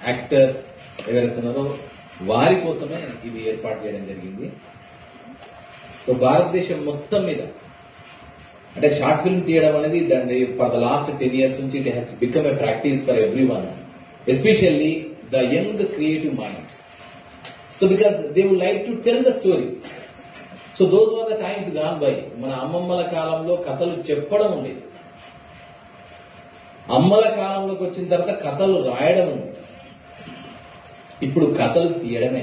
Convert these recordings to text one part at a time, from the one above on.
Actors ఎవరైతే ఉన్నారో వారి కోసమే ఇది ఏర్పాటు చేయడం జరిగింది సో భారతదేశం మొత్తం మీద అంటే షార్ట్ ఫిల్మ్ తీయడం అనేది దాన్ని for the last ten years నుంచి it has become a practice for everyone especially the young creative minds so because they would like to tell the stories so those are the times gone by మన అమ్మమ్మల కాలంలో కథలు చెప్పడం ఉండేది అమ్మల కాలంలోకి వచ్చిన తర్వాత కథలు రాయడం ఉంది ఇప్పుడు కథలు తీయడమే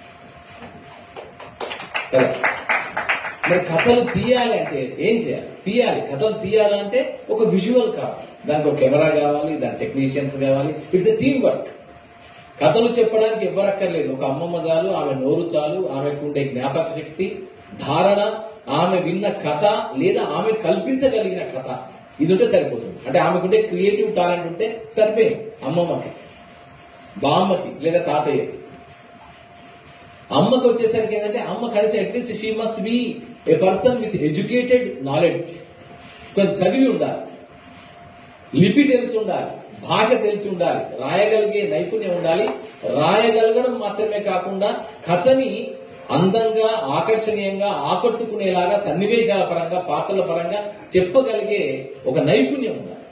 కదా మరి కథలు తీయాలి అంటే ఏం చేయాలి తీయాలి కథలు తీయాలంటే ఒక విజువల్ కావాలి దానికి ఒక కెమెరా కావాలి దాని టెక్నీషియన్స్ కావాలి ఇట్స్ ఎ టీమ్ వర్క్ కథలు చెప్పడానికి ఎవ్వరక్కర్లేదు ఒక అమ్మమ్మ చాలు ఆమె నోరు చాలు ఆమెకు ఉండే జ్ఞాపక శక్తి ధారణ ఆమె విన్న కథ లేదా ఆమె కల్పించగలిగిన కథ ఇది ఉంటే సరిపోతుంది అంటే ఆమెకుంటే క్రియేటివ్ టాలెంట్ ఉంటే సరిపోయింది అమ్మమ్మకి బామ్మకి లేదా తాతయ్యకి అమ్మకి వచ్చేసరికి ఏంటంటే అమ్మ కలిసి at least she must be a person with educated knowledge కొంచెం చదివి ఉండాలి లిపి తెలిసి ఉండాలి భాష తెలిసి ఉండాలి రాయగలిగే నైపుణ్యం ఉండాలి రాయగలగడం మాత్రమే కాకుండా కథని అందంగా ఆకర్షణీయంగా ఆకట్టుకునేలాగా సన్నివేశాల పరంగా పాత్రల పరంగా చెప్పగలిగే ఒక నైపుణ్యం ఉండాలి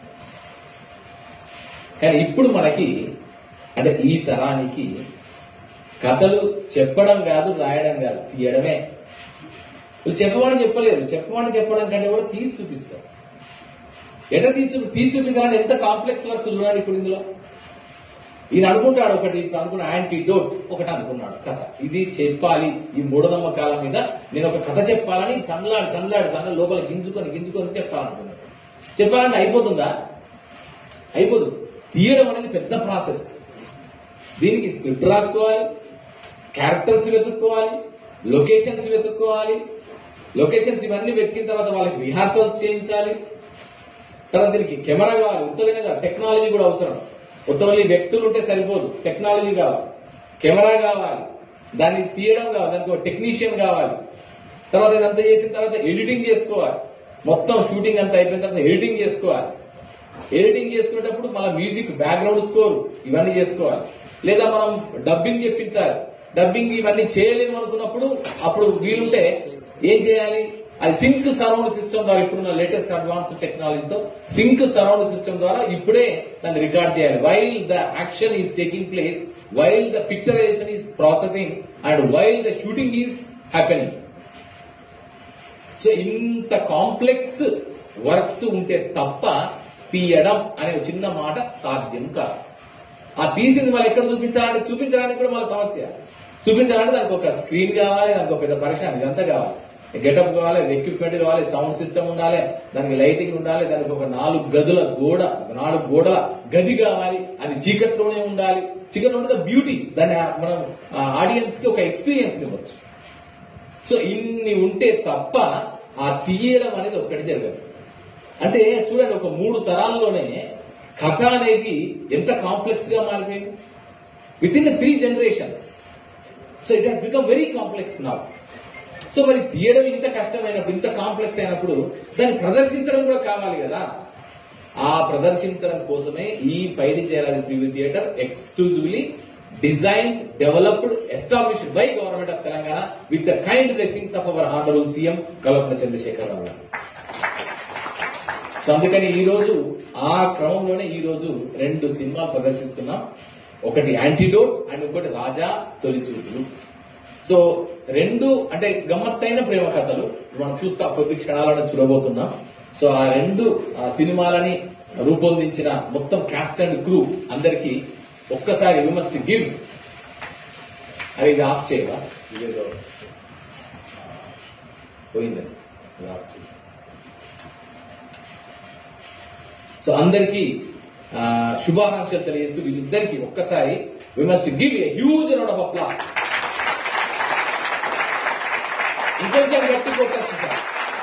కానీ ఇప్పుడు మనకి అంటే ఈ తరానికి కథలు చెప్పడం కాదు రాయడం కాదు తీయడమే వీళ్ళు చెప్పమని చెప్పలేరు చెప్పమని చెప్పడం కంటే కూడా తీసి చూపిస్తారు ఎట్లా తీసి చూపి- తీసి చూపించాలంటే ఎంత కాంప్లెక్స్ వర్క్ చూడండి ఇప్పుడు ఇందులో ఈయన అనుకుంటాడు ఒకటి ఇప్పుడు అనుకున్న యాంటీడోట్ ఒకటి అనుకున్నాడు కథ ఇది చెప్పాలి ఈ మూఢనమ్మకాల మీద నేను ఒక కథ చెప్పాలని తనలాడి తనలాడి తన లోపల గింజుకొని గింజుకొని చెప్పాలనుకున్నాడు చెప్పాలంటే అయిపోతుందా అయిపోదు తీయడం అనేది పెద్ద ప్రాసెస్ దీనికి స్క్రిప్ట్ రాసుకోవాలి క్యారెక్టర్స్ వెతుక్కోవాలి లొకేషన్స్ వెతుక్కోవాలి లొకేషన్స్ ఇవన్నీ వెతికిన తర్వాత వాళ్ళకి రిహార్సల్స్ చేయించాలి తర్వాత దీనికి కెమెరా కావాలి ఉత్తగానే కాదు టెక్నాలజీ కూడా అవసరం ఉత్తమల్లి వ్యక్తులు ఉంటే సరిపోదు టెక్నాలజీ కావాలి కెమెరా కావాలి దాన్ని తీయడం కావాలి దానికి ఒక టెక్నీషియన్ కావాలి తర్వాత ఇదంతా చేసిన తర్వాత ఎడిటింగ్ చేసుకోవాలి మొత్తం షూటింగ్ అంతా అయిపోయిన తర్వాత ఎడిటింగ్ చేసుకోవాలి ఎడిటింగ్ చేసుకునేటప్పుడు మళ్ళీ మ్యూజిక్ బ్యాక్గ్రౌండ్ స్కోర్ ఇవన్నీ చేసుకోవాలి లేదా మనం డబ్బింగ్ చెప్పించాలి డబ్బింగ్ ఇవన్నీ చేయలేము అనుకున్నప్పుడు అప్పుడు వీలుంటే ఏం చేయాలి అది సింక్ సరౌండ్ సిస్టమ్ ద్వారా ఇప్పుడున్న లేటెస్ట్ అడ్వాన్స్ టెక్నాలజీతో సింక్ సరౌండ్ సిస్టమ్ ద్వారా ఇప్పుడే దాన్ని రికార్డ్ చేయాలి while the action is taking place while the picturisation is processing and while the shooting is happening so ఇంత కాంప్లెక్స్ వర్క్స్ ఉంటే తప్ప తీయడం అనే ఒక చిన్న మాట సాధ్యం కాదు ఆ తీసింది వాళ్ళు ఎక్కడ చూపించాలంటే చూపించడానికి కూడా మన సమస్య చూపించాలంటే దానికి ఒక స్క్రీన్ కావాలి దానికి ఒక పెద్ద పరిశ్రమ ఇదంతా కావాలి గెటప్ కావాలి ఎక్విప్మెంట్ కావాలి సౌండ్ సిస్టమ్ ఉండాలి దానికి లైటింగ్ ఉండాలి దానికి ఒక నాలుగు గదుల గోడ ఒక నాలుగు గోడల గది కావాలి అది చీకట్లోనే ఉండాలి చీకట్లో ఉంటే బ్యూటీ దాన్ని మనం ఆడియన్స్ కి ఒక ఎక్స్పీరియన్స్ ఇవ్వచ్చు సో ఇన్ని ఉంటే తప్ప ఆ తీయడం అనేది ఒక్కటి జరగదు అంటే చూడండి ఒక మూడు తరాల్లోనే కథ అనేది ఎంత కాంప్లెక్స్ గా మారిపోయింది within three generations so it has become very complex now so మరి తీయడం ఇంత కష్టమైనప్పుడు ఇంత కాంప్లెక్స్ అయినప్పుడు దాన్ని ప్రదర్శించడం కూడా కావాలి కదా ఆ ప్రదర్శించడం కోసమే ఈ పైడి చేరాలి preview theatre exclusively design developed established by government of Telangana with the kind blessings of our honourable CM కల్పన చంద్రశేఖర్ రావు గారు సో అందుకని ఈ రోజు ఆ క్రమంలోనే ఈ రోజు రెండు సినిమాలు ప్రదర్శిస్తున్నాం ఒకటి యాంటీడోట్ అండ్ ఒకటి రాజా తొలి చూపులు సో రెండు అంటే గమ్మత్తైన ప్రేమ కథలు మనం చూస్తా కొద్ది క్షణాలను చూడబోతున్నాం సో ఆ రెండు ఆ సినిమాలని రూపొందించిన మొత్తం క్యాస్ట్ అండ్ క్రూ అందరికి ఒక్కసారి యూ మస్ట్ గివ్ అది ఇది ఆఫ్ చేయవా ఇదేదో పోయిందని ఇది ఆఫ్ చేయి సో అందరికీ ఆ, శుభాకాంక్షలు తెలియజేస్తూ వీళ్ళిద్దరికి ఒక్కసారి we must give a huge round of applause ఇంకొంచెం గట్టి కొట్టచ్చు sir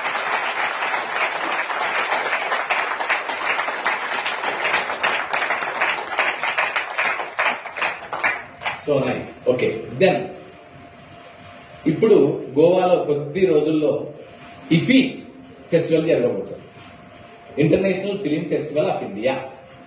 so nice okay then ఇప్పుడు గోవాలో కొద్ది రోజుల్లో ఇఫీ ఫెస్టివల్ జరగబోతుంది international film festival of India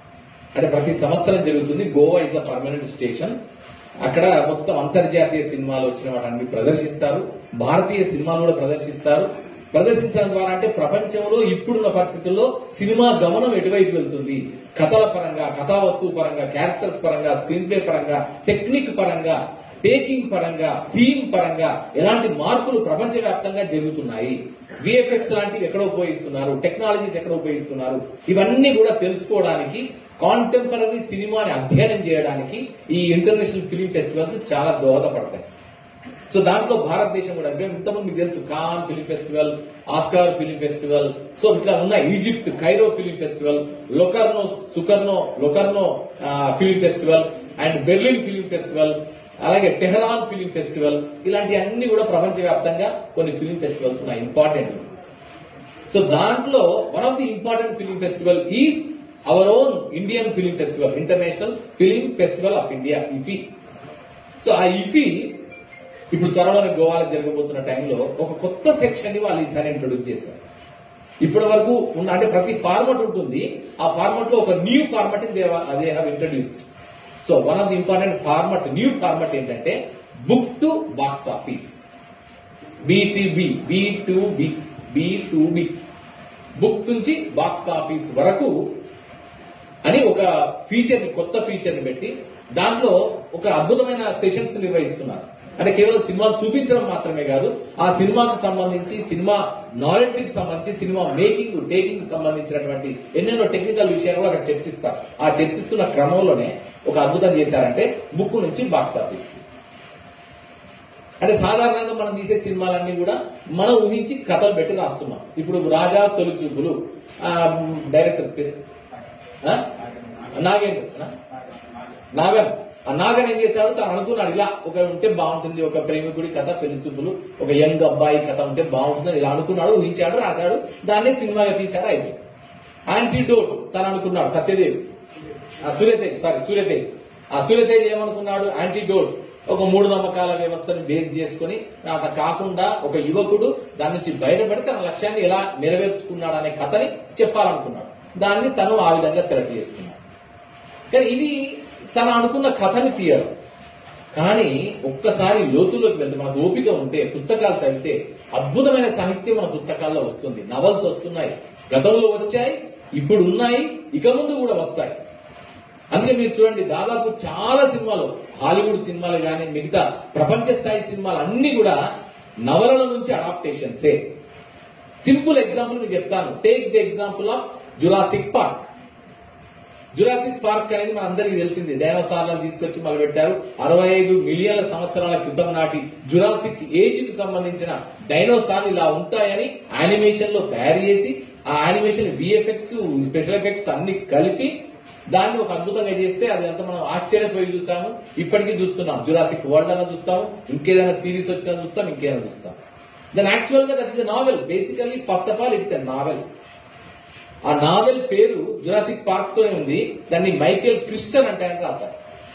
అంటే ప్రతి సంవత్సరం జరుగుతుంది Goa is a permanent station అక్కడ మొత్తం అంతర్జాతీయ సినిమాలు వచ్చిన వాటిని ప్రదర్శిస్తారు భారతీయ సినిమాలు కూడా ప్రదర్శిస్తారు ప్రదర్శించడం ద్వారా అంటే ప్రపంచంలో ఇప్పుడున్న పరిస్థితుల్లో సినిమా గమనం ఎటువైపు వెళ్తుంది కథల పరంగా కథా వస్తువు పరంగా క్యారెక్టర్స్ పరంగా స్క్రీన్ ప్లే పరంగా టెక్నిక్ పరంగా టేకింగ్ పరంగా థీమ్ పరంగా ఎలాంటి మార్పులు ప్రపంచవ్యాప్తంగా జరుగుతున్నాయి విఎఫ్ఎక్స్ లాంటివి ఎక్కడ ఉపయోగిస్తున్నారు టెక్నాలజీస్ ఎక్కడ ఉపయోగిస్తున్నారు ఇవన్నీ కూడా తెలుసుకోవడానికి కాంటెంపరీ సినిమాని అధ్యయనం చేయడానికి ఈ ఇంటర్నేషనల్ ఫిలిం ఫెస్టివల్స్ చాలా దోహదపడతాయి సో దాంట్లో భారతదేశం కూడా అంటే ఇంతకుముందు మీకు తెలుసు Cannes film festival Oscar film festival so ఇట్లా ఉన్న Egypt Cairo film festival Locarno Sukarno Locarno film festival and Berlin film festival అలాగే టెహరాన్ ఫిలిం ఫెస్టివల్ ఇలాంటి అన్ని కూడా ప్రపంచవ్యాప్తంగా కొన్ని ఫిలిం ఫెస్టివల్స్ ఉన్నాయి ఇంపార్టెంట్ సో దాంట్లో one of the important film festival is our own Indian film festival international film festival of India IFFI so ఆ IFFI ఇప్పుడు త్వరలోనే గోవాలో జరగబోతున్న టైంలో ఒక కొత్త సెక్షన్ ని వాళ్ళు ఈసారి ఇంట్రొడ్యూస్ చేశారు ఇప్పటి వరకు ఉన్న అంటే ప్రతి ఫార్మట్ ఉంటుంది ఆ ఫార్మట్ లో ఒక new format they have introduce so one of the important format new format ఏంటంటే book to box office B B to B B to B book నుంచి బాక్స్ ఆఫీస్ వరకు అని ఒక ఫీచర్ ని కొత్త ఫీచర్ ని పెట్టి దాంట్లో ఒక అద్భుతమైన సెషన్స్ నిర్వహిస్తున్నారు అంటే కేవలం సినిమాలు చూపించడం మాత్రమే కాదు ఆ సినిమాకు సంబంధించి సినిమా నాలెడ్జ్కి సంబంధించి సినిమా మేకింగ్ టేకింగ్ సంబంధించినటువంటి ఎన్నెన్నో టెక్నికల్ విషయాలు కూడా అక్కడ చర్చిస్తారు ఆ చర్చిస్తున్న క్రమంలోనే ఒక అద్భుతం చేశారంటే బుక్ నుంచి బాక్స్ ఆఫీస్ అంటే సాధారణంగా మనం తీసే సినిమాలన్నీ కూడా మనం ఊహించి కథలు పెట్టి రాస్తున్నాం ఇప్పుడు రాజా తొలి చూపులు ఆ, డైరెక్టర్ పేరు ఆ? నాగేంద్ర ఆ? నాగన్ ఆ నాగన్ ఏం చేశాడు తను అనుకున్నాడు ఇలా ఒక ఉంటే బాగుంటుంది ఒక ప్రేమికుడి కథ పెళ్లి చూపులు ఒక యంగ్ అబ్బాయి కథ ఉంటే బాగుంటుంది ఇలా అనుకున్నాడు ఊహించాడు రాశాడు దాన్ని సినిమాగా తీశాడు అయిపోయింది యాంటీడోట్ తను అనుకున్నాడు సత్యదేవ్ ఆ సూర్యతేజ్ సారీ సూర్యతేజ్ ఆ సూర్యతేజ్ ఏమనుకున్నాడు యాంటీడోట్ ఒక మూడు నమ్మకాల వ్యవస్థను బేస్ చేసుకుని అట్లా కాకుండా ఒక యువకుడు దాని నుంచి బయటపడి తన లక్ష్యాన్ని ఎలా నెరవేర్చుకున్నాడు అనే కథని చెప్పాలనుకున్నాడు దాన్ని తను ఆ విధంగా సెలెక్ట్ చేసుకున్నాడు కానీ ఇది తను అనుకున్న కథని తీయడం కానీ ఒక్కసారి లోతులోకి వెళ్తే మనకు ఓపిక ఉంటే పుస్తకాలు చదివితే అద్భుతమైన సాహిత్యం మన పుస్తకాల్లో వస్తుంది నవల్స్ వస్తున్నాయి గతంలో వచ్చాయి ఇప్పుడు ఉన్నాయి ఇక ముందు కూడా వస్తాయి అందుకే మీరు చూడండి దాదాపు చాలా సినిమాలు హాలీవుడ్ సినిమాలు కానీ మిగతా ప్రపంచ స్థాయి సినిమాలు అన్ని కూడా నవలల నుంచి అడాప్టేషన్సే సింపుల్ ఎగ్జాంపుల్ మీకు చెప్తాను take the example of Jurassic Park Jurassic Park అనేది మన అందరికీ తెలిసింది డైనోసార్లను తీసుకొచ్చి మొదలు పెట్టారు అరవై ఐదు మిలియన్ల సంవత్సరాల క్రితం నాటి జురాసిక్ ఏజ్ కి సంబంధించిన డైనోసార్లు ఇలా ఉంటాయని యానిమేషన్ లో తయారు చేసి ఆ యానిమేషన్ విఎఫ్ఎక్స్ స్పెషల్ ఎఫెక్ట్స్ అన్ని కలిపి దాన్ని ఒక అద్భుతంగా చేస్తే అది అంతా మనం ఆశ్చర్యపోయి చూసాము ఇప్పటికీ చూస్తున్నాం జురాసిక్ వరల్డ్ అన్న చూస్తాం ఇంకేదైనా సిరీస్ వచ్చినా చూస్తాం ఇంకేదైనా చూస్తాం దెన్ యాక్చువల్ గా that is novel basically first of all it's a novel ఆ నావెల్ పేరు జురాసిక్ పార్క్ తోనే ఉంది దాన్ని మైకేల్ క్రిస్టన్ అంటే ఆయన రాశారు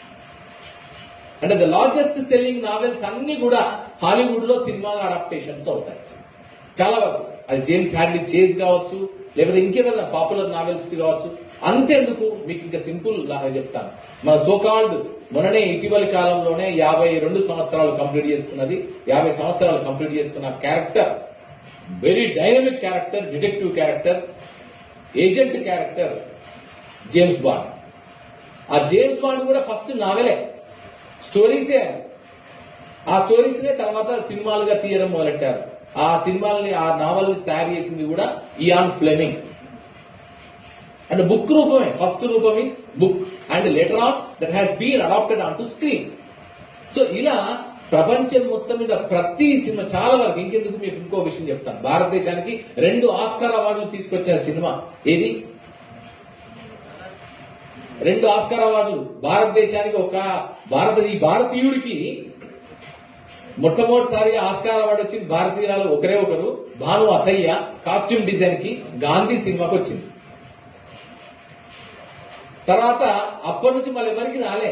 అంటే ద లార్జెస్ట్ సెల్లింగ్ నావెల్స్ అన్ని కూడా హాలీవుడ్ లో సినిమా అడాప్టేషన్స్ అవుతాయి చాలా వరకు అది జేమ్స్ హ్యాడ్లీ చేజ్ కావచ్చు లేకపోతే ఇంకేమైనా పాపులర్ నావెల్స్ కావచ్చు అంతెందుకు మీకు ఇంకా సింపుల్ లాగా చెప్తాను మన సోకాల్డ్ మొన్ననే ఇటీవలి కాలంలోనే యాభై రెండు సంవత్సరాలు కంప్లీట్ చేసుకున్నది యాభై సంవత్సరాలు కంప్లీట్ చేసుకున్న character very dynamic character detective character agent character James Bond ఆ జేమ్స్ బాండ్ కూడా ఫస్ట్ నావెలే స్టోరీసే ఆ స్టోరీస్ నే తర్వాత సినిమాలుగా తీయడం మొదలెట్టారు ఆ సినిమాల్ని ఆ నావల్ తయారు చేసింది కూడా ఇయాన్ ఫ్లెమింగ్ అంటే బుక్ రూపమే ఫస్ట్ రూపం is book and later on that has been adapted on to screen so ఇలా ప్రపంచం మొత్తం మీద ప్రతి సినిమా చాలా వరకు ఇంకెందుకు మీకు ఇంకో విషయం చెప్తాను భారతదేశానికి రెండు ఆస్కార్ అవార్డులు తీసుకొచ్చిన సినిమా ఏది రెండు ఆస్కార్ అవార్డులు భారతదేశానికి ఒక భారత ఈ భారతీయుడికి మొట్టమొదటిసారిగా ఆస్కార్ అవార్డు వచ్చింది భారతీయురాలు ఒకరే ఒకరు భాను అథయ్య కాస్ట్యూమ్ డిజైన్ కి గాంధీ సినిమాకి వచ్చింది తర్వాత అప్పటి నుంచి మళ్ళీ ఎవరికి రాలే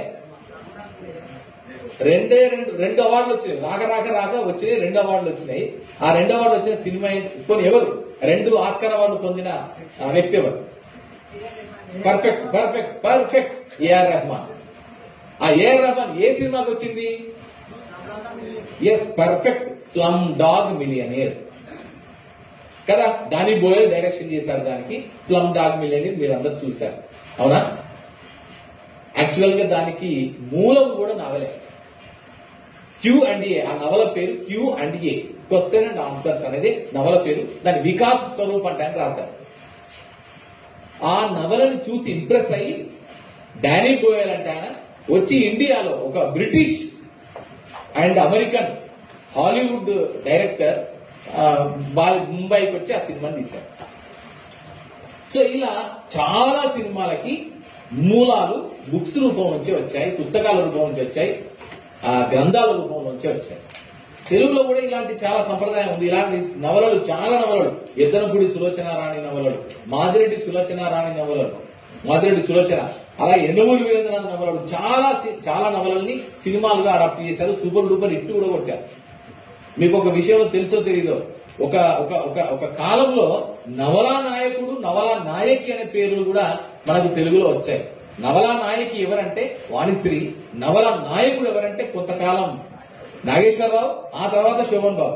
రెండే రెండు రెండు అవార్డులు వచ్చినాయి రాక రాక రాక వచ్చినాయి రెండు అవార్డులు వచ్చినాయి ఆ రెండు అవార్డులు వచ్చిన సినిమా ఏంటి? పోనీ ఎవరు రెండు ఆస్కార్ అవార్డు పొందిన ఆ వ్యక్తి ఎవరు perfect perfect perfect AR Rahman ఆ ఏఆర్ రెహమాన్ ఏ సినిమాకి వచ్చింది yes perfect Slumdog Millionaire కదా దాని బోయల్ డైరెక్షన్ చేశారు దానికి స్లమ్ డాగ్ మిలియనియర్ మీరు అందరు చూశారు అవునా యాక్చువల్ గా దానికి మూలం కూడా నవలే క్యూ అండ్ ఏ ఆ నవల పేరు Q and A question and answers అనేది నవల పేరు దాని వికాస్ స్వరూప్ అంటే అని రాశారు ఆ నవలను చూసి ఇంప్రెస్ అయ్యి డానీ బోయల్ అంటే ఆయన వచ్చి ఇండియాలో ఒక British and American Hollywood director ఆ, వాళ్ళ ముంబైకి వచ్చి ఆ సినిమాని తీశారు సో ఇలా చాలా సినిమాలకి మూలాలు బుక్స్ రూపం నుంచి వచ్చాయి పుస్తకాల రూపం నుంచి వచ్చాయి ఆ గ్రంథాల రూపం నుంచి వచ్చాయి తెలుగులో కూడా ఇలాంటి చాలా సంప్రదాయం ఉంది ఇలాంటి నవలలు చాలా నవలలు ఎద్దనపూడి సులోచన రాణి నవలలు మాదిరెడ్డి సులోచన రాణి నవలలు మాదిరెడ్డి సులోచన అలా ఎండమూరి వీరేంద్రనాథ్ నవలలు చాలా సి- చాలా నవలల్ని సినిమాలుగా అడాప్ట్ చేశారు సూపర్ డూపర్ హిట్ కూడా కొట్టారు మీకు ఒక విషయంలో తెలుసో తెలీదో ఒక ఒక ఒక ఒక కాలంలో నవలా నాయకుడు నవలా నాయకి అనే పేర్లు కూడా మనకు తెలుగులో వచ్చాయి నవలా నాయకి ఎవరంటే వాణిశ్రీ నవల నాయకుడు ఎవరంటే కొంతకాలం నాగేశ్వరరావు ఆ తర్వాత శోభన్ బాబు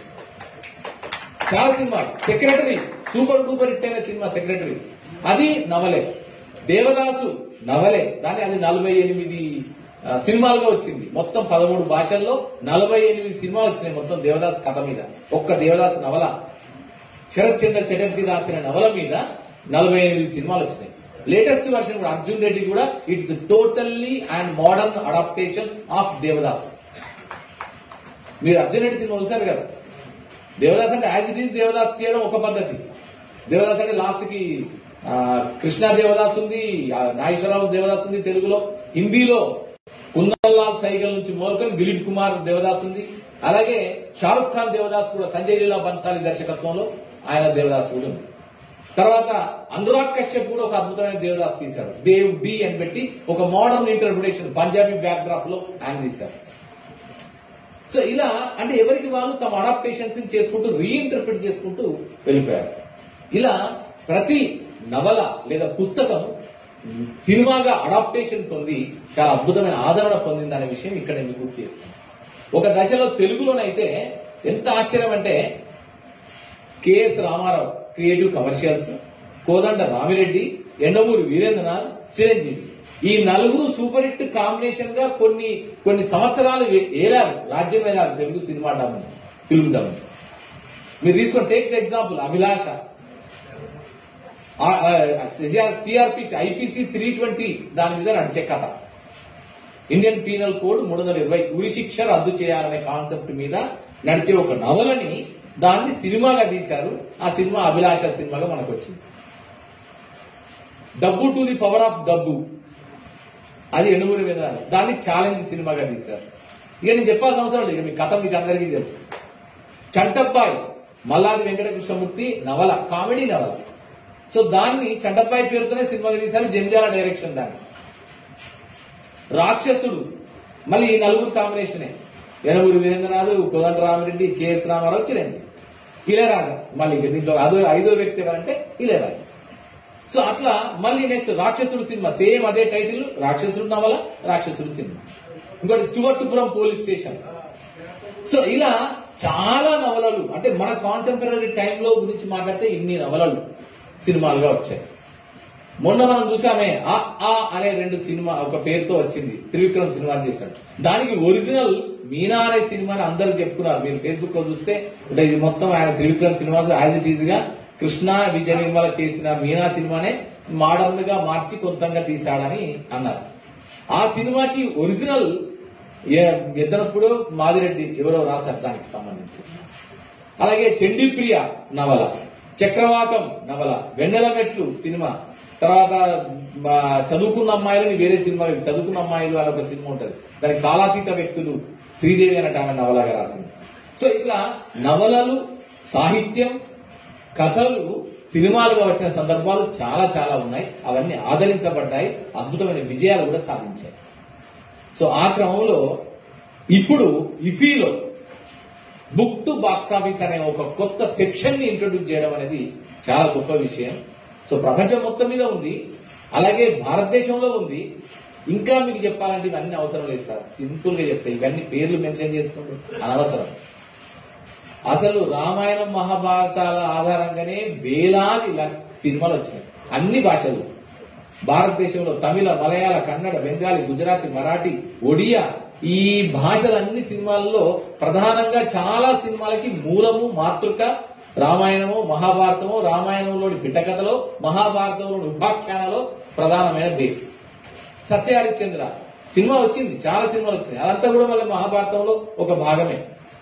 చాలా cinema Secretary super duper hit అయిన సినిమా సెక్రటరీ అది నవలే దేవదాసు నవలే దాని అది నలభై ఎనిమిది ఆ, సినిమాలుగా వచ్చింది మొత్తం పదమూడు భాషల్లో నలభై ఎనిమిది సినిమాలు వచ్చినాయి మొత్తం దేవదాస్ కథ మీద ఒక్క దేవదాస్ నవల శరత్ చంద్ర చటర్జీ రాసిన నవల మీద నలభై ఎనిమిది సినిమాలు వచ్చినాయి లేటెస్ట్ వర్షన్ కూడా అర్జున్ రెడ్డి కూడా it's totally and modern adaptation of Devdas మీరు అర్జున్ రెడ్డి సినిమా చూశారు కదా దేవదాస్ అంటే యాజ్ ఇట్ ఈస్ దేవదాస్ తీయడం ఒక పద్ధతి దేవదాస్ అంటే లాస్ట్ కి ఆ, కృష్ణా దేవదాస్ ఉంది ఆ, నాగేశ్వరరావు దేవదాస్ ఉంది తెలుగులో హిందీలో కుందన్లాల్ సైగల్ నుంచి మొదలుకొని దిలీప్ కుమార్ దేవదాస్ ఉంది అలాగే షారుఖ్ ఖాన్ దేవదాస్ కూడా సంజయ్ లీలా బన్సాలి దర్శకత్వంలో ఆయన దేవదాస్ కూడా ఉంది తర్వాత అనురాగ్ కశ్యప్ కూడా ఒక అద్భుతమైన దేవదాస్ తీశారు దేవ్ డి అని పెట్టి ఒక modern interpretation Punjabi backdrop లో ఆయన తీశారు సో ఇలా అంటే ఎవరికి వాళ్ళు తమ అడాప్టేషన్స్ చేసుకుంటూ రీఇంటర్ప్రిట్ చేసుకుంటూ వెళ్ళిపోయారు ఇలా ప్రతి నవల లేదా పుస్తకం సినిమాగా అడాప్టేషన్ పొంది చాలా అద్భుతమైన ఆదరణ పొందింది అనే విషయం ఇక్కడ నేను గుర్తు చేస్తాను ఒక దశలో తెలుగులోనైతే ఎంత ఆశ్చర్యం అంటే KS Ramarao creative commercials Kodanda Ramireddy Yandamuri Veerendranath Chiranjeevi ఈ నలుగురు సూపర్ హిట్ కాంబినేషన్ గా కొన్ని కొన్ని సంవత్సరాలు ఏ- ఏలారు రాజ్యం ఏలారు తెలుగు సినిమా డబ్బుని ఫిల్మ్ డబ్బుని మీరు తీసుకొని take the example Abhilasha CrPC IPC three twenty దాని మీద నడిచే కథ ఇండియన్ పీనల్ కోడ్ మూడు వందల ఇరవై ఉరి శిక్ష రద్దు చేయాలనే కాన్సెప్ట్ మీద నడిచే ఒక నవలని దాన్ని సినిమాగా తీశారు ఆ సినిమా అభిలాష సినిమాగా మనకు వచ్చింది డబ్బు టు ది పవర్ ఆఫ్ డబ్బు అది ఎనుగురి మీద దాన్ని ఛాలెంజ్ సినిమాగా తీశారు ఇక నేను చెప్పాల్సిన అవసరం లేదు ఇక మీ కథ మీకు అందరికీ తెలుసు చంటబ్బాయి మల్లాది వెంకటకృష్ణమూర్తి నవల కామెడీ నవల సో దాన్ని చంటబ్బాయి పేరుతోనే సినిమాగా తీశారు జంజాల డైరెక్షన్ దాన్ని రాక్షసుడు మళ్ళీ ఈ నలుగురు కాంబినేషనే ఎనగురు వీరేంద్రనాథ్ కోదండ రామిరెడ్డి కెఎస్ రామారావు చిరంజీవి ఇళయరాజా మళ్ళీ ఇక దీంట్లో అదో ఐదో వ్యక్తి ఎవరంటే ఇళయరాజా సో అట్లా మళ్ళీ నెక్స్ట్ రాక్షసుడు సినిమా సేమ్ అదే టైటిల్ రాక్షసుడు నవల రాక్షసుడు సినిమా ఇంకోటి స్టువర్ట్పురం పోలీస్ స్టేషన్ సో ఇలా చాలా నవలలు అంటే మన కాంటెంపరీ టైంలో గురించి మాట్లాడితే ఇన్ని నవలలు సినిమాలుగా వచ్చాయి మొన్న మనం చూసామే ఆ ఆ అనే రెండు సినిమా ఒక పేరుతో వచ్చింది త్రివిక్రమ్ సినిమా చేశాడు దానికి ఒరిజినల్ మీనా అనే సినిమాని అందరూ చెప్పుకున్నారు మీరు ఫేస్బుక్ లో చూస్తే అంటే ఇది మొత్తం ఆయన Trivikram cinemas as it is గా కృష్ణ విజయ నిర్మల చేసిన మీనా సినిమానే మోడర్న్ గా మార్చి కొంతంగా తీశాడని అన్నారు ఆ సినిమాకి ఒరిజినల్ ఎద్దనప్పుడు మాదిరెడ్డి ఎవరో రాశారు దానికి సంబంధించి అలాగే చండీప్రియ నవల చక్రవాకం నవల వెన్నెల మెట్లు సినిమా తర్వాత మా చదువుకున్న అమ్మాయిలని వేరే సినిమా చదువుకున్న అమ్మాయిలు అని ఒక సినిమా ఉంటది దానికి కాలాతీత వ్యక్తులు శ్రీదేవి అన్నట్టు ఆమె నవలగా రాసింది సో ఇట్లా నవలలు సాహిత్యం కథలు సినిమాలుగా వచ్చిన సందర్భాలు చాలా చాలా ఉన్నాయి అవన్నీ ఆదరించబడ్డాయి అద్భుతమైన విజయాలు కూడా సాధించాయి సో ఆ క్రమంలో ఇప్పుడు ఇఫీలో బుక్ టు బాక్స్ ఆఫీస్ అనే ఒక కొత్త సెక్షన్ ని ఇంట్రొడ్యూస్ చేయడం అనేది చాలా గొప్ప విషయం సో ప్రపంచం మొత్తం మీద ఉంది అలాగే భారతదేశంలో ఉంది ఇంకా మీకు చెప్పాలంటే ఇవన్నీ అవసరం లేదు సార్ సింపుల్ గా చెప్తా ఇవన్నీ పేర్లు మెన్షన్ చేసుకుంటూ అనవసరం అసలు రామాయణం మహాభారతాల ఆధారంగానే వేలాది ల- సినిమాలు వచ్చినాయి అన్ని భాషలు భారతదేశంలో తమిళ మలయాళ కన్నడ బెంగాలీ గుజరాతీ మరాఠీ ఒడియా ఈ భాషలన్ని సినిమాల్లో ప్రధానంగా చాలా సినిమాలకి మూలము మాతృక రామాయణము మహాభారతము రామాయణంలోని పిట్టకథలో మహాభారతంలోని ఉపాఖ్యానాలో ప్రధానమైన బేస్ సత్య హరిశ్చంద్ర సినిమా వచ్చింది చాలా సినిమాలు వచ్చినాయి అదంతా కూడా మళ్ళీ మహాభారతంలో ఒక భాగమే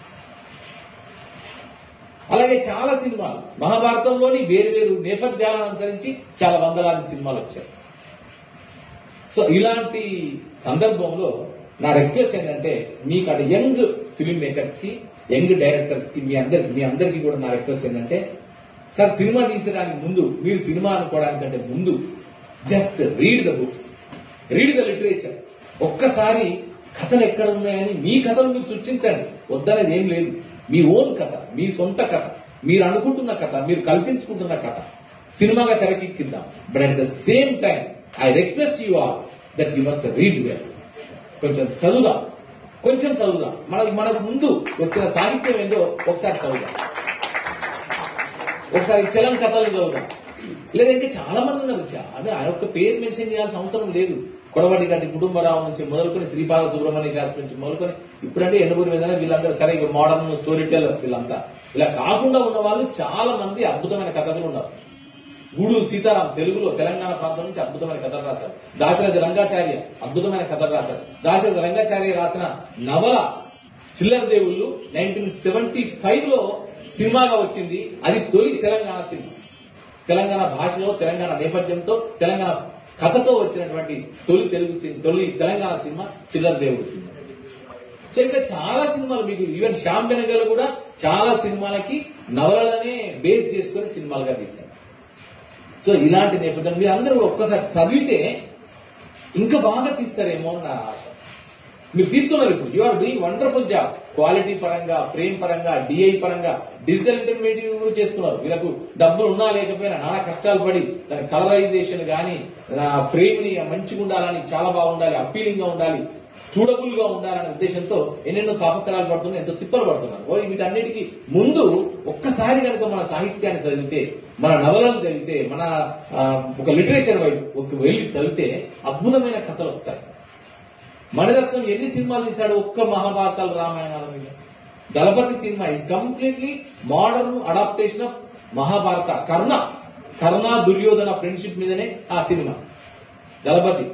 అలాగే చాలా సినిమాలు మహాభారతంలోని వేరు వేరు నేపథ్యాలను అనుసరించి చాలా వందలాది సినిమాలు వచ్చాయి సో ఇలాంటి సందర్భంలో నా రిక్వెస్ట్ ఏంటంటే మీకు అటు యంగ్ ఫిల్మ్ మేకర్స్ కి యంగ్ డైరెక్టర్స్ కి మీ అందరికి మీ అందరికీ కూడా నా రిక్వెస్ట్ ఏంటంటే సార్ సినిమా తీసడానికి ముందు మీరు సినిమా అనుకోవడానికంటే ముందు just read the books read the literature ఒక్కసారి కథలు ఎక్కడ ఉన్నాయని మీ కథలు మీరు సృష్టించండి వద్దనేది ఏం లేదు మీ ఓన్ కథ మీ సొంత కథ మీరు అనుకుంటున్న కథ మీరు కల్పించుకుంటున్న కథ సినిమాగా తెరకెక్కిద్దాం but at the same time I request you all that you must read well కొంచెం చదువుదాం కొంచెం చదువుదాం మనకు మనకు ముందు వచ్చిన సాహిత్యం ఏందో ఒకసారి చదువుదాం ఒకసారి చలం కథలు చదువుదాం లేదంటే చాలా మంది ఉన్నారు చాలా ఆయన ఒక్క పేరు మెన్షన్ చేయాల్సిన అవసరం లేదు కొడవటి గంటి కుటుంబరావు నుంచి మొదలుకొని శ్రీపాద సుబ్రహ్మణ్య శాస్త్రి నుంచి మొదలుకొని ఇప్పుడంటే ఎండబూరి మీద వీళ్ళందరూ సరే ఇక మోడర్న్ స్టోరీ టెల్లర్స్ వీళ్ళంతా ఇలా కాకుండా ఉన్న వాళ్ళు చాలా మంది అద్భుతమైన కథలు ఉన్నారు గూడూరు సీతారాం తెలుగులో తెలంగాణ ప్రాంతం నుంచి అద్భుతమైన కథలు రాశారు దాశరథి రంగాచార్య అద్భుతమైన కథలు రాశారు దాశరథి రంగాచార్య రాసిన నవల చిల్లర దేవుళ్ళు నైన్టీన్ సెవెంటీ ఫైవ్ లో సినిమాగా వచ్చింది అది తొలి తెలంగాణ సినిమా తెలంగాణ భాషలో తెలంగాణ నేపథ్యంతో తెలంగాణ కథతో వచ్చినటువంటి తొలి తెలుగు సినిమా తొలి తెలంగాణ సినిమా చిల్లర దేవుడు సినిమా సో ఇంకా చాలా సినిమాలు మీకు ఈవెన్ శ్యామ్ బెనగల్ కూడా చాలా సినిమాలకి నవలలనే బేస్ చేసుకొని సినిమాలుగా తీశారు సో ఇలాంటి నేపథ్యం మీరు అందరూ ఒక్కసారి చదివితే ఇంకా బాగా తీస్తారేమో అని నా ఆశ మీరు తీస్తున్నారు ఇప్పుడు you are doing wonderful job quality పరంగా ఫ్రేమ్ పరంగా డిఐ పరంగా డిజిటల్ ఇంటర్మీడియట్ కూడా చేస్తున్నారు వీళ్ళకు డబ్బులు ఉన్నా లేకపోయినా నానా కష్టాలు పడి దాని కలరైజేషన్ గానీ ఫ్రేమ్ ని మంచిగా ఉండాలని చాలా బాగుండాలి అప్పీలింగ్ గా ఉండాలి చూడబుల్ గా ఉండాలనే ఉద్దేశంతో ఎన్నెన్నో తాపత్రాలు పడుతున్నారు ఎంతో తిప్పలు పడుతున్నారు ఓ వీటన్నిటికీ ముందు ఒక్కసారి కనుక మన సాహిత్యాన్ని చదివితే మన నవలను చదివితే మన ఆ, ఒక లిటరేచర్ వైపు ఒక వెళ్ళి చదివితే అద్భుతమైన కథలు వస్తాయి మణిరత్నం ఎన్ని సినిమాలు తీశాడు ఒక్క మహాభారతాలు రామాయణాల మీద Thalapathi cinema is completely modern adaptation of Mahabharata Karna Karna Duryodhana friendship మీదనే ఆ సినిమా దళపతి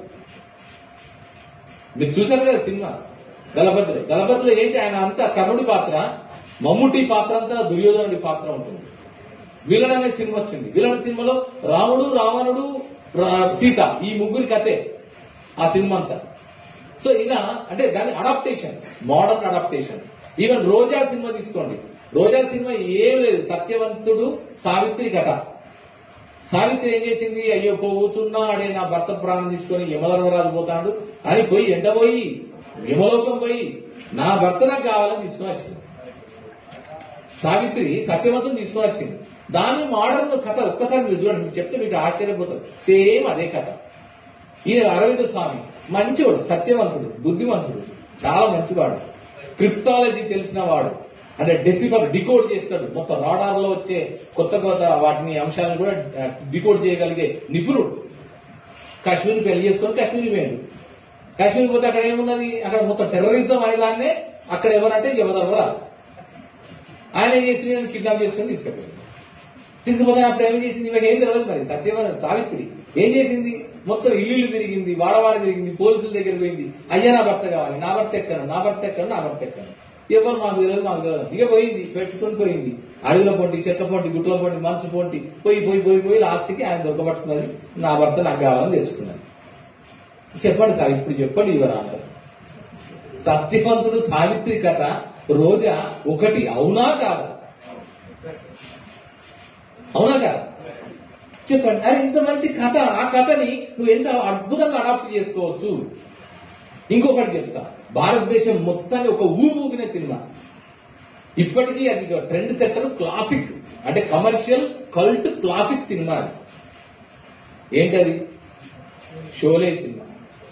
మీరు చూశారు కదా సినిమా దళపతిలో దళపతిలో ఏంటి ఆయన అంతా కర్ణుడి పాత్ర మమ్ముటి పాత్ర అంతా దుర్యోధనుడి పాత్ర ఉంటుంది విలన్ అనే సినిమా వచ్చింది విలన్ సినిమాలో రాముడు రావణుడు రా- సీత ఈ ముగ్గురి కథే ఆ సినిమా అంతా సో ఇలా అంటే దాని adaptations modern adaptations even Roja cinema తీసుకోండి రోజా సినిమా ఏం లేదు సత్యవంతుడు సావిత్రి కథ సావిత్రి ఏం చేసింది అయ్యో పోతున్నాడే నా భర్త ప్రాణం తీసుకొని యమధర్మరాజు పోతాడు అని పోయి ఎండపోయి యమలోకం పోయి నా భర్త నాకు కావాలని తీసుకుని వచ్చింది సావిత్రి సత్యవంతుని తీసుకుని వచ్చింది దాని మోడర్న్ కథ ఒక్కసారి మీరు చూడండి మీకు చెప్తే మీకు ఆశ్చర్యపోతారు సేమ్ అదే కథ ఈయన అరవింద స్వామి మంచివాడు సత్యవంతుడు బుద్ధివంతుడు చాలా మంచివాడు క్రిప్టాలజీ తెలిసిన వాడు అంటే డెసిఫర్ డికోడ్ చేస్తాడు మొత్తం రాడార్ లో వచ్చే కొత్త కొత్త వాటిని అంశాలను కూడా డికోడ్ చేయగలిగే నిపుణుడు కాశ్మీర్ పెళ్లి చేసుకొని కాశ్మీర్ పోయాడు కాశ్మీర్ పోతే అక్కడ ఏమున్నది అక్కడ మొత్తం టెర్రరిజం అనే దాన్నే అక్కడ ఎవరంటే యమధర్మరాజు ఆయన ఏం చేసి నేను కిడ్నాప్ చేసుకొని తీసుకుపోయాడు తీసుకుపోతే అప్పుడు ఏం చేసింది ఇవాళ ఏం తెలియదు మరి సత్యవ సావిత్రి ఏం చేసింది మొత్తం ఇల్లు తిరిగింది వాడవాడ తిరిగింది పోలీసుల దగ్గర పోయింది అయ్యా నా భర్త కావాలి నా భర్త ఎక్కను నా భర్త ఎక్కను నా భర్త ఎక్కను ఎవరు మాకు తెలియదు మాకు తెలియదు ఇక పోయింది పెట్టుకొని పోయింది అడవిలో పొంటి చెట్ల పొంటి గుట్ల పొంటి మంచు పొంటి పోయి పోయి పోయి పోయి లాస్ట్ కి ఆయన దొరకబట్టుకున్నది నా భర్త నాకు కావాలని తెచ్చుకున్నది చెప్పండి సార్ ఇప్పుడు చెప్పండి ఇవరాలు సత్యవంతుడు సావిత్రి కథ రోజా ఒకటి అవునా కాదా అవునా కాదా చెప్పండి అరే ఇంత మంచి కథ ఆ కథని నువ్వు ఎంత అద్భుతంగా అడాప్ట్ చేసుకోవచ్చు ఇంకొకటి చెప్తా భారతదేశం మొత్తాన్ని ఒక ఊపు ఊపిన సినిమా ఇప్పటికీ అది ఒక ట్రెండ్ సెట్టర్ క్లాసిక్ అంటే కమర్షియల్ కల్ట్ క్లాసిక్ సినిమా అది ఏంటది షోలే సినిమా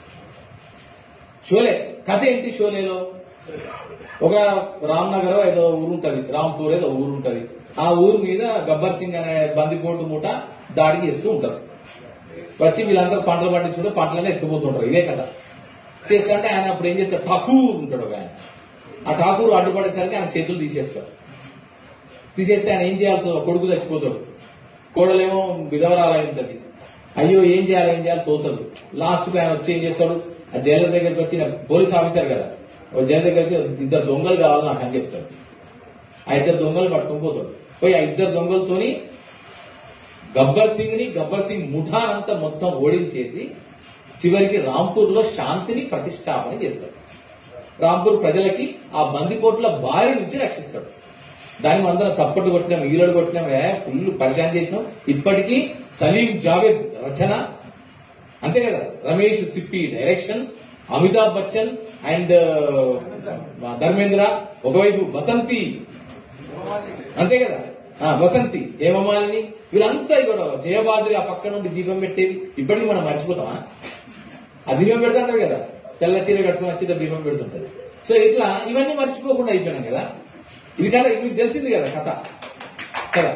షోలే కథ ఏంటి షోలేలో ఒక రామ్నగర్ ఏదో ఊరు ఉంటది రాంపూర్ ఏదో ఊరు ఉంటది ఆ ఊరు మీద గబ్బర్ సింగ్ అనే బందిపోటు మూట దాడి చేస్తూ ఉంటారు వచ్చి వీళ్ళందరూ పంటలు పండించుకుంటే పంటలనే ఎత్తుకుపోతుంటారు ఇదే కదా చేస్తుంటే ఆయన అప్పుడు ఏం చేస్తారు ఠాకూర్ ఉంటాడు ఒక ఆయన ఆ ఠాకూర్ అడ్డుపడేసరికి ఆయన చేతులు తీసేస్తాడు తీసేస్తే ఆయన ఏం చేయాలి కొడుకు చచ్చిపోతాడు కోడలేమో విధవరాలై ఉంటది అయ్యో ఏం చేయాలి ఏం చేయాలి తోచదు లాస్ట్ ఆయన వచ్చి ఏం చేస్తాడు ఆ జైలర్ దగ్గరికి వచ్చి నాకు పోలీస్ ఆఫీసర్ కదా ఓ జైలు దగ్గరికి వచ్చి ఇద్దరు దొంగలు కావాలి నాకు అని చెప్తాడు ఆ ఇద్దరు దొంగలు పట్టుకొని పోతాడు పోయి ఆ ఇద్దరు దొంగలతోని గబ్బర్ సింగ్ ని గబ్బర్ సింగ్ ముఠానంతా మొత్తం ఓడించేసి చివరికి రాంపూర్ లో శాంతిని ప్రతిష్టాపన చేస్తాడు రాంపూర్ ప్రజలకి ఆ బందిపోట్ల బారి నుంచి రక్షిస్తాడు దాన్ని అందరం చప్పట్లు కొట్టినాం ఈలడు కొట్టినాం ఏ, ఫుల్ పరిశాన్ చేసినాం ఇప్పటికీ సలీం జావేద్ రచన అంతే కదా రమేష్ సిప్పి డైరెక్షన్ అమితాబ్ బచ్చన్ అండ్ ధర్మేంద్ర ఒకవైపు వసంతి అంతే కదా ఆ వసంతి హేమమాలిని వీళ్ళంతా కూడా జయబాదురి ఆ పక్క నుండి దీపం పెట్టేది ఇప్పటికి మనం మర్చిపోతామా ఆ దీపం పెడతాంటారు కదా తెల్ల చీర కట్టుకుని వచ్చి దీపం పెడుతుంటది సో ఇట్లా ఇవన్నీ మర్చిపోకుండా అయిపోయినాం కదా ఇది కదా మీకు తెలిసింది కదా కథ కదా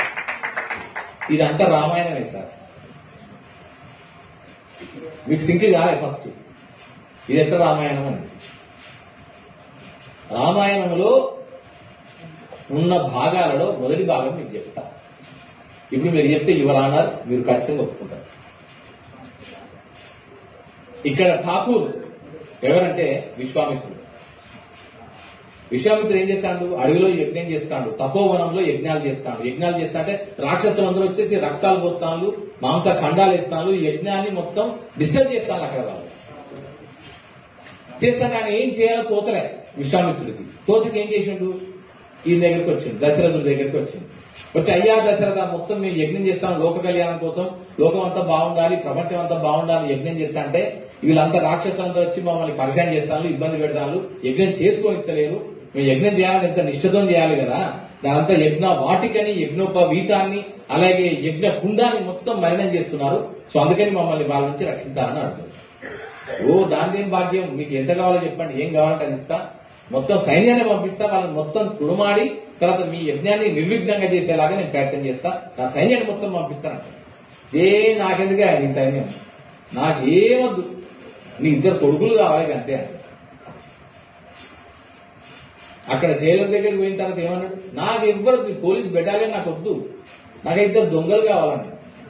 ఇదంతా రామాయణమే సార్ మీకు సింక్ కాలే ఫస్ట్ ఇది ఎట్లా రామాయణం అని రామాయణంలో ఉన్న భాగాలలో మొదటి భాగం మీకు చెప్తా ఇప్పుడు మీరు చెప్తే యువరానర్ మీరు ఖచ్చితంగా ఒప్పుకుంటారు ఇక్కడ ఠాకూర్ ఎవరంటే విశ్వామిత్రుడు విశ్వామిత్రుడు ఏం చేస్తాడు అడవిలో యజ్ఞం చేస్తాడు తపోవనంలో యజ్ఞాలు చేస్తాడు యజ్ఞాలు చేస్తా అంటే రాక్షసులందరూ వచ్చేసి రక్తాలు పోస్తాను మాంస ఖండాలు వేస్తాను ఈ యజ్ఞాన్ని మొత్తం డిస్టర్బ్ చేస్తాను అక్కడ వాళ్ళు చేస్తాను ఆయన ఏం చేయాలో తోచలే విశ్వామిత్రుడికి తోచక ఏం చేసిండు ఈయన దగ్గరికి వచ్చిండు దశరథుడి దగ్గరికి వచ్చిండు వచ్చి అయ్యా దశరథ మొత్తం మేము యజ్ఞం చేస్తాం లోక కళ్యాణం కోసం లోకం అంతా బాగుండాలి ప్రపంచం అంతా బాగుండాలి యజ్ఞం చేస్తా అంటే వీళ్ళంతా రాక్షసులంతా వచ్చి మమ్మల్ని పరిచయం చేస్తాను ఇబ్బంది పెడతాను యజ్ఞం చేసుకొని ఇస్తలేరు మేము యజ్ఞం చేయాలని ఎంత నిష్ఠతో చేయాలి కదా దానంతా యజ్ఞ వాటికని యజ్ఞోపవీతాన్ని అలాగే యజ్ఞ కుండాన్ని మొత్తం మలినం చేస్తున్నారు సో అందుకని మమ్మల్ని వాళ్ళ నుంచి రక్షించాలని అడుగుతుంది ఓ దానిదేం భాగ్యం మీకు ఎంత కావాలో చెప్పండి ఏం కావాలంటే అది ఇస్తా మొత్తం సైన్యాన్ని పంపిస్తా వాళ్ళని మొత్తం తుడుమాడి తర్వాత మీ యజ్ఞాన్ని నిర్విఘ్నంగా చేసేలాగా నేను ప్రయత్నం చేస్తా నా సైన్యాన్ని మొత్తం పంపిస్తానంట ఏ నాకెందుకే నీ సైన్యం నాకేమొద్దు నీ ఇద్దరు కొడుకులు కావాలి అంతే అని. అక్కడ జైలర్ దగ్గరికి పోయిన తర్వాత ఏమన్నాడు నాకు ఎవ్వరు పోలీస్ బెటాలియన్ నాకు వద్దు నాకు ఇద్దరు దొంగలు కావాలన్నాడు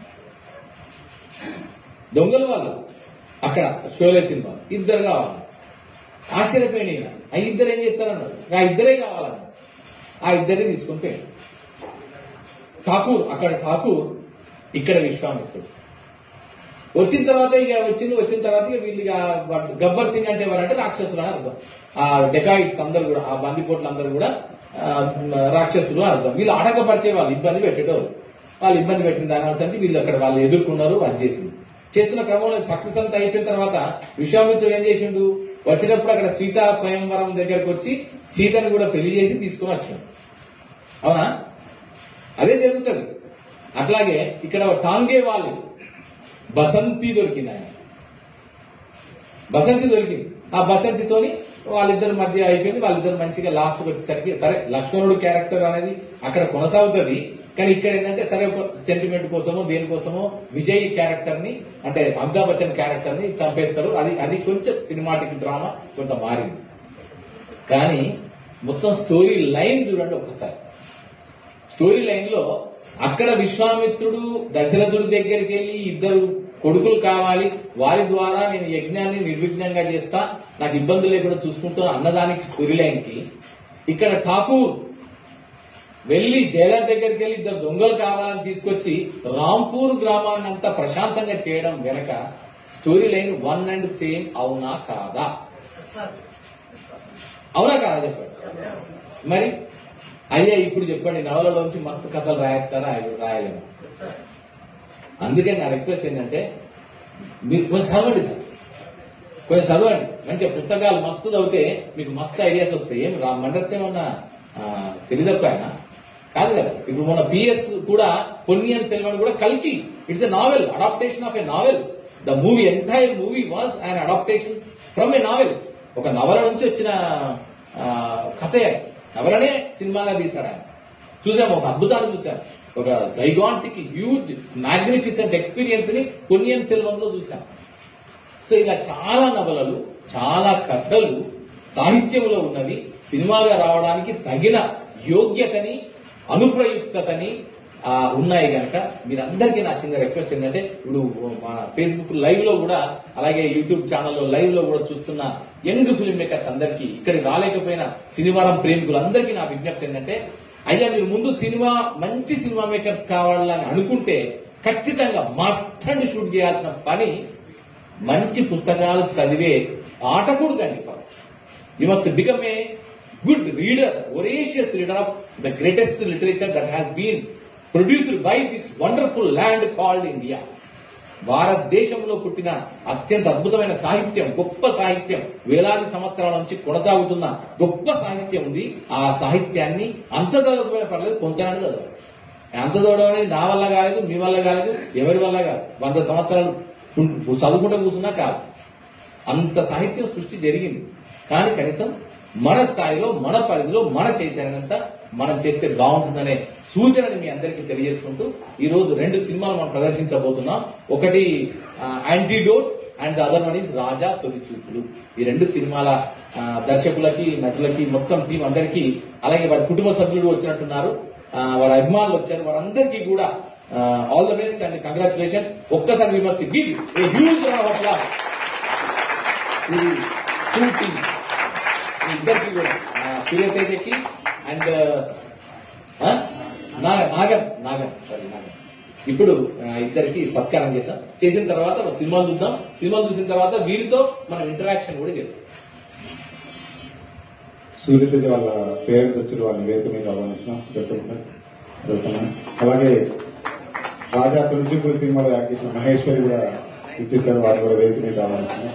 దొంగలు వాళ్ళు అక్కడ షోలే సినిమా ఇద్దరు కావాలి ఆశ్చర్యపోయిన ఈయన. ఆ ఇద్దరు ఏం చెప్తారన్నాడు ఆ ఇద్దరే కావాలన్నాడు ఆ ఇద్దరిని తీసుకొని పోయాడు ఠాకూర్ అక్కడ ఠాకూర్ ఇక్కడ విశ్వామిత్రుడు వచ్చిన తర్వాత ఇక వచ్చింది వచ్చిన తర్వాత ఇక వీళ్ళు ఇక వాడు గబ్బర్ సింగ్ అంటే ఎవరంటే రాక్షసులు అని అర్థం ఆ డెకాయిట్స్ అందరు కూడా ఆ బందిపోట్లు అందరు కూడా ఆ, రాక్షసులు అని అర్థం వీళ్ళు ఆటంకపరిచే వాళ్ళు ఇబ్బంది పెట్టేటోళ్ళు వాళ్ళు ఇబ్బంది పెట్టిన దాని అనుసరించి వీళ్ళు అక్కడ వాళ్ళు ఎదుర్కొన్నారు అది చేసింది చేస్తున్న క్రమంలో సక్సెస్ అంతా అయిపోయిన తర్వాత విశ్వామిత్రుడు ఏం చేసిండు వచ్చినప్పుడు అక్కడ సీతా స్వయంవరం దగ్గరకు వచ్చి సీతను కూడా పెళ్లి చేసి తీసుకుని వచ్చాడు అవునా అదే జరుగుతుంది అట్లాగే ఇక్కడ టాంగే వాళ్ళు బసంతి దొరికింది ఆయన బసంతి దొరికింది ఆ బసంతితోని వాళ్ళిద్దరి మధ్య అయిపోయింది వాళ్ళిద్దరు మంచిగా లాస్ట్ వచ్చేసరికి సరే లక్ష్మణుడు క్యారెక్టర్ అనేది అక్కడ కొనసాగుతుంది కానీ ఇక్కడ ఏంటంటే సరే ఒక సెంటిమెంట్ కోసమో దేనికోసమో విజయ్ క్యారెక్టర్ ని అంటే అమితాబ్ బచ్చన్ క్యారెక్టర్ ని చంపేస్తారు అది అది కొంచెం సినిమాటిక్ డ్రామా కొంత మారింది కానీ మొత్తం స్టోరీ లైన్ చూడండి ఒక్కసారి స్టోరీ లైన్ లో అక్కడ విశ్వామిత్రుడు దశరథుడి దగ్గరికి వెళ్ళి ఇద్దరు కొడుకులు కావాలి వారి ద్వారా నేను యజ్ఞాన్ని నిర్విఘ్నంగా చేస్తా నాకు ఇబ్బందులు లేకుండా చూసుకుంటాను అన్నదానికి స్టోరీ లైన్ కి ఇక్కడ ఠాకూర్ వెళ్లి జైలర్ దగ్గరికి వెళ్ళి ఇద్దరు దొంగలు కావాలని తీసుకొచ్చి రాంపూర్ గ్రామాన్ని అంతా ప్రశాంతంగా చేయడం వెనక story line one and same అవునా కాదా అవునా కాదా చెప్పండి మరి అయ్యా ఇప్పుడు చెప్పండి నవలలోంచి మస్తు కథలు రాయొచ్చా రాయ- రాయలేము అందుకే నా రిక్వెస్ట్ ఏంటంటే మీరు కొంచెం చదవండి సార్ కొంచెం చదవండి మంచిగా పుస్తకాలు మస్తు చదివితే మీకు మస్తు ఐడియాస్ వస్తాయి ఏం రా మండతే ఉన్న తెలియదప్ప ఆయన కాదు కదా ఇప్పుడు మొన్న పిఎస్ కూడా పొన్నియన్ సెల్వన్ కూడా కల్కి it's a novel adaptation of a novel the movie entire movie was and adaptation from a novel ఒక నవల నుంచి వచ్చిన ఆ, కథే నవలనే సినిమాగా తీశారు ఆయన చూసాం ఒక అద్భుతాన్ని చూసాం ఒక జైగాంటిక్ హ్యూజ్ మ్యాగ్నిఫిసెంట్ ఎక్స్పీరియన్స్ ని పొన్నియన్ సెల్వంలో చూసాం సో ఇలా చాలా నవలలు చాలా కథలు సాహిత్యంలో ఉన్నవి సినిమాగా రావడానికి తగిన యోగ్యతని అనుప్రయుక్తతని ఆ, ఉన్నాయి కనుక మీరందరికీ నా చిన్న రిక్వెస్ట్ ఏంటంటే ఇప్పుడు మన ఫేస్బుక్ లైవ్ లో కూడా అలాగే యూట్యూబ్ ఛానల్లో లైవ్ లో కూడా చూస్తున్న యంగ్ ఫిల్మ్ మేకర్స్ అందరికీ ఇక్కడికి రాలేకపోయిన సినిమారం ప్రేమికులందరికీ నా విజ్ఞప్తి ఏంటంటే అయ్యా మీరు ముందు సినిమా మంచి సినిమా మేకర్స్ కావాలని అనుకుంటే ఖచ్చితంగా మస్ట్ అండ్ షూట్ చేయాల్సిన పని మంచి పుస్తకాలు చదివే పాఠకుడు కండి first you must become a good reader voracious reader of the greatest literature that has been produced by this wonderful land called India భారతదేశంలో పుట్టిన అత్యంత అద్భుతమైన సాహిత్యం గొప్ప సాహిత్యం వేలాది సంవత్సరాల నుంచి కొనసాగుతున్న గొప్ప సాహిత్యం ఉంది ఆ సాహిత్యాన్ని అంత చదవకపోయినా పర్లేదు కొంతనాడు చదవాలి అంత చదవడం అనేది నా వల్ల కాలేదు మీ వల్ల కాలేదు ఎవరి వల్ల కాదు వంద సంవత్సరాలు కు- చదువుకుంటూ కూర్చున్నా కాదు అంత సాహిత్యం సృష్టి జరిగింది కానీ కనీసం మన స్థాయిలో మన పరిధిలో మన చైతన్యంతా మనం చేస్తే బాగుంటుందనే సూచనని మీ అందరికీ తెలియజేసుకుంటూ ఈ రోజు రెండు సినిమాలు మనం ప్రదర్శించబోతున్నాం ఒకటి antidote and the other one is Raja Tholi Choopulu ఈ రెండు సినిమాల ఆ, దర్శకులకి నటులకి మొత్తం టీం అందరికీ అలాగే వారి కుటుంబ సభ్యులు వచ్చినట్టున్నారు ఆ, వారి అభిమానులు వచ్చారు వారందరికీ కూడా all the best and congratulation ఒక్కసారి we must give a huge round of ఇది షూటింగ్ ఇద్దరికి కూడా ఆ, సూర్యతేజకి అండ్ నాగన్ నాగన్ సారీ నాగన్ ఇప్పుడు ఆ, ఇద్దరికి సత్కారం చేద్దాం చేసిన తర్వాత ఒక సినిమాలు చూద్దాం సినిమాలు చూసిన తర్వాత వీరితో మనం ఇంటరాక్షన్ కూడా చేద్దాం సూర్యతేజ వాళ్ళ పేరెంట్స్ వచ్చి వాళ్ళని వేదిక మీద ఆహ్వానిస్తున్నాం చెప్పండి సార్ వెళ్తున్నాం అలాగే రాజా తొలిచిపూడి సినిమాలో యాక్ట్ చేసిన మహేశ్వరి కూడా ఇచ్చేసారు వారిని కూడా వేదిక మీద ఆహ్వానిస్తున్నాం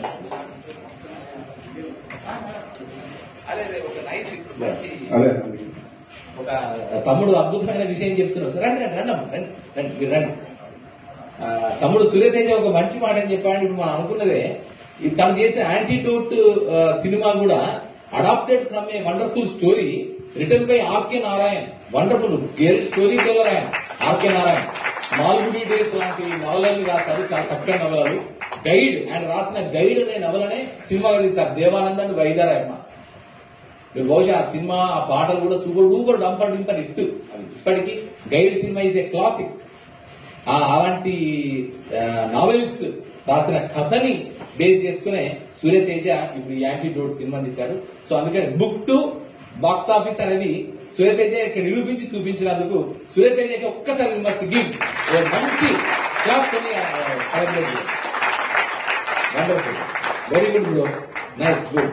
అదే అదే ఒక నైస్ మంచి అదే ఒక తమ్ముడు అద్భుతమైన విషయం చెప్తున్నాడు సార్ రండి రండి రండి అమ్మా, రండి రండి మీరు రండి ఆ, తమ్ముడు సూర్యతేజ ఒక మంచి మాట అని చెప్పాడు ఇప్పుడు మనం అనుకున్నదే ఈ తను చేసిన యాంటీటోట్ సినిమా కూడా adapted from a wonderful story written by RK Narayan wonderful great story teller ఆయన ఆర్కే నారాయణ్ మాల్గుడి డేస్ లాంటి నవలల్ని రాశారు చాలా చక్కని నవలలు గైడ్ ఆయన రాసిన గైడ్ అనే నవలనే సినిమాగా తీశారు దేవానంద్ అండ్ వైదారాయమ్మ మీరు బహుశా ఆ సినిమా ఆ పాటలు కూడా సూపర్ డూపర్ డంపర్ డింపర్ ఇట్టు అవి ఇప్పటికీ guide cinema is a classic ఆ అలాంటి నావెలిస్ట్ రాసిన కథని బేస్ చేసుకునే సూర్యతేజ ఇప్పుడు యాంటీడోట్ సినిమా తీశారు సో అందుకని బుక్ టు బాక్స్ ఆఫీస్ అనేది సూర్యతేజ ఇక్కడ నిరూపించి చూపించినందుకు సూర్యతేజకి ఒక్కసారి మస్ట్ గివ్ మంచి క్లాప్స్ అని celebrate wonderful very good bro nice good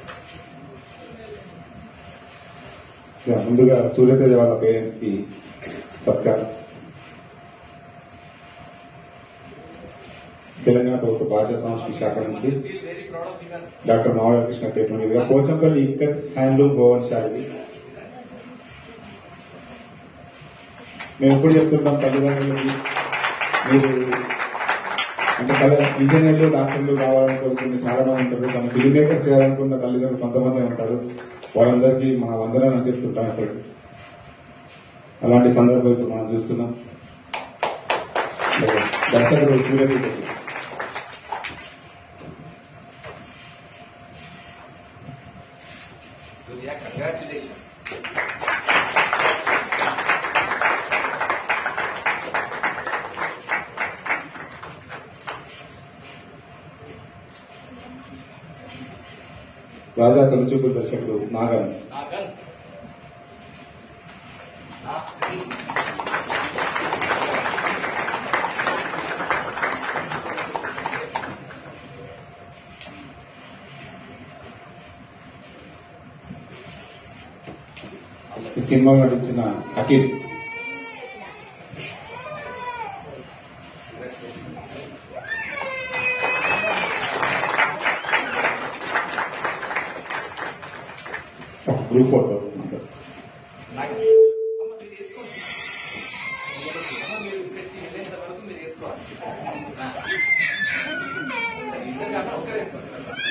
ya, ముందుగా సూర్యతేజ వాళ్ళ పేరెంట్స్ కి సత్కారం తెలంగాణ ప్రభుత్వ భాషా సంస్కృతి శాఖ నుంచి very proud of your doctor మావయ్య కృష్ణ చేతుల మీదుగా పోచంపల్లి ఇక్కత్ హ్యాండ్లూమ్ భవన్ శాలి మేము ఎప్పుడు చెప్తుంటాం తల్లిదండ్రులకి మీరు అంటే కళ ఇంజనీర్లు డాక్టర్లు కావాలని కోరుకునే చాలా మంది ఉంటారు కానీ ఫిల్మ్ మేకర్ చేయాలనుకున్న తల్లిదండ్రులు కొంతమంది ఉంటారు వాళ్ళందరికీ మన వందనాలు చెప్తుంటాం ఎప్పటికీ అలాంటి సందర్భం ఇప్పుడు మనం చూస్తున్నాం దర్శకుడు సూర్యతేజ గారు. సూర్య కంగ్రాచులేషన్స్ రాజా తొలిచూపు దర్శకుడు నాగన్ నాగన్ ఈ సినిమాలో నటించిన అఖిల్ ఒక గ్రూప్ ఫోటో నాగన్ అమ్మ మీరు వేసుకోండి అమ్మ మీరు ఇప్పుడు వచ్చి వెళ్ళేంత వరకు మీరు వేసుకోవాలి అన్న ఒక్కరేసుకోండి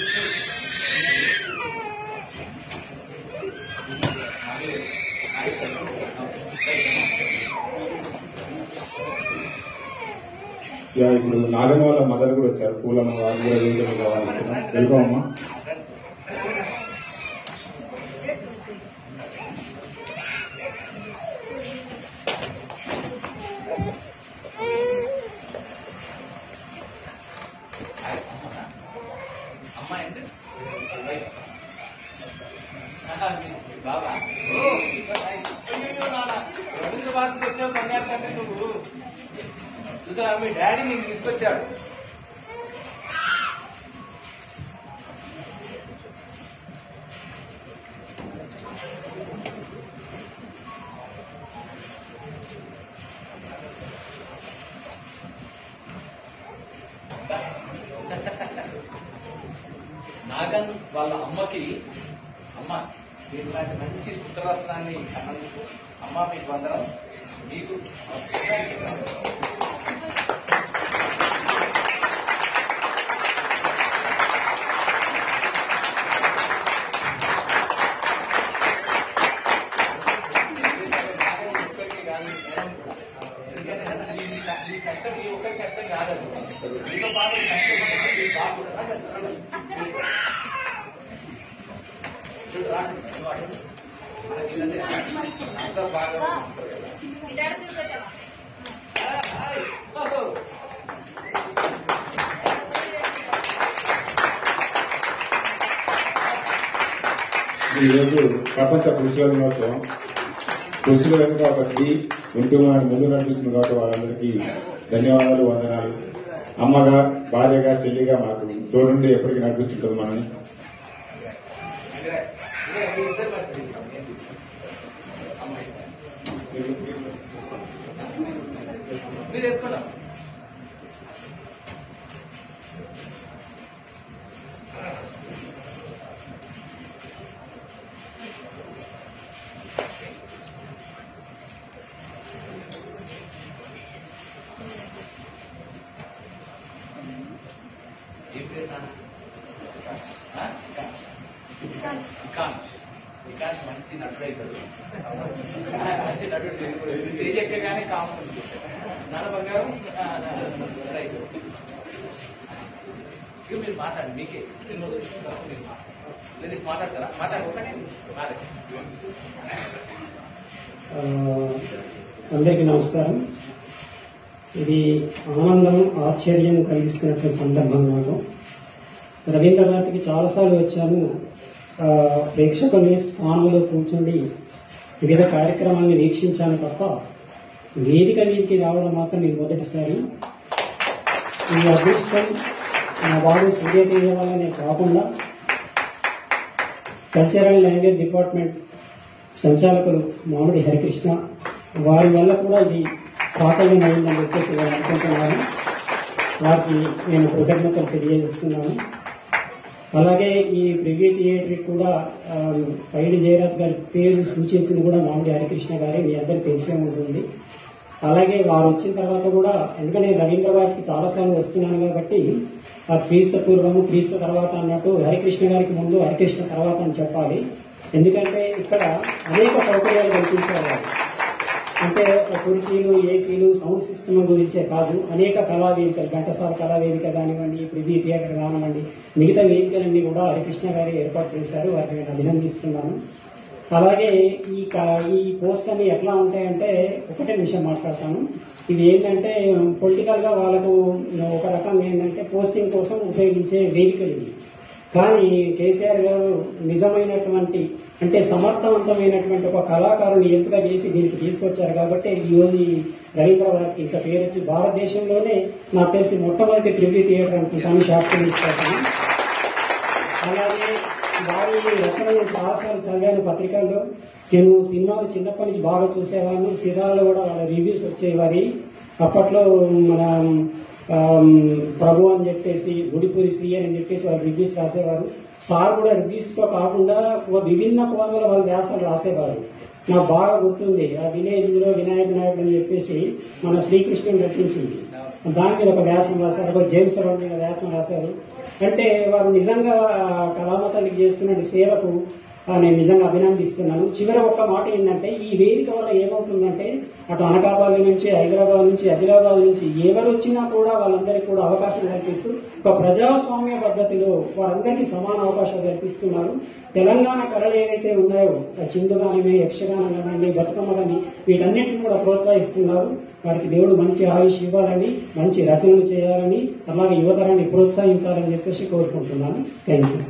యా, ఇప్పుడు నాగమ్మ వాళ్ళ మదర్ కూడా వచ్చారు పూలమ్మ వారు కూడా వేదికగా ఆహ్వానిస్తున్నాం వెల్కమ్ అమ్మా అమ్మాయి అంటే ఆహా, మీ- మీ బాబా ఓ, అయ్యయ్యో నాన్న, రవీంద్ర భారతికి వచ్చావు కంగారు కంటే నువ్వు చూసావా మీ డాడీ నీకు తీసుకొచ్చాడు నాగన్ వాళ్ళ అమ్మకి అమ్మ మీరు ఇలాంటి మంచి పుత్రరత్నాన్ని కన్నందుకు అమ్మ మీకు వందనం మీకు ఒక్కరికి కాదు, మేడం కూడా. ఎందుకంటే ఈ- ఈ- ఈ కష్టం ఈ ఒక్కరి కష్టం కాదు మీతో పాటు కష్టపడే మీ బాబు కూడా రండి, రండి. చూడు, రా. నువ్వు అటు. మనకి ఏంటంటే అంతా బాగా ఉంటారు కదా. ఆ, హాయ్. ఓహో. ఈరోజు ప్రపంచ పురుషుల దినోత్సవం పురుషుల వెనుక ఒక స్త్రీ ఉంటూ మనకు ముందు నడిపిస్తుంది కాబట్టి వాళ్ళందరికీ ధన్యవాదాలు వందనాలు అమ్మగా భార్యగా చెల్లిగా మాకు తోడుండి ఎప్పటికీ నడిపిస్తుంటుంది మనని Congrats. ఇదే, మీ ఇద్దరు మరి తీసుకోండి. ఏంటి? అమ్మాయి. మీరు వేసుకోండి అమ్మ. ఏం పేరు నాన్న? ఆ? వికాస్. వికాస్ వికాస్ మంచి నటుడు అవుతాడు మంచి నటుడు స్టేజ్ ఎక్కగానే కామన్ నల్ల బంగారం ఆ, రైట్ ఇక మీరు మాట్లాడండి మీకే సినిమా చూస్తున్నారు మీరు మాట్లాడండి లేదు మాట్లాడతారా మాట్లాడండి మాట్లాడండి ఆ, అందరికీ నమస్కారం ఇది ఆనందం ఆశ్చర్యం కలిగిస్తున్నటువంటి సందర్భం నాకు రవీంద్ర భారతికి చాలాసార్లు వచ్చాను ఆ, ప్రేక్షకుల్ని స్థానంలో కూర్చుండి వివిధ కార్యక్రమాలను వీక్షించాను తప్ప వేదిక మీదకి రావడం మాత్రం నేను మొదటిసారి ఈ అదృష్టం నా వాడు సూర్యతేజ వల్లనే కాకుండా కల్చరల్ లాంగ్వేజ్ డిపార్ట్మెంట్ సంచాలకులు మామిడి హరికృష్ణ వారి వల్ల కూడా ఇది సాఫల్యం అయిందని చెప్పేసి నేను అనుకుంటున్నాను వారికి నేను కృతజ్ఞతలు తెలియజేస్తున్నాను అలాగే ఈ ప్రివ్యూ థియేటర్ కూడా ఆ, పైడి జయరాజ్ గారి పేరు సూచించింది కూడా మామిడి హరికృష్ణ గారే మీ అందరికి తెలిసే ఉంటుంది అలాగే వారు వచ్చిన తర్వాత కూడా ఎందుకంటే నేను రవీంద్ర వారికి చాలాసార్లు వస్తున్నాను కాబట్టి ఆ క్రీస్తు పూర్వము క్రీస్తు తర్వాత అన్నట్టు హరికృష్ణ గారికి ముందు హరికృష్ణ తర్వాత అని చెప్పాలి ఎందుకంటే ఇక్కడ అనేక సౌకర్యాలు కల్పించారు వారు. అంటే కుర్చీలు ఏసీలు సౌండ్ సిస్టమ్ గురించే కాదు అనేక కళా వేదికలు ఘంటసాల కళా వేదిక కానివ్వండి ప్రివ్యూ థియేటర్ కానివ్వండి మిగతా వేదికలన్నీ కూడా హరికృష్ణ గారు ఏర్పాటు చేశారు వారిని నేను అభినందిస్తున్నాను అలాగే ఈ క- ఈ పోస్ట్ అన్ని ఎట్లా ఉంటాయంటే ఒకటే విషయం మాట్లాడతాను ఇవి ఏంటంటే పొలిటికల్ గా వాళ్ళకు ఒక రకంగా ఏంటంటే పోస్టింగ్ కోసం ఉపయోగించే వేదికలు ఇవి కానీ కేసీఆర్ గారు నిజమైనటువంటి అంటే సమర్థవంతమైనటువంటి ఒక కళాకారుని ఎంపిక చేసి దీనికి తీసుకొచ్చారు కాబట్టి ఈ రోజు ఈ రవీంద్ర గారికి ఇంకా పేరు వచ్చి భారతదేశంలోనే నాకు తెలిసి మొట్టమొదటి ప్రివ్యూ థియేటర్ అనుకుంటాను షాప్ తీసుకొస్తాను అలాగే వారి రచనలు చాలాసార్లు చదివాను పత్రికల్లో నేను సినిమాలు చిన్నప్పటి నుంచి బాగా చూసేవాడిని సినిమాల్లో కూడా వాళ్ళ రివ్యూస్ వచ్చేవారి అప్పట్లో మన ఆమ్, ప్రభు అని చెప్పేసి గుడిపూరి సీఎన్ అని చెప్పేసి వాళ్ళు రివ్యూస్ రాసేవారు సార్ కూడా రివ్యూస్ తో కాకుండా ఒక విభిన్న కోణాల వాళ్ళ వ్యాసాలు రాసేవారు నాకు బాగా గుర్తుంది ఆ విలేజ్ లో వినాయక నాయకుడు అని చెప్పేసి మన శ్రీకృష్ణుడు నటించింది దాని మీద ఒక వ్యాసం రాశారు ఒక జేమ్స్ రావు మీద వ్యాసం రాశారు అంటే వారు నిజంగా ఆ కళామతానికి చేస్తున్న సేవకు ఆ, నేను నిజంగా అభినందిస్తున్నాను చివరి ఒక్క మాట ఏంటంటే ఈ వేదిక వల్ల ఏమవుతుందంటే అటు అనకాపల్లి నుంచి హైదరాబాద్ నుంచి ఆదిలాబాద్ నుంచి ఎవరు వచ్చినా కూడా వాళ్ళందరికీ కూడా అవకాశం కల్పిస్తూ ఒక ప్రజాస్వామ్య పద్ధతిలో వారందరికీ సమాన అవకాశాలు కల్పిస్తున్నారు తెలంగాణ కళలు ఏవైతే ఉన్నాయో ఆ చిందుగాని యక్షగానం కానివ్వండి బతుకమ్మ కానీ వీటన్నిటిని కూడా ప్రోత్సహిస్తున్నారు వారికి దేవుడు మంచి ఆయుష్ ఇవ్వాలని మంచి రచనలు చేయాలని అలాగే యువతరాన్ని ప్రోత్సహించాలని చెప్పేసి కోరుకుంటున్నాను థ్యాంక్ యూ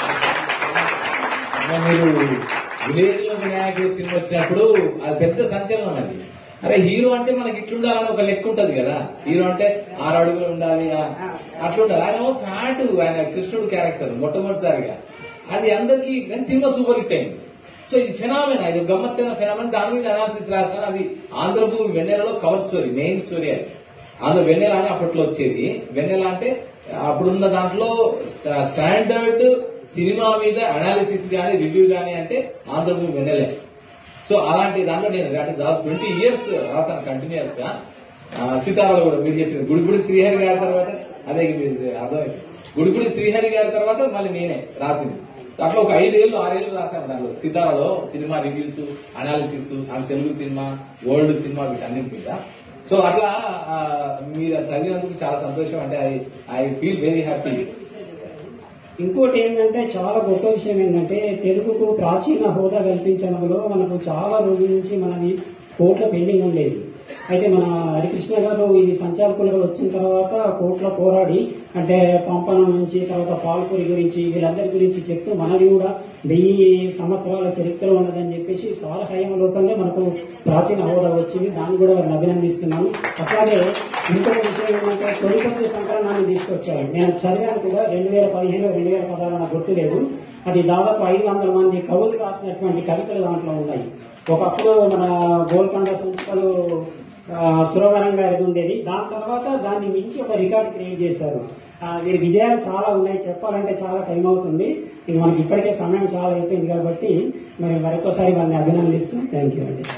ఇంకా మీరు విలేజ్ లో వినాయకుడు సినిమా వచ్చినప్పుడు అది పెద్ద సంచలనం అది అరే హీరో అంటే మనకి ఇట్లుండాలని ఒక లెక్క ఉంటది కదా హీరో అంటే ఆరు అడుగులు ఉండాలి ఆ- అట్లుండాలి ఆయన ఫ్యాట్ ఆయన కృష్ణుడు క్యారెక్టర్ మొట్టమొదటిసారిగా అది అందరికి కానీ సినిమా సూపర్ హిట్ అయింది సో ఇది ఫెనామినా ఇది ఒక గమ్మత్తైన ఫెనామినా దాని మీద అనాలిసిస్ రాస్తాను అది ఆంధ్రభూమి వెన్నెలలో కవర్ స్టోరీ మెయిన్ స్టోరీ అది అందులో వెన్నెల అని అప్పట్లో వచ్చేది వెన్నెల అంటే అప్పుడున్న దాంట్లో స్టా- స్టాండర్డ్ సినిమా మీద అనాలిసిస్ గానీ రివ్యూ గానీ అంటే ఆంధ్రభూమి వెన్నెలే సో అలాంటి దాంట్లో నేను అంటే దాదాపు ట్వంటీ ఇయర్స్ రాశాను కంటిన్యూస్ గా ఆ, సీతారాలు కూడా మీరు చెప్పిన గుడిగుడి శ్రీహరి గారి తర్వాత అదే ఇది అర్థమైంది గుడిగుడి శ్రీహరి గారి తర్వాత మళ్ళీ నేనే రాసింది సో అట్లా ఒక ఐదేళ్ళు ఆరేళ్ళు రాశాను దాంట్లో సీతారాలో సినిమా రివ్యూస్ అనాలిసిస్ ఆ తెలుగు సినిమా వరల్డ్ సినిమా వీటన్నిటి మీద సో అట్లా ఆ, మీరు అది చదివినందుకు చాలా సంతోషం అంటే I I feel very happy ఇంకోటి ఏంటంటే చాలా గొప్ప విషయం ఏంటంటే తెలుగుకు ప్రాచీన హోదా కల్పించడంలో మనకు చాలా రోజుల నుంచి మనది కోర్టుల పెండింగ్ ఉండేది అయితే మన హరికృష్ణ గారు ఇది సంచాలకులుగా వచ్చిన తర్వాత కోర్టులో పోరాడి అంటే పంపన నుంచి తర్వాత పాల్పూరి గురించి వీళ్ళందరి గురించి చెప్తూ మనది కూడా వెయ్యి సంవత్సరాల చరిత్ర ఉన్నదని చెప్పేసి సార హయమలోకంగా మనకు ప్రాచీన హోదా వచ్చింది దాన్ని కూడా వారిని అభినందిస్తున్నాను అట్లాగే ఇంకొక విషయం ఏంటంటే తొలిపతి సంకలనాన్ని తీసుకొచ్చారు నేను చదివాను కూడా రెండు వేల పదిహేను రెండు వేల పదహారు నాకు గుర్తులేదు అది దాదాపు ఐదు వందల మంది కవులు రాసినటువంటి కవితలు దాంట్లో ఉన్నాయి ఒకప్పుడు మన గోల్కొండ సంస్థలు ఆ, సురవరం గారిది ఉండేది దాని తర్వాత దాన్ని మించి ఒక రికార్డ్ క్రియేట్ చేశారు ఆ, వీరి విజయాలు చాలా ఉన్నాయి చెప్పాలంటే చాలా టైం అవుతుంది ఇక మనకి ఇప్పటికే సమయం చాలా అయిపోయింది కాబట్టి మరి మరొకసారి వారిని అభినందిస్తూ థ్యాంక్ యూ అండి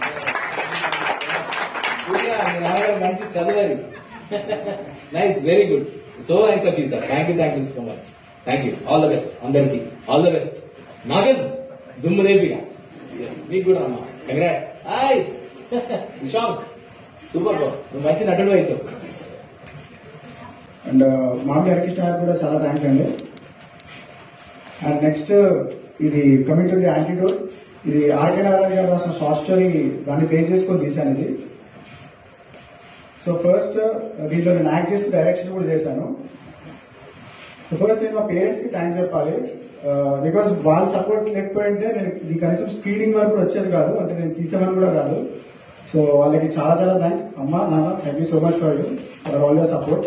సూర్య మీ నాన్నగారు మంచి చదివారు nice very good so nice of you sir thank you thank you so much thank you all the best అందరికి ఆల్ ద బెస్ట్ నాగన్ దుమ్ము రేపిగా మీకు కూడా అమ్మా congrats hi Nishank super boss నువ్వు మంచి నటుడు అవుతావు అండ్ మామూలు హరికృష్ణ గారికి కూడా చాలా థ్యాంక్స్ అండి అండ్ నెక్స్ట్ ఇది కమింగ్ టు ది యాంటీడోట్ ఇది ఆర్కే నారాయణ గారు రాసిన షార్ట్ స్టోరీ దాన్ని బేస్ చేసుకొని తీశాను ఇది సో ఫస్ట్ దీంట్లో నేను యాక్ట్ చేసి డైరెక్షన్ కూడా చేశాను ఫస్ట్ నేను మా పేరెంట్స్ కి థ్యాంక్స్ చెప్పాలి బికాస్ వాళ్ళ సపోర్ట్ లేకపోయింటే నేను ఇది కనీసం స్క్రీనింగ్ వరకు కూడా వచ్చేది కాదు అంటే నేను తీసేమని కూడా కాదు సో వాళ్ళకి చాలా చాలా థ్యాంక్స్ అమ్మ నాన్న thank you so much for you for all your support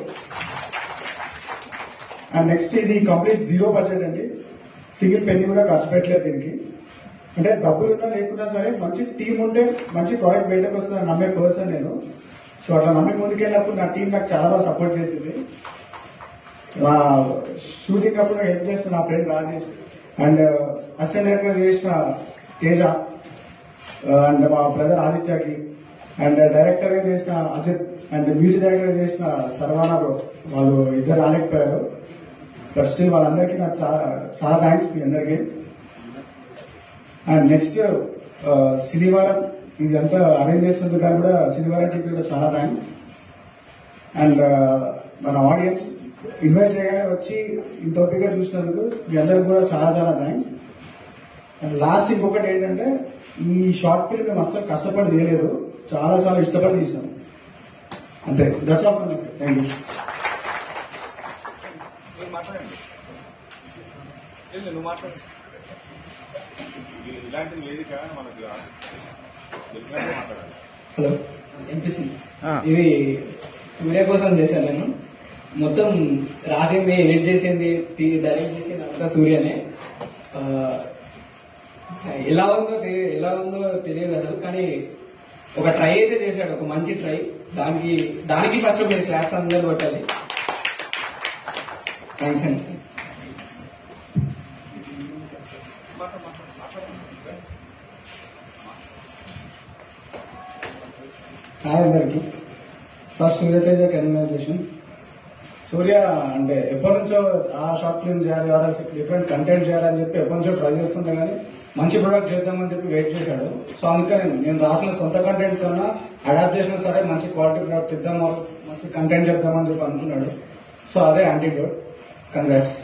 and next ఇది కంప్లీట్ జీరో బడ్జెట్ అండి సింగిల్ పెన్ని కూడా ఖర్చు పెట్టలేదు దీనికి అంటే డబ్బులు ఉన్నా లేకున్నా సరే మంచి టీం ఉంటే మంచి ప్రాడక్ట్ బయటకు వస్తుందని నమ్మే పర్సన్ నేను సో అట్లా నమ్మి ముందుకెళ్ళినప్పుడు నా టీం నాకు చాలా బాగా సపోర్ట్ చేసింది నా షూటింగ్ అప్పుడు హెల్ప్ చేస్తున్న నా friend Rajesh and assistant director చేసిన తేజ అండ్ మా బ్రదర్ ఆదిత్యకి అండ్ డైరెక్టర్ గా చేసిన అజిత్ అండ్ మ్యూజిక్ డైరెక్టర్ చేసిన సర్వానా బ్రో వాళ్ళు ఇద్దరు రాలేకపోయారు బట్ స్టిల్ వాళ్ళందరికీ నాకు చాలా చాలా థ్యాంక్స్ మీ అందరికీ అండ్ నెక్స్ట్ శనివారం ఇదంతా అరేంజ్ చేసినందుకు కానీ కూడా శనివారం టీవీ కూడా చాలా థ్యాంక్స్ అండ్ మన ఆడియన్స్ ఇన్వైట్ చేయగానే వచ్చి ఇంత ఓపికగా చూసినందుకు మీ అందరికి కూడా చాలా చాలా థ్యాంక్స్ అండ్ లాస్ట్ ఇంకొకటి ఏంటంటే ఈ షార్ట్ ఫిల్మ్ మేము అస్సలు కష్టపడి తీయలేదు చాలా చాలా ఇష్టపడి తీసాం అంతే దట్స్ ఆల్ థ్యాంక్ యూ మీరు మాట్లాడండి వెళ్ళు, నువ్వు మాట్లాడు ఇది- ఇలాంటిది వేదిక మనకు తెలిసినట్టు మాట్లాడాలి హలో ఎంపీసీ ఇది సూర్య కోసం చేశాను నేను మొత్తం రాసింది ఎడిట్ చేసింది తీ- డైరెక్ట్ చేసింది అంతా సూర్యనే ఆ, ఎలా ఉందో తె- ఎలా ఉందో తెలియదు అసలు కానీ ఒక ట్రై అయితే చేశాడు ఒక మంచి ట్రై దానికి దానికి ఫస్ట్ మీరు క్లాస్ అందరూ కొట్టాలి థ్యాంక్స్ అండి హాయ్ అందరికి ఫస్ట్ సూర్యతేజ కన్వర్జేషన్ సూర్య అంటే ఎప్పటి నుంచో ఆ షార్ట్ ఫిల్మ్ చేయాలి ఆర్ఎస్ డిఫరెంట్ కంటెంట్ చేయాలని చెప్పి ఎప్పటి నుంచో ట్రై చేస్తుంటే కానీ మంచి ప్రొడక్ట్ చేద్దామని చెప్పి వెయిట్ చేశాడు సో అందుకని నేను రాసిన సొంత కంటెంట్ కన్నా అడాప్ట్ చేసినా సరే మంచి క్వాలిటీ ప్రొడక్ట్ ఇద్దాం మంచి కంటెంట్ చెప్దామని చెప్పి అనుకున్నాడు సో అదే యాంటీడోట్ కంగ్రాట్స్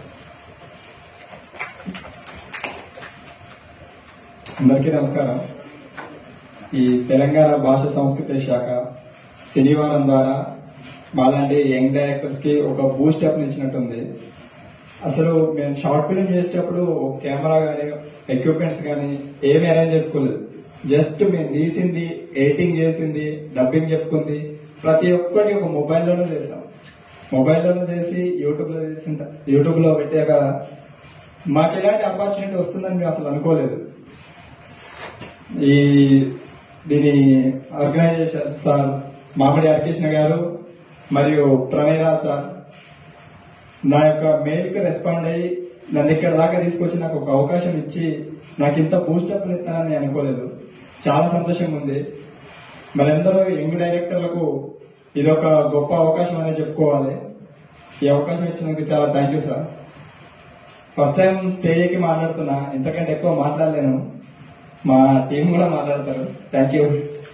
అందరికీ నమస్కారం ఈ తెలంగాణ భాష సంస్కృతి శాఖ శనివారం ద్వారా మాలాంటి యంగ్ డైరెక్టర్స్ కి ఒక బూస్ట్ అప్ ఇచ్చినట్టుంది అసలు మేము షార్ట్ ఫిల్మ్ చేసేటప్పుడు కెమెరా కానీ ఎక్విప్మెంట్స్ కానీ ఏమి అరేంజ్ చేసుకోలేదు జస్ట్ మేము తీసింది ఎడిటింగ్ చేసింది డబ్బింగ్ చెప్పుకుంది ప్రతి ఒక్కటి ఒక మొబైల్లోనే చేసాం మొబైల్లోనే చేసి యూట్యూబ్ లో చేసిన యూట్యూబ్ లో పెట్టాక మాకు ఇలాంటి ఆపర్చునిటీ వస్తుందని మేము అసలు అనుకోలేదు ఈ దీని ఆర్గనైజ్ చేశారు సార్ మామిడి హరికృష్ణ గారు మరియు ప్రణయరాజ్ సార్ నా యొక్క మెయిల్ కి రెస్పాండ్ అయ్యి నన్ను ఇక్కడ దాకా తీసుకొచ్చి నాకు ఒక అవకాశం ఇచ్చి నాకు ఇంత బూస్టప్ ఇస్తానని నేను అనుకోలేదు చాలా సంతోషంగా ఉంది మనందరూ యంగ్ డైరెక్టర్లకు ఇదొక గొప్ప అవకాశం అనేది చెప్పుకోవాలి ఈ అవకాశం ఇచ్చినందుకు చాలా thank you sir first time stage ఎక్కి మాట్లాడుతున్నా ఇంతకంటే ఎక్కువ మాట్లాడలేను మా టీం కూడా మాట్లాడతారు thank you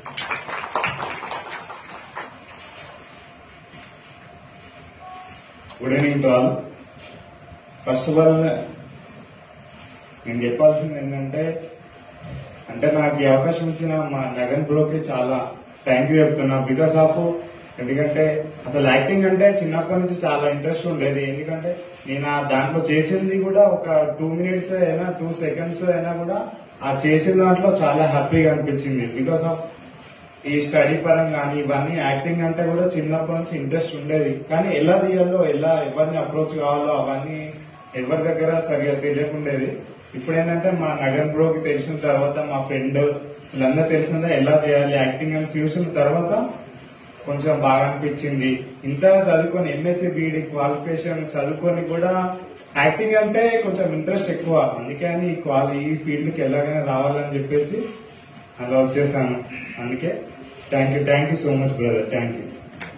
good evening to all first of all నేను చెప్పాల్సింది ఏంటంటే అంటే నాకు ఈ అవకాశం ఇచ్చిన మా నగన్ బ్రోకి చాలా థ్యాంక్ యూ చెప్తున్నా బికాస్ ఆఫ్ ఎందుకంటే అసలు యాక్టింగ్ అంటే చిన్నప్పటి నుంచి చాలా ఇంట్రెస్ట్ ఉండేది ఎందుకంటే నేను ఆ దాంట్లో చేసింది కూడా ఒక టూ మినిట్స్ అయినా టూ సెకండ్స్ అయినా కూడా ఆ చేసిన దాంట్లో చాలా హ్యాపీగా అనిపించింది బికాస్ ఆఫ్ ఈ స్టడీ పరంగా కానీ ఇవన్నీ యాక్టింగ్ అంటే కూడా చిన్నప్పటి నుంచి ఇంట్రెస్ట్ ఉండేది కానీ ఎలా తీయాలో ఎలా ఎవరిని అప్రోచ్ కావాలో అవన్నీ ఎవరి దగ్గర సరిగా తెలియకుండేది ఇప్పుడు ఏంటంటే మా నగన్ బ్రోకి తెలిసిన తర్వాత మా ఫ్రెండ్ వీళ్ళందరూ తెలిసిందా ఎలా చేయాలి యాక్టింగ్ అని చూసిన తర్వాత కొంచెం బాగా అనిపించింది ఇంత చదువుకొని ఎంఎస్సీ బీఈడి క్వాలిఫికేషన్ చదువుకొని కూడా యాక్టింగ్ అంటే కొంచెం ఇంట్రెస్ట్ ఎక్కువ అందుకే అని ఈ క్వాలి ఈ ఫీల్డ్ కి ఎలాగైనా రావాలని చెప్పేసి అలా వచ్చేసాను అందుకే thank you thank you so much brother thank you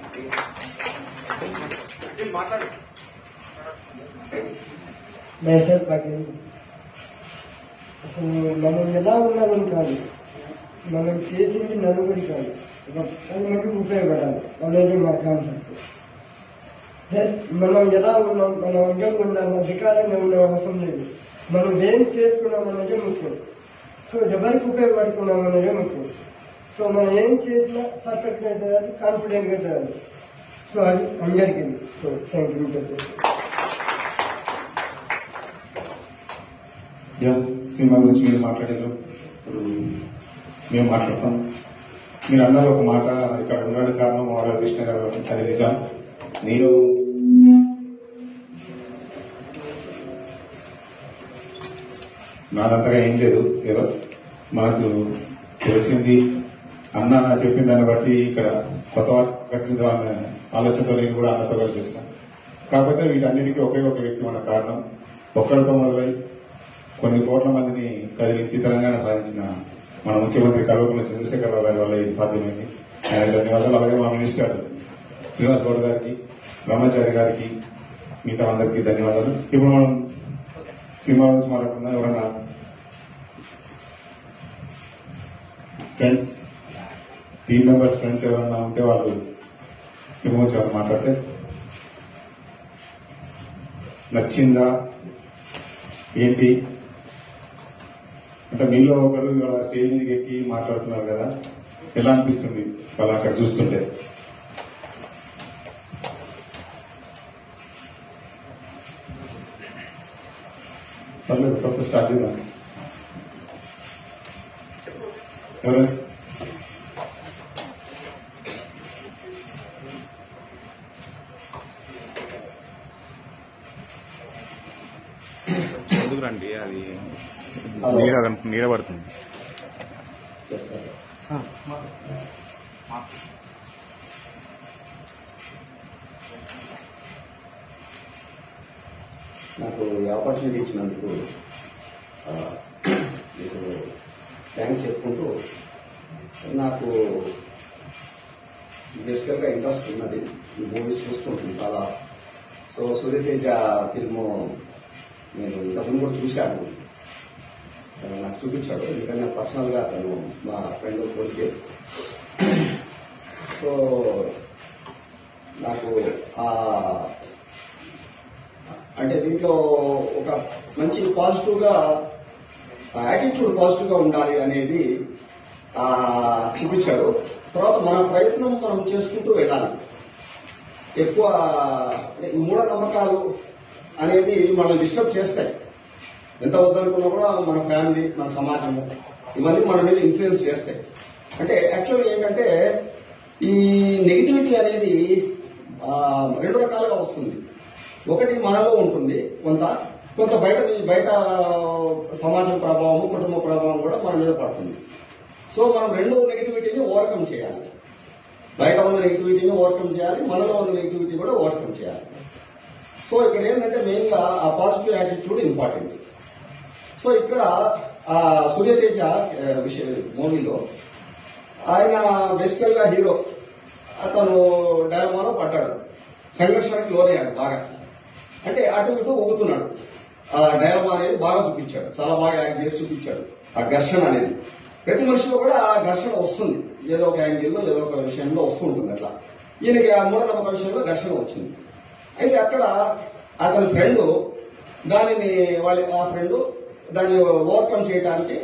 message పగిలింది అసలు మనం ఎలా ఉన్నామని కాదు మనం చేసింది నలుగురి కాదు ఒక పది మందికి ఉపయోగపడాలి అనేది మా కాన్సెప్ట్ ప్లస్ మనం ఎలా ఉన్నాం మనం అంగంగా ఉండాలి అధికారంగా ఉండే అవసరం లేదు మనం ఏం చేసుకున్నాం అనేది ముఖ్యం సో ఎవరికి ఉపయోగపడుతున్నాం అనేది ముఖ్యం సో మనం ఏం చేసినా పర్ఫెక్ట్ గా చేయాలి కాన్ఫిడెంట్ గా చేయాలి సో అది అందరికీ సో థ్యాంక్ యూ చెప్పేసి యా, సినిమా గురించి మీరు మాట్లాడారు ఇప్పుడు మేము మాట్లాడతాం మీరు అన్నారు ఒక మాట ఇక్కడ ఉండడానికి కారణం మోహన్ కృష్ణ గారు అది నిజం నేను నాదంతగా ఏం లేదు ఏదో మనకు వచ్చింది అన్న చెప్పిన దాన్ని బట్టి ఇక్కడ కొత్త వాటి ఆలోచనతో నేను కూడా అన్నతో కలిసి వచ్చాను కాకపోతే వీటన్నిటికీ ఒకే ఒక వ్యక్తి మన కారణం ఒక్కరితో మొదలై కొన్ని కోట్ల మందిని కదిలించి తెలంగాణ సాధించిన మన ముఖ్యమంత్రి కల్వకుంట్ల చంద్రశేఖరరావు గారి వల్ల ఇది సాధ్యమైంది ఆయన ధన్యవాదాలు అలాగే మా మినిస్టర్ శ్రీనివాస్ గౌడ్ గారికి బ్రహ్మచారి గారికి మిగతా అందరికీ ధన్యవాదాలు ఇప్పుడు మనం సినిమా గురించి మాట్లాడుకుందాం ఎవరన్నా ఫ్రెండ్స్ టీం మెంబర్స్ ఫ్రెండ్స్ ఎవరన్నా ఉంటే వాళ్ళు సినిమా గురించి ఎవరు మాట్లాడితే నచ్చిందా ఏంటి అంటే మీలో ఒకరు ఇవాళ స్టేజ్ మీదకి ఎక్కి మాట్లాడుతున్నారు కదా ఎలా అనిపిస్తుంది వాళ్ళు అక్కడ చూస్తుంటే పర్లేదు ఫస్ట్ స్టార్ట్ చేద్దాం ఎవరు ఎందుకు రండి అది నీడ కనుక- నీడ పడుతుంది నాకు ఈ ఆపర్చునిటీ ఇచ్చినందుకు ఆ, మీకు థ్యాంక్స్ చెప్పుకుంటూ నాకు బేసికల్ గా ఇంట్రెస్ట్ ఉన్నది ఈ మూవీస్ చూస్తుంటుంది చాలా సో సూర్యతేజ ఫిల్మ్ నేను ఇంతకుముందు కూడా చూశాను ఆ, నాకు చూపించాడు ఎందుకంటే పర్సనల్ గా అతను మా ఫ్రెండ్ కొడుకే సో నాకు ఆ అంటే దీంట్లో ఒక మంచి పాజిటివ్ గా యాటిట్యూడ్ పాజిటివ్ గా ఉండాలి అనేది ఆ, చూపించాడు తర్వాత మన ప్రయత్నం మనం చేసుకుంటూ వెళ్ళాలి ఎక్కువ అంటే ఈ మూఢ నమ్మకాలు అనేది మనం డిస్టర్బ్ చేస్తాయి ఎంత వద్దనుకున్నా కూడా మన ఫ్యామిలీ మన సమాజము ఇవన్నీ మన మీద ఇన్ఫ్లుయెన్స్ చేస్తాయి అంటే యాక్చువల్గా ఏంటంటే ఈ నెగిటివిటీ అనేది ఆ, రెండు రకాలుగా వస్తుంది ఒకటి మనలో ఉంటుంది కొంత కొంత బయట బయట సమాజం ప్రభావం కుటుంబ ప్రభావం కూడా మన మీద పడుతుంది సో మనం రెండు నెగిటివిటీని ఓవర్కమ్ చేయాలి బయట ఉన్న నెగిటివిటీని ఓవర్కమ్ చేయాలి మనలో ఉన్న నెగిటివిటీ కూడా ఓవర్కమ్ చేయాలి సో ఇక్కడ ఏంటంటే మెయిన్ గా ఆ పాజిటివ్ యాటిట్యూడ్ ఇంపార్టెంట్ సో ఇక్కడ ఆ సూర్యతేజ ఆ, విషయ మూవీలో ఆయన బేసికల్ గా హీరో అతను డైలమాలో పడ్డాడు సంఘర్షణకి లోనయ్యాడు బాగా అంటే అటు ఇటు ఊగుతున్నాడు ఆ డైలమా అనేది బాగా చూపించాడు చాలా బాగా యాక్ట్ చేసి చూపించాడు ఆ ఘర్షణ అనేది ప్రతి మనిషిలో కూడా ఆ ఘర్షణ వస్తుంది ఏదో ఒక యాంగిల్లో ఏదో ఒక విషయంలో వస్తూ ఉంటుంది అట్లా ఈయనకి ఆ మూఢనమ్మక విషయంలో ఘర్షణ వచ్చింది అయితే అక్కడ అతని ఫ్రెండ్ దానిని వాళ్ళ ఆ ఫ్రెండ్ దాన్ని ఓవర్కమ్ చేయడానికి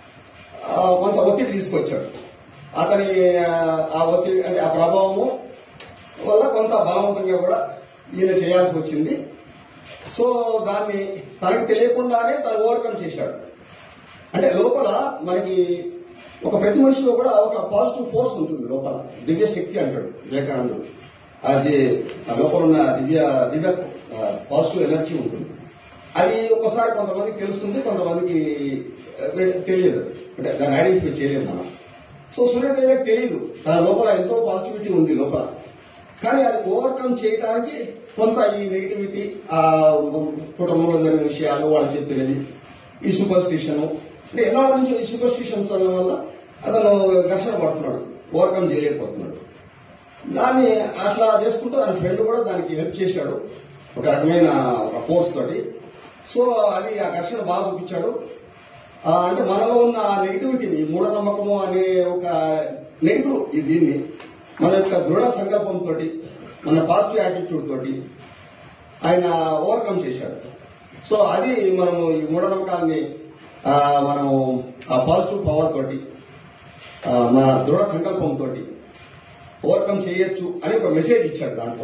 ఆ, కొంత ఒత్తిడి తీసుకొచ్చాడు అతని ఆ, ఆ ఒత్తిడి అంటే ఆ ప్రభావము వల్ల కొంత బలవంతంగా కూడా ఈయన చేయాల్సి వచ్చింది సో దాన్ని తనకు తెలియకుండానే తను ఓవర్కమ్ చేశాడు అంటే లోపల మనకి ఒక ప్రతి మనిషిలో కూడా ఒక పాజిటివ్ ఫోర్స్ ఉంటుంది లోపల దివ్య శక్తి అంటాడు వివేకానందుడు అది ఆ లోపల ఉన్న దివ్య దివ్య పాజిటివ్ ఎనర్జీ ఉంటుంది అది ఒక్కసారి కొంతమందికి తెలుస్తుంది కొంతమందికి ఆ, తెలియదు అంటే దాన్ని ఐడెంటిఫై చేయలేదు మనం సో సూర్యతేజకి తెలియదు తన లోపల ఎంతో పాజిటివిటీ ఉంది లోపల కానీ అది ఓవర్కమ్ చేయడానికి కొంత ఈ నెగిటివిటీ ఆ కుటుంబంలో జరిగిన విషయాలు వాళ్ళు చెప్పినవి ఈ సూపర్ స్టిషన్ అంటే ఎన్నో నుంచి ఈ సూపర్ స్టిషన్స్ వల్ల అతను ఘర్షణ పడుతున్నాడు ఓవర్కమ్ చేయలేకపోతున్నాడు దాన్ని అట్లా చేసుకుంటూ ఆయన ఫ్రెండ్ కూడా దానికి హెల్ప్ చేశాడు ఒక రకమైన ఒక ఫోర్స్ తోటి సో అది ఆ ఘర్షణ బాగా చూపించాడు ఆ, అంటే మనలో ఉన్న నెగిటివిటీని మూఢనమ్మకము అనే ఒక నెగిటివ్ ఈ దీన్ని మన యొక్క దృఢ సంకల్పంతో మన పాజిటివ్ యాటిట్యూడ్ తోటి ఆయన ఓవర్కమ్ చేశాడు సో అది మనము ఈ మూఢనమ్మకాన్ని ఆ, మనము ఆ పాజిటివ్ పవర్ తోటి ఆ, మన దృఢ సంకల్పంతో ఓవర్కమ్ చేయొచ్చు అని ఒక మెసేజ్ ఇచ్చాడు దాంట్లో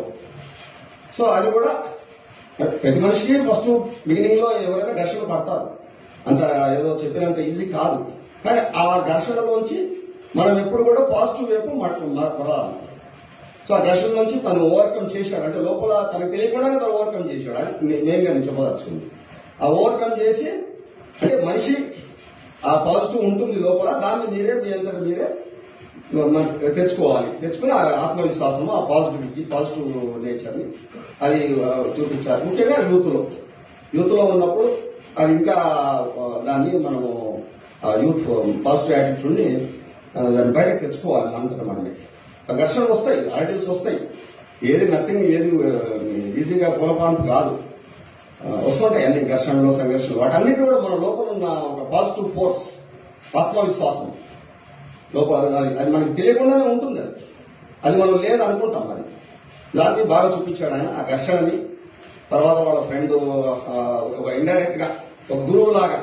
సో అది కూడా ప్రతి మనిషికి ఫస్ట్ బిగినింగ్ లో ఎవరైనా ఘర్షణ పడతారు అంత ఏదో చెప్పినంత ఈజీ కాదు కానీ ఆ ఘర్షణలోంచి మనం ఎప్పుడు కూడా పాజిటివ్ వైపు మరపడాలి సో ఆ ఘర్షణ నుంచి తను ఓవర్కమ్ చేశాడు అంటే లోపల తనకు తెలియకుండానే తను ఓవర్కమ్ చేశాడు అని మెయిన్ గా నేను చెప్పదలుచుకుంది ఆ ఓవర్కమ్ చేసి అంటే మనిషి ఆ పాజిటివ్ ఉంటుంది లోపల దాన్ని మీరే మీ అంతటి మీరే మన- తెచ్చుకోవాలి తెచ్చుకుని ఆ ఆత్మవిశ్వాసము ఆ పాజిటివిటీ పాజిటివ్ నేచర్ ని అది ఆ, చూపించాలి ముఖ్యంగా యూత్ లో యూత్ లో ఉన్నప్పుడు అది ఇంకా ఆ, దాన్ని మనము యూత్ పాజిటివ్ యాటిట్యూడ్ ని ఆ, దాన్ని బయటకు తెచ్చుకోవాలి మనంతట మనమే ఆ ఘర్షణలు వస్తాయి ఆర్టిల్స్ వస్తాయి ఏది నథింగ్ ఏది ఆ, ఈజీగా పూలపాన్పు కాదు ఆ, వస్తుంటాయి అన్ని ఘర్షణలు సంఘర్షణలు వాటన్నిటి కూడా మన లోపల ఉన్న ఒక పాజిటివ్ ఫోర్స్ ఆత్మవిశ్వాసం లోపల అది అది మనకి తెలియకుండానే ఉంటుంది అది అది మనం లేదు అనుకుంటాం అది దాన్ని బాగా చూపించాడు ఆయన ఆ ఘర్షణని తర్వాత వాళ్ళ ఫ్రెండ్ ఒక ఇండైరెక్ట్ గా ఒక గురువు లాగా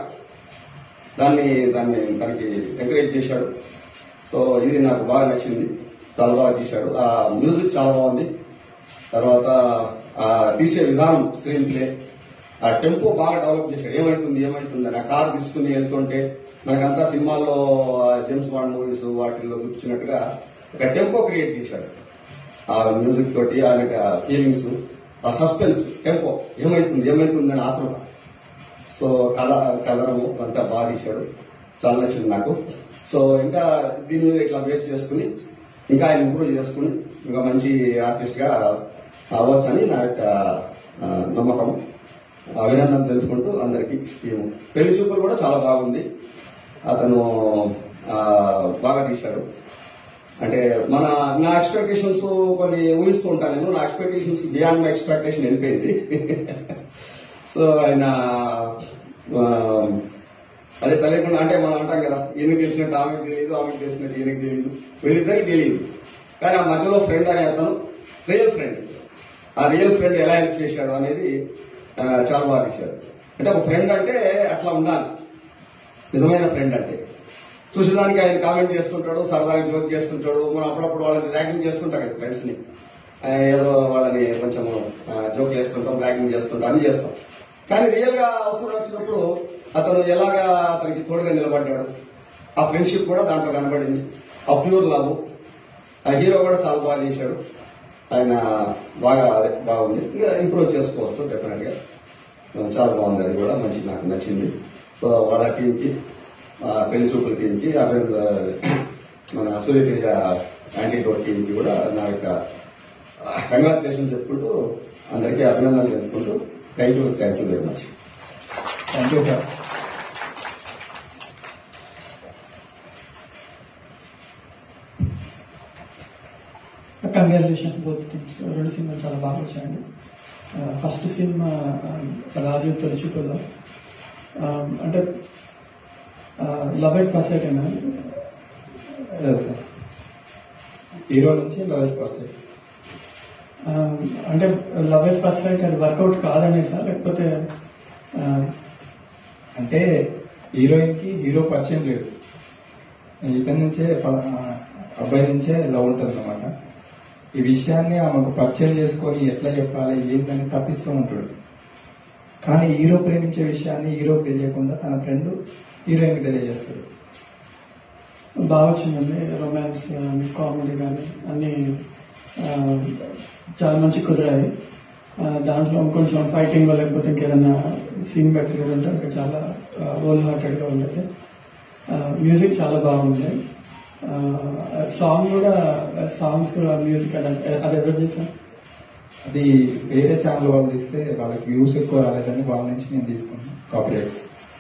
దాన్ని దాన్ని తనకి ఎంకరేజ్ చేశాడు సో ఇది నాకు బాగా నచ్చింది చాలా బాగా తీశాడు ఆ మ్యూజిక్ చాలా బాగుంది తర్వాత ఆ తీసే విధానం స్క్రీన్ ప్లే ఆ టెంపో బాగా డెవలప్ చేశాడు ఏమైతుంది ఏమైతుంది అని ఆ కార్ తీసుకుని వెళ్తుంటే మనకంతా సినిమాల్లో ఆ జేమ్స్ బాండ్ మూవీస్ వాటిల్లో చూపించినట్టుగా ఒక టెంపో క్రియేట్ చేశాడు ఆ మ్యూజిక్ తోటి ఆ ఫీలింగ్స్ ఆ సస్పెన్స్ టెంపో ఏమైతుంది ఏమైతుంది అని ఆతృత సో కథ కథనము అంతా బాగా తీశాడు చాలా నచ్చింది నాకు సో ఇంకా దీని మీద ఇట్లా బేస్ చేసుకుని ఇంకా ఆయన ఇంప్రూవ్ చేసుకుని ఇంకా మంచి ఆర్టిస్ట్ గా అవ్వచ్చని నా యొక్క ఆ, నమ్మకం అభినందన తెలుపుకుంటూ అందరికి పెళ్లి చూపులు కూడా చాలా బాగుంది అతను ఆ, బాగా తీశాడు అంటే మన నా ఎక్స్పెక్టేషన్స్ కొన్ని ఊహిస్తూ ఉంటాను నేను నా ఎక్స్పెక్టేషన్స్ బియాండ్ మై ఎక్స్పెక్టేషన్ వెళ్ళిపోయింది సో ఆయన ఆ, అదే తెలియకుండా అంటే మనం అంటాం కదా ఈయనకి తెలిసినట్టు ఆమెకు తెలియదు ఆమెకు తెలిసినట్టు ఈయనకి తెలియదు వీళ్ళిద్దరికి తెలియదు కానీ ఆ మధ్యలో ఫ్రెండ్ అనే అతను రియల్ ఫ్రెండ్ ఆ రియల్ ఫ్రెండ్ ఎలా హెల్ప్ చేశాడు అనేది ఆ, చాలా బాగా తీశాడు అంటే ఒక ఫ్రెండ్ అంటే అట్లా ఉండాలి నిజమైన ఫ్రెండ్ అంటే చూసేదానికి ఆయన కామెంట్ చేస్తుంటాడు సరదాగా జోక్ చేస్తుంటాడు మనం అప్పుడప్పుడు వాళ్ళని ర్యాగింగ్ చేస్తుంటాం కదా ఫ్రెండ్స్ ని ఆ, ఏదో వాళ్ళని కొంచెం జోక్ చేస్తుంటాం ర్యాగింగ్ చేస్తుంటాం అన్ని చేస్తాం కానీ రియల్ గా అవసరం వచ్చినప్పుడు అతను ఎలాగా అతనికి తోడుగా నిలబడ్డాడు ఆ ఫ్రెండ్షిప్ కూడా దాంట్లో కనబడింది ఆ ప్యూర్ లవ్ ఆ హీరో కూడా చాలా బాగా చేశాడు ఆయన బాగా బాగుంది ఇంకా ఇంప్రూవ్ చేసుకోవచ్చు డెఫినెట్ గా చాలా బాగుంది అది కూడా మంచి నాకు నచ్చింది సో వాళ్ళ టీంకి పెళ్లి చూపుల టీంకి అరవింద్ మన సూర్యతేజ యాంటీడోట్ టీంకి కూడా నా యొక్క కంగ్రాచులేషన్ చెప్పుకుంటూ అందరికీ అభినందనలు చెప్పుకుంటూ thank you thank you very much thank you sir congratulations both teams రెండు సినిమాలు చాలా బాగా వచ్చాయండి ఫస్ట్ సినిమా రాజు తొలిచుకోలో అంటే లవ్ ఎట్ ఫస్ట్ సైట్ అయినా సార్ హీరో నుంచి లవ్ పర్సెంట్ అంటే లవ్ ఎట్ ఫస్ట్ సైట్ అది వర్కౌట్ కాదనే సార్ లేకపోతే ఆ, అంటే హీరోయిన్ కి హీరో పరిచయం లేదు ఇతని నుంచే ప- ఆ, అబ్బాయి నుంచే లవ్ ఉంటుంది అనమాట ఈ విషయాన్ని ఆమెకు పరిచయం చేసుకొని ఎట్లా చెప్పాలి ఏందని తప్పిస్తూ ఉంటాడు కానీ హీరో ప్రేమించే విషయాన్ని హీరోకి తెలియకుండా తన ఫ్రెండ్ హీరోయిన్కి తెలియజేస్తాడు బాగా వచ్చిందండి రొమాన్స్ కానీ కామెడీ కానీ అన్ని ఆ, చాలా మంచి కుదిరాయి ఆ, దాంట్లో కొంచెం ఫైటింగ్ లేకపోతే ఇంకేదైనా సీన్ పెట్టలేదు అంటే ఇంకా చాలా ఓల్ హార్టెడ్ గా ఉండేది మ్యూజిక్ చాలా బాగుంది సాంగ్ కూడా సాంగ్స్ మ్యూజిక్ అది ఎవరు చేశారు అది వేరే ఛానల్ వాళ్ళు ఇస్తే వాళ్ళకి వ్యూస్ ఎక్కువ రాలేదని వాళ్ళ నుంచి నేను తీసుకున్నాను కాపీరైట్స్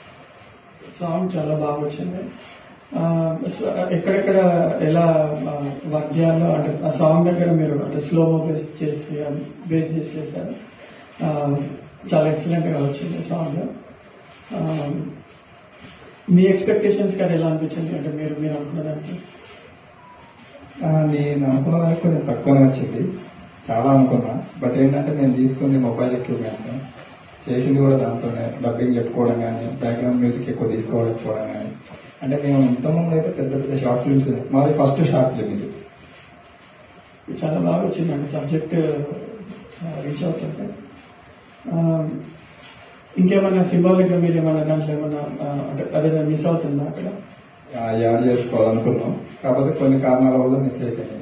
సాంగ్ చాలా బాగా వచ్చింది ఆ, స- ఎక్కడెక్కడ ఎలా వర్క్ చేయాలో అంటే ఆ సాంగ్ దగ్గర మీరు అంటే స్లో బేస్ చేసి బేస్ చేసి చేశారు ఆ, చాలా ఎక్సలెంట్ గా వచ్చింది సాంగ్ ఆ, మీ ఎక్స్పెక్టేషన్స్ కానీ ఎలా అనిపించింది అంటే మీరు మీరు అనుకున్న దానికి ఆ, నేను అనుకున్న దానికి కొంచెం తక్కువనే వచ్చింది చాలా అనుకున్నా బట్ ఏంటంటే నేను తీసుకుంది మొబైల్ ఎక్విప్మెంట్స్ చేసింది కూడా దాంతోనే డబ్బింగ్ చెప్పుకోవడం కానీ బ్యాక్గ్రౌండ్ మ్యూజిక్ ఎక్కువ తీసుకోవడం కానీ అంటే మేము ఇంతకుముందు అయితే పెద్ద పెద్ద షార్ట్ ఫిల్మ్స్ మాది ఫస్ట్ షార్ట్ ఫిల్మ్ ఇది చాలా బాగా వచ్చిందండి సబ్జెక్ట్ రీచ్ అవుతుంది ఆ, ఇంకేమన్నా సింబాలిక్ గా మీరు ఏమన్నా దాంట్లో ఏమన్నా ఆ, అంటే అదే మిస్ అవుతుందా అక్కడ ఆ, యాడ్ చేసుకోవాలనుకున్నాం కాకపోతే కొన్ని కారణాల వల్ల మిస్ అయిపోయింది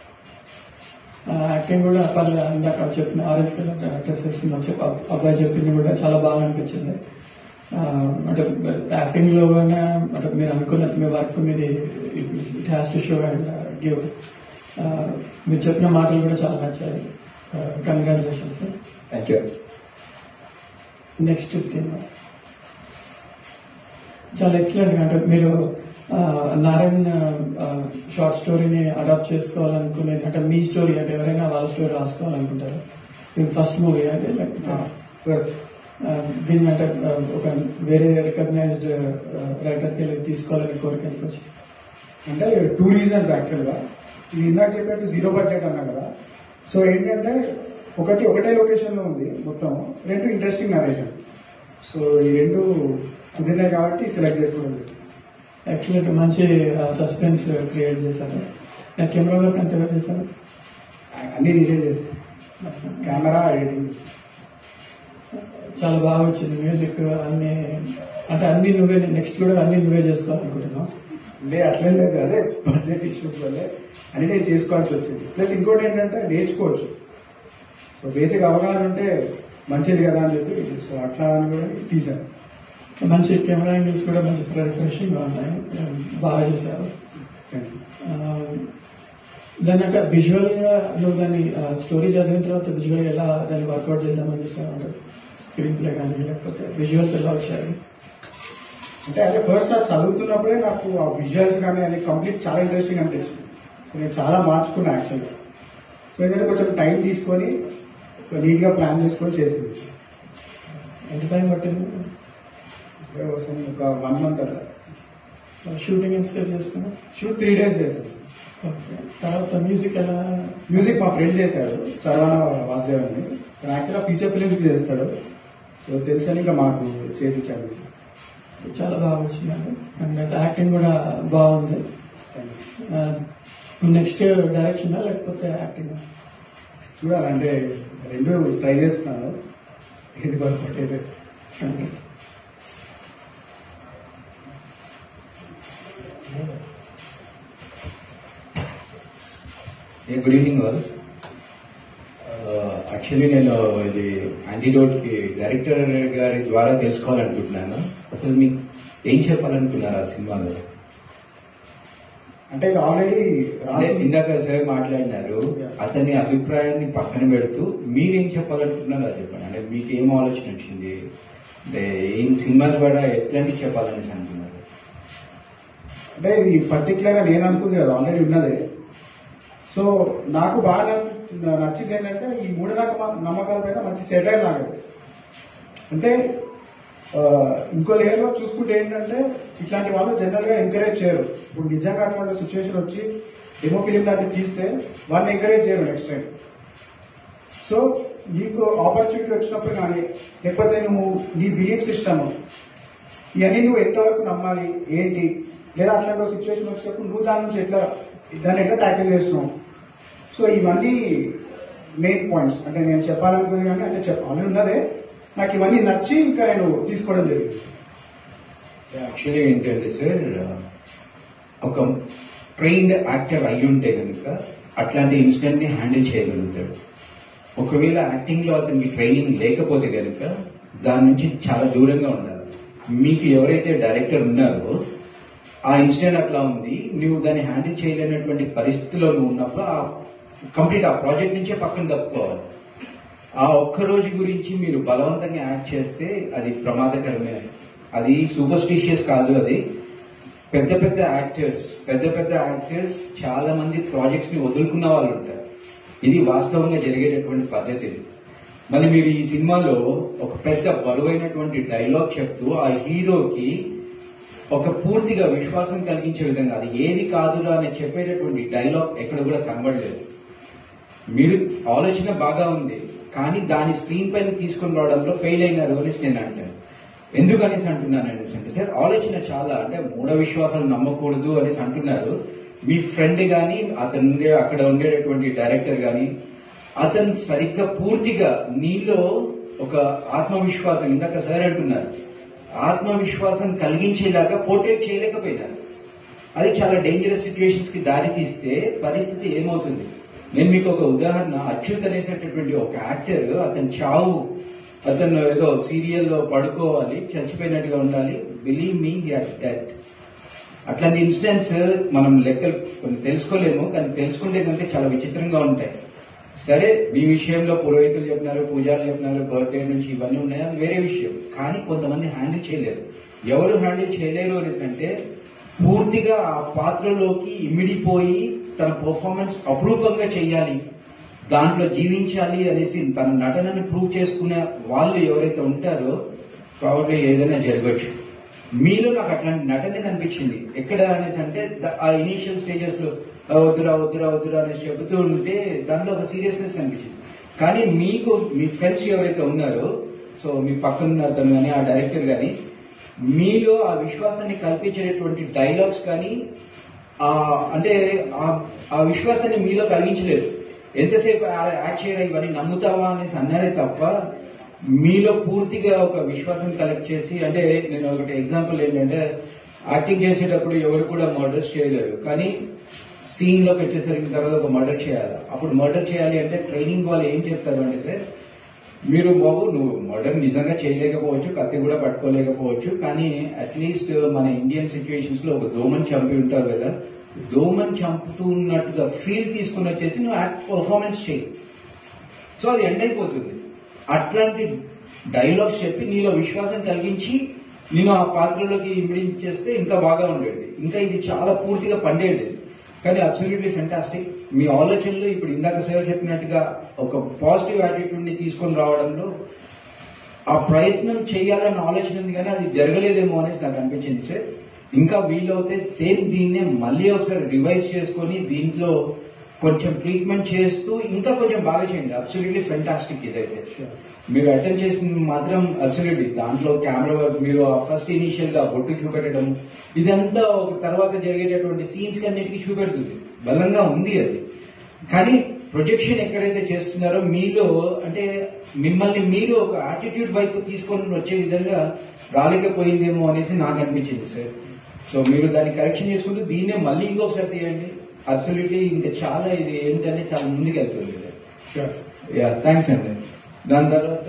యాక్టింగ్ కూడా పర్లే ఇందాక చెప్పిన ఆరెంజ్ కలర్ డ్రెస్ వేసుకుని చెప్పి అబ్- అబ్బాయి చెప్పింది కూడా చాలా బాగా అనిపించింది ఆ, అంటే యాక్టింగ్ లో కూడా అంటే మీరు అనుకున్న మీ వర్క్ మీది it has to show and give మీరు చెప్పిన మాటలు కూడా చాలా నచ్చాయి congratulations thank you next theme చాలా ఎక్సలెంట్ అంటే మీరు ఆ, నారాయణ్ షార్ట్ స్టోరీని అడాప్ట్ చేసుకోవాలనుకునేది అంటే మీ స్టోరీ అంటే ఎవరైనా వాళ్ళ స్టోరీ రాసుకోవాలనుకుంటారు ఇది ఫస్ట్ మూవీ అంటే లేకపోతే ఫస్ట్ ఆ, దీన్ని అంటే ఆ, ఒక వేరే రికగ్నైజ్డ్ రైటర్కి వెళ్ళి తీసుకోవాలని కోరిక ఎందుకు వచ్చింది? అంటే టూ రీజన్స్ యాక్చువల్ గా ఇది ఇందాక చెప్పినట్టు జీరో బడ్జెట్ అన్నా కదా సో ఏంటంటే ఒకటి ఒకటే లొకేషన్ లో ఉంది మొత్తం రెండు ఇంట్రెస్టింగ్ నరేషన్ సో ఈ రెండు కుదిరినాయి కాబట్టి సెలెక్ట్ చేసుకోవడం ఎక్సలెంట్ మంచి సస్పెన్స్ క్రియేట్ చేశారు కెమెరా వర్క్ అంత ఎవరు చేశారు అన్ని నేనే చేస్తాను కెమెరా ఎడిటింగ్ చాలా బాగా వచ్చింది మ్యూజిక్ అన్ని అంటే అన్ని నువ్వే నెక్స్ట్ కూడా అన్ని నువ్వే చేసుకోవాలనుకుంటున్నావు లే అట్లే లేదు అదే బడ్జెట్ ఇష్యూస్ వల్లే అన్ని నేను చేసుకోవాల్సి వచ్చింది ప్లస్ ఇంకోటి ఏంటంటే నేర్చుకోవచ్చు సో బేసిక్ అవగాహన ఉంటే మంచిది కదా అని చెప్పి సో అట్లా అని కూడా తీశాను మంచి కెమెరా యాంగిల్స్ కూడా మంచి రిఫ్రెషింగ్ గా ఉన్నాయి బాగా చేశారు థ్యాంక్ యూ దాని అంటే విజువల్ గా నువ్వు దాన్ని స్టోరీ చదివిన తర్వాత విజువల్ గా ఎలా దాన్ని వర్కౌట్ చేద్దామని చూసావు అంటే స్క్రీన్ ప్లే కానీ లేకపోతే విజువల్స్ ఎలా వచ్చాయి అంటే అదే ఫస్ట్ అది చదువుతున్నప్పుడే నాకు ఆ విజువల్స్ కానీ అది కంప్లీట్ చాలా ఇంట్రెస్టింగ్ అనిపిస్తుంది నేను చాలా మార్చుకున్నా యాక్చువల్గా సో ఏంటంటే కొంచెం టైం తీసుకొని నీట్ గా ప్లాన్ చేసుకొని చేసింది ఎంత టైం పట్టింది ఇప్పుడే వస్తుంది ఒక వన్ మంత్ అట్లా షూటింగ్ ఎంత చేసుకున్నా షూట్ త్రీ డేస్ చేశాను ఓకే తర్వాత మ్యూజిక్ ఎలా మ్యూజిక్ మా ఫ్రెండ్ చేశాడు సర్వాన వాసుదేవ్ అని తను యాక్చువల్గా ఫీచర్ ఫిలిమ్స్ చేస్తాడు సో తెలుసని ఇంకా మాకు చేసి ఇచ్చాడు చాలా బాగా వచ్చిందండి అండ్ యాక్టింగ్ కూడా బాగుంది నెక్స్ట్ డైరెక్షన్ లేకపోతే యాక్టింగ్ చూడాలంటే రెండు ట్రై చేస్తున్నాను ఇది కొనుక్కోలేదు గుడ్ ఈవినింగ్ ఆల్ యాక్చువల్లీ నేను ఇది యాంటీడోట్ కి డైరెక్టర్ గారి ద్వారా తెలుసుకోవాలనుకుంటున్నాను అసలు మీకు ఏం చెప్పాలనుకున్నారు ఆ సినిమాలో అంటే ఇది ఆల్రెడీ అంటే ఇందాక సార్ మాట్లాడినారు అతని అభిప్రాయాన్ని పక్కన పెడుతూ మీరేం చెప్పాలనుకుంటున్నారో అది చెప్పండి అంటే మీకు ఏం ఆలోచన వచ్చింది అంటే ఏం సినిమా ద్వారా ఎట్లాంటివి చెప్పాలని అంటున్నారు అంటే ఇది పర్టికులర్ గా నేను అనుకుంది కదా ఆల్రెడీ ఉన్నదే సో నాకు బాగా నచ్చి- నచ్చింది ఏంటంటే ఈ మూఢ నమ్మకాల పైన మంచి సెటైర్ లాగదు అంటే ఆ, ఇంకో లేయర్లో చూసుకుంటే ఏంటంటే ఇట్లాంటి వాళ్ళు జనరల్ గా ఎంకరేజ్ చేయరు ఇప్పుడు నిజంగా అటువంటి సిచ్యువేషన్ వచ్చి డెమో ఫిలిం లాంటివి తీస్తే వాళ్ళని ఎంకరేజ్ చేయరు నెక్స్ట్ టైం సో నీకు ఆపర్చునిటీ వచ్చినప్పుడు కానీ లేకపోతే నువ్వు నీ బిలీఫ్ సిస్టమ్ ఇవన్నీ నువ్వు ఎంతవరకు నమ్మాలి ఏంటి లేదా అట్లాంటి సిచ్యువేషన్ వచ్చినప్పుడు నువ్వు దాని నుంచి ఎట్లా దాన్ని ఎట్లా ట్యాకిల్ చేస్తున్నావు సో ఇవన్నీ మెయిన్ పాయింట్స్ అంటే నేను చెప్పాలనుకుని కానీ అంటే చెప్పాలని ఉన్నదే నాకు ఇవన్నీ నచ్చి ఇంకా నేను తీసుకోవడం జరిగింది యాక్చువల్లీ ఏంటంటే సార్ ఒక ట్రైన్డ్ యాక్టర్ అయి ఉంటే కనుక అట్లాంటి ఇన్సిడెంట్ ని హ్యాండిల్ చేయగలుగుతాడు ఒకవేళ యాక్టింగ్ లో అతనికి ట్రైనింగ్ లేకపోతే కనుక దాని నుంచి చాలా దూరంగా ఉండాలి మీకు ఎవరైతే డైరెక్టర్ ఉన్నారో ఆ ఇన్సిడెంట్ అట్లా ఉంది నువ్వు దాన్ని హ్యాండిల్ చేయలేనటువంటి పరిస్థితిలో నువ్వు ఉన్నప్పుడు ఆ కంప్లీట్ ఆ ప్రాజెక్ట్ నుంచే పక్కన తప్పుకోవాలి ఆ ఒక్క రోజు గురించి మీరు బలవంతంగా యాక్ట్ చేస్తే అది ప్రమాదకరమే అది సూపర్స్టిషియస్ కాదు అది పెద్ద పెద్ద యాక్టర్స్ పెద్ద పెద్ద యాక్టర్స్ చాలా మంది ప్రాజెక్ట్స్ ని వదులుకున్న వాళ్ళు ఉంటారు ఇది వాస్తవంగా జరిగేటటువంటి పద్ధతి ఇది మళ్ళీ మీరు ఈ సినిమాలో ఒక పెద్ద బరువైనటువంటి డైలాగ్ చెప్తూ ఆ హీరోకి ఒక పూర్తిగా విశ్వాసం కలిగించే విధంగా అది ఏది కాదురా అని చెప్పేటటువంటి డైలాగ్ ఎక్కడ కూడా కనబడలేదు మీరు ఆలోచన బాగా ఉంది కానీ దాని స్క్రీన్ పైన తీసుకొని రావడంలో ఫెయిల్ అయినారు అనేసి నేను అంటాను ఎందుకనేసి అంటున్నాను అనేసి అంటే సార్ ఆలోచన చాలా అంటే మూఢ విశ్వాసాలు నమ్మకూడదు అనేసి అంటున్నారు మీ ఫ్రెండ్ గాని అతను ఉండే అక్కడ ఉండేటటువంటి డైరెక్టర్ గాని అతను సరిగ్గా పూర్తిగా నీలో ఒక ఆత్మవిశ్వాసం ఇందాక సార్ అంటున్నారు ఆత్మవిశ్వాసం కలిగించేలాగా పోర్ట్రేట్ చేయలేకపోయినారు అది చాలా డేంజరస్ సిచ్యువేషన్స్ కి దారి తీస్తే పరిస్థితి ఏమవుతుంది నేను మీకు ఒక ఉదాహరణ అచ్యుత్ అనేసేటటువంటి ఒక యాక్టర్ అతని చావు అతను ఏదో సీరియల్లో పడుకోవాలి చచ్చిపోయినట్టుగా ఉండాలి బిలీవ్ మీ డెత్ అట్లాంటి ఇన్సిడెంట్స్ మనం లెక్కలు కొన్ని తెలుసుకోలేము కానీ తెలుసుకుంటే కనుక చాలా విచిత్రంగా ఉంటాయి సరే మీ విషయంలో పురోహితులు చెప్పినారు పూజారులు చెప్పినారు బర్త్డే నుంచి ఇవన్నీ ఉన్నాయి అది వేరే విషయం కానీ కొంతమంది హ్యాండిల్ చేయలేరు ఎవరు హ్యాండిల్ చేయలేరు అనేసి అంటే పూర్తిగా ఆ పాత్రలోకి ఇమిడిపోయి తన పర్ఫార్మెన్స్ అపురూపంగా చేయాలి దాంట్లో జీవించాలి అనేసి తన నటనని ప్రూవ్ చేసుకునే వాళ్ళు ఎవరైతే ఉంటారో ప్రాబ్లీ ఏదైనా జరగచ్చు మీలో నాకు అట్లాంటి నటన కనిపించింది ఎక్కడ అనేసి అంటే ద- ఆ ఇనీషియల్ స్టేజెస్ లో "ఆ, వద్దురా వద్దురా వద్దురా అనేసి చెబుతూ ఉంటే దాంట్లో ఒక సీరియస్నెస్ కనిపించింది కానీ మీకు మీ ఫ్రెండ్స్ ఎవరైతే ఉన్నారో సో మీ పక్కన ఉన్న అతను కానీ ఆ డైరెక్టర్ కానీ మీలో ఆ విశ్వాసాన్ని కల్పించేటటువంటి డైలాగ్స్ కానీ ఆ అంటే ఆ- ఆ విశ్వాసాన్ని మీలో కలిగించలేదు ఎంతసేపు ఆ- యాక్ట్ చేయరా ఇవన్నీ నమ్ముతావా అనేసి అన్నారే తప్ప మీలో పూర్తిగా ఒక విశ్వాసం కలెక్ట్ చేసి అంటే నేను ఒకటి ఎగ్జాంపుల్ ఏంటంటే యాక్టింగ్ చేసేటప్పుడు ఎవరు కూడా మర్డర్స్ చేయలేరు కానీ సీన్ లో పెట్టేసరికి తర్వాత ఒక మర్డర్ చేయాలి అప్పుడు మర్డర్ చేయాలి అంటే ట్రైనింగ్ వాళ్ళు ఏం చెప్తారు అంటే సార్ మీరు బాబు నువ్వు మర్డర్ నిజంగా చేయలేకపోవచ్చు కత్తి కూడా పట్టుకోలేకపోవచ్చు కానీ అట్లీస్ట్ మన ఇండియన్ సిచ్యువేషన్స్ లో ఒక దోమని చంపి ఉంటావు కదా దోమని చంపుతున్నట్టుగా ఫీల్ తీసుకుని వచ్చేసి నువ్వు యాక్ట్ పర్ఫార్మెన్స్ చేయి సో అది ఎండ్ అయిపోతుంది అట్లాంటి డైలాగ్స్ చెప్పి నీలో విశ్వాసం కలిగించి నేను ఆ పాత్రలోకి ఇమిడించేస్తే ఇంకా బాగా ఉండేది ఇంకా ఇది చాలా పూర్తిగా పండేది కానీ అబ్సల్యూట్లీ ఫెంటాస్టిక్ మీ ఆలోచనలు ఇప్పుడు ఇందాక సార్ చెప్పినట్టుగా ఒక పాజిటివ్ యాటిట్యూడ్ ని తీసుకొని రావడంలో ఆ ప్రయత్నం చేయాలన్న ఆలోచన ఉంది కానీ అది జరగలేదేమో అనేసి నాకు అనిపించింది సార్ ఇంకా వీలవుతే సేమ్ దీన్నే మళ్ళీ ఒకసారి రివైజ్ చేసుకొని దీంట్లో కొంచెం ట్రీట్మెంట్ చేస్తూ ఇంకా కొంచెం బాగా చేయండి అబ్సల్యూట్లీ ఫెంటాస్టిక్ ఇదైతే మీరు అటెండ్ చేసింది మాత్రం అబ్సల్యూట్లీ దాంట్లో కెమెరా వర్క్ మీరు ఫస్ట్ ఇనిషియల్ గా బొట్టు చూపెట్టడం ఇదంతా ఒక తర్వాత జరిగేటటువంటి సీన్స్ అన్నిటికీ చూపెడుతుంది బలంగా ఉంది అది కానీ ప్రొజెక్షన్ ఎక్కడైతే చేస్తున్నారో మీలో అంటే మిమ్మల్ని మీరు ఒక యాటిట్యూడ్ వైపు తీసుకొని వచ్చే విధంగా రాలేకపోయిందేమో అనేసి నాకు అనిపించింది సార్ సో మీరు దాన్ని కరెక్షన్ చేసుకుంటూ దీన్నే మళ్ళీ ఇంకొకసారి తీయండి అబ్సల్యూట్లీ ఇంకా చాలా ఇది ఏంటంటే చాలా ముందుకు వెళ్తుంది యా థ్యాంక్స్ అండి దాని తర్వాత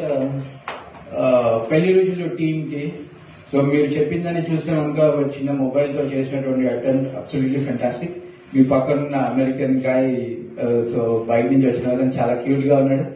ఆ, పెళ్లి రోజుల్లో టీమ్ కి సో మీరు చెప్పిందని చూస్తే కనుక ఒక చిన్న మొబైల్ తో చేసినటువంటి అటెంప్ట్ అబ్సల్యూట్లీ ఫెంటాస్టిక్ మీ పక్కన ఉన్న అమెరికన్ గాయ్ సో బయట నుంచి వచ్చిన అతను చాలా క్యూట్ గా ఉన్నాడు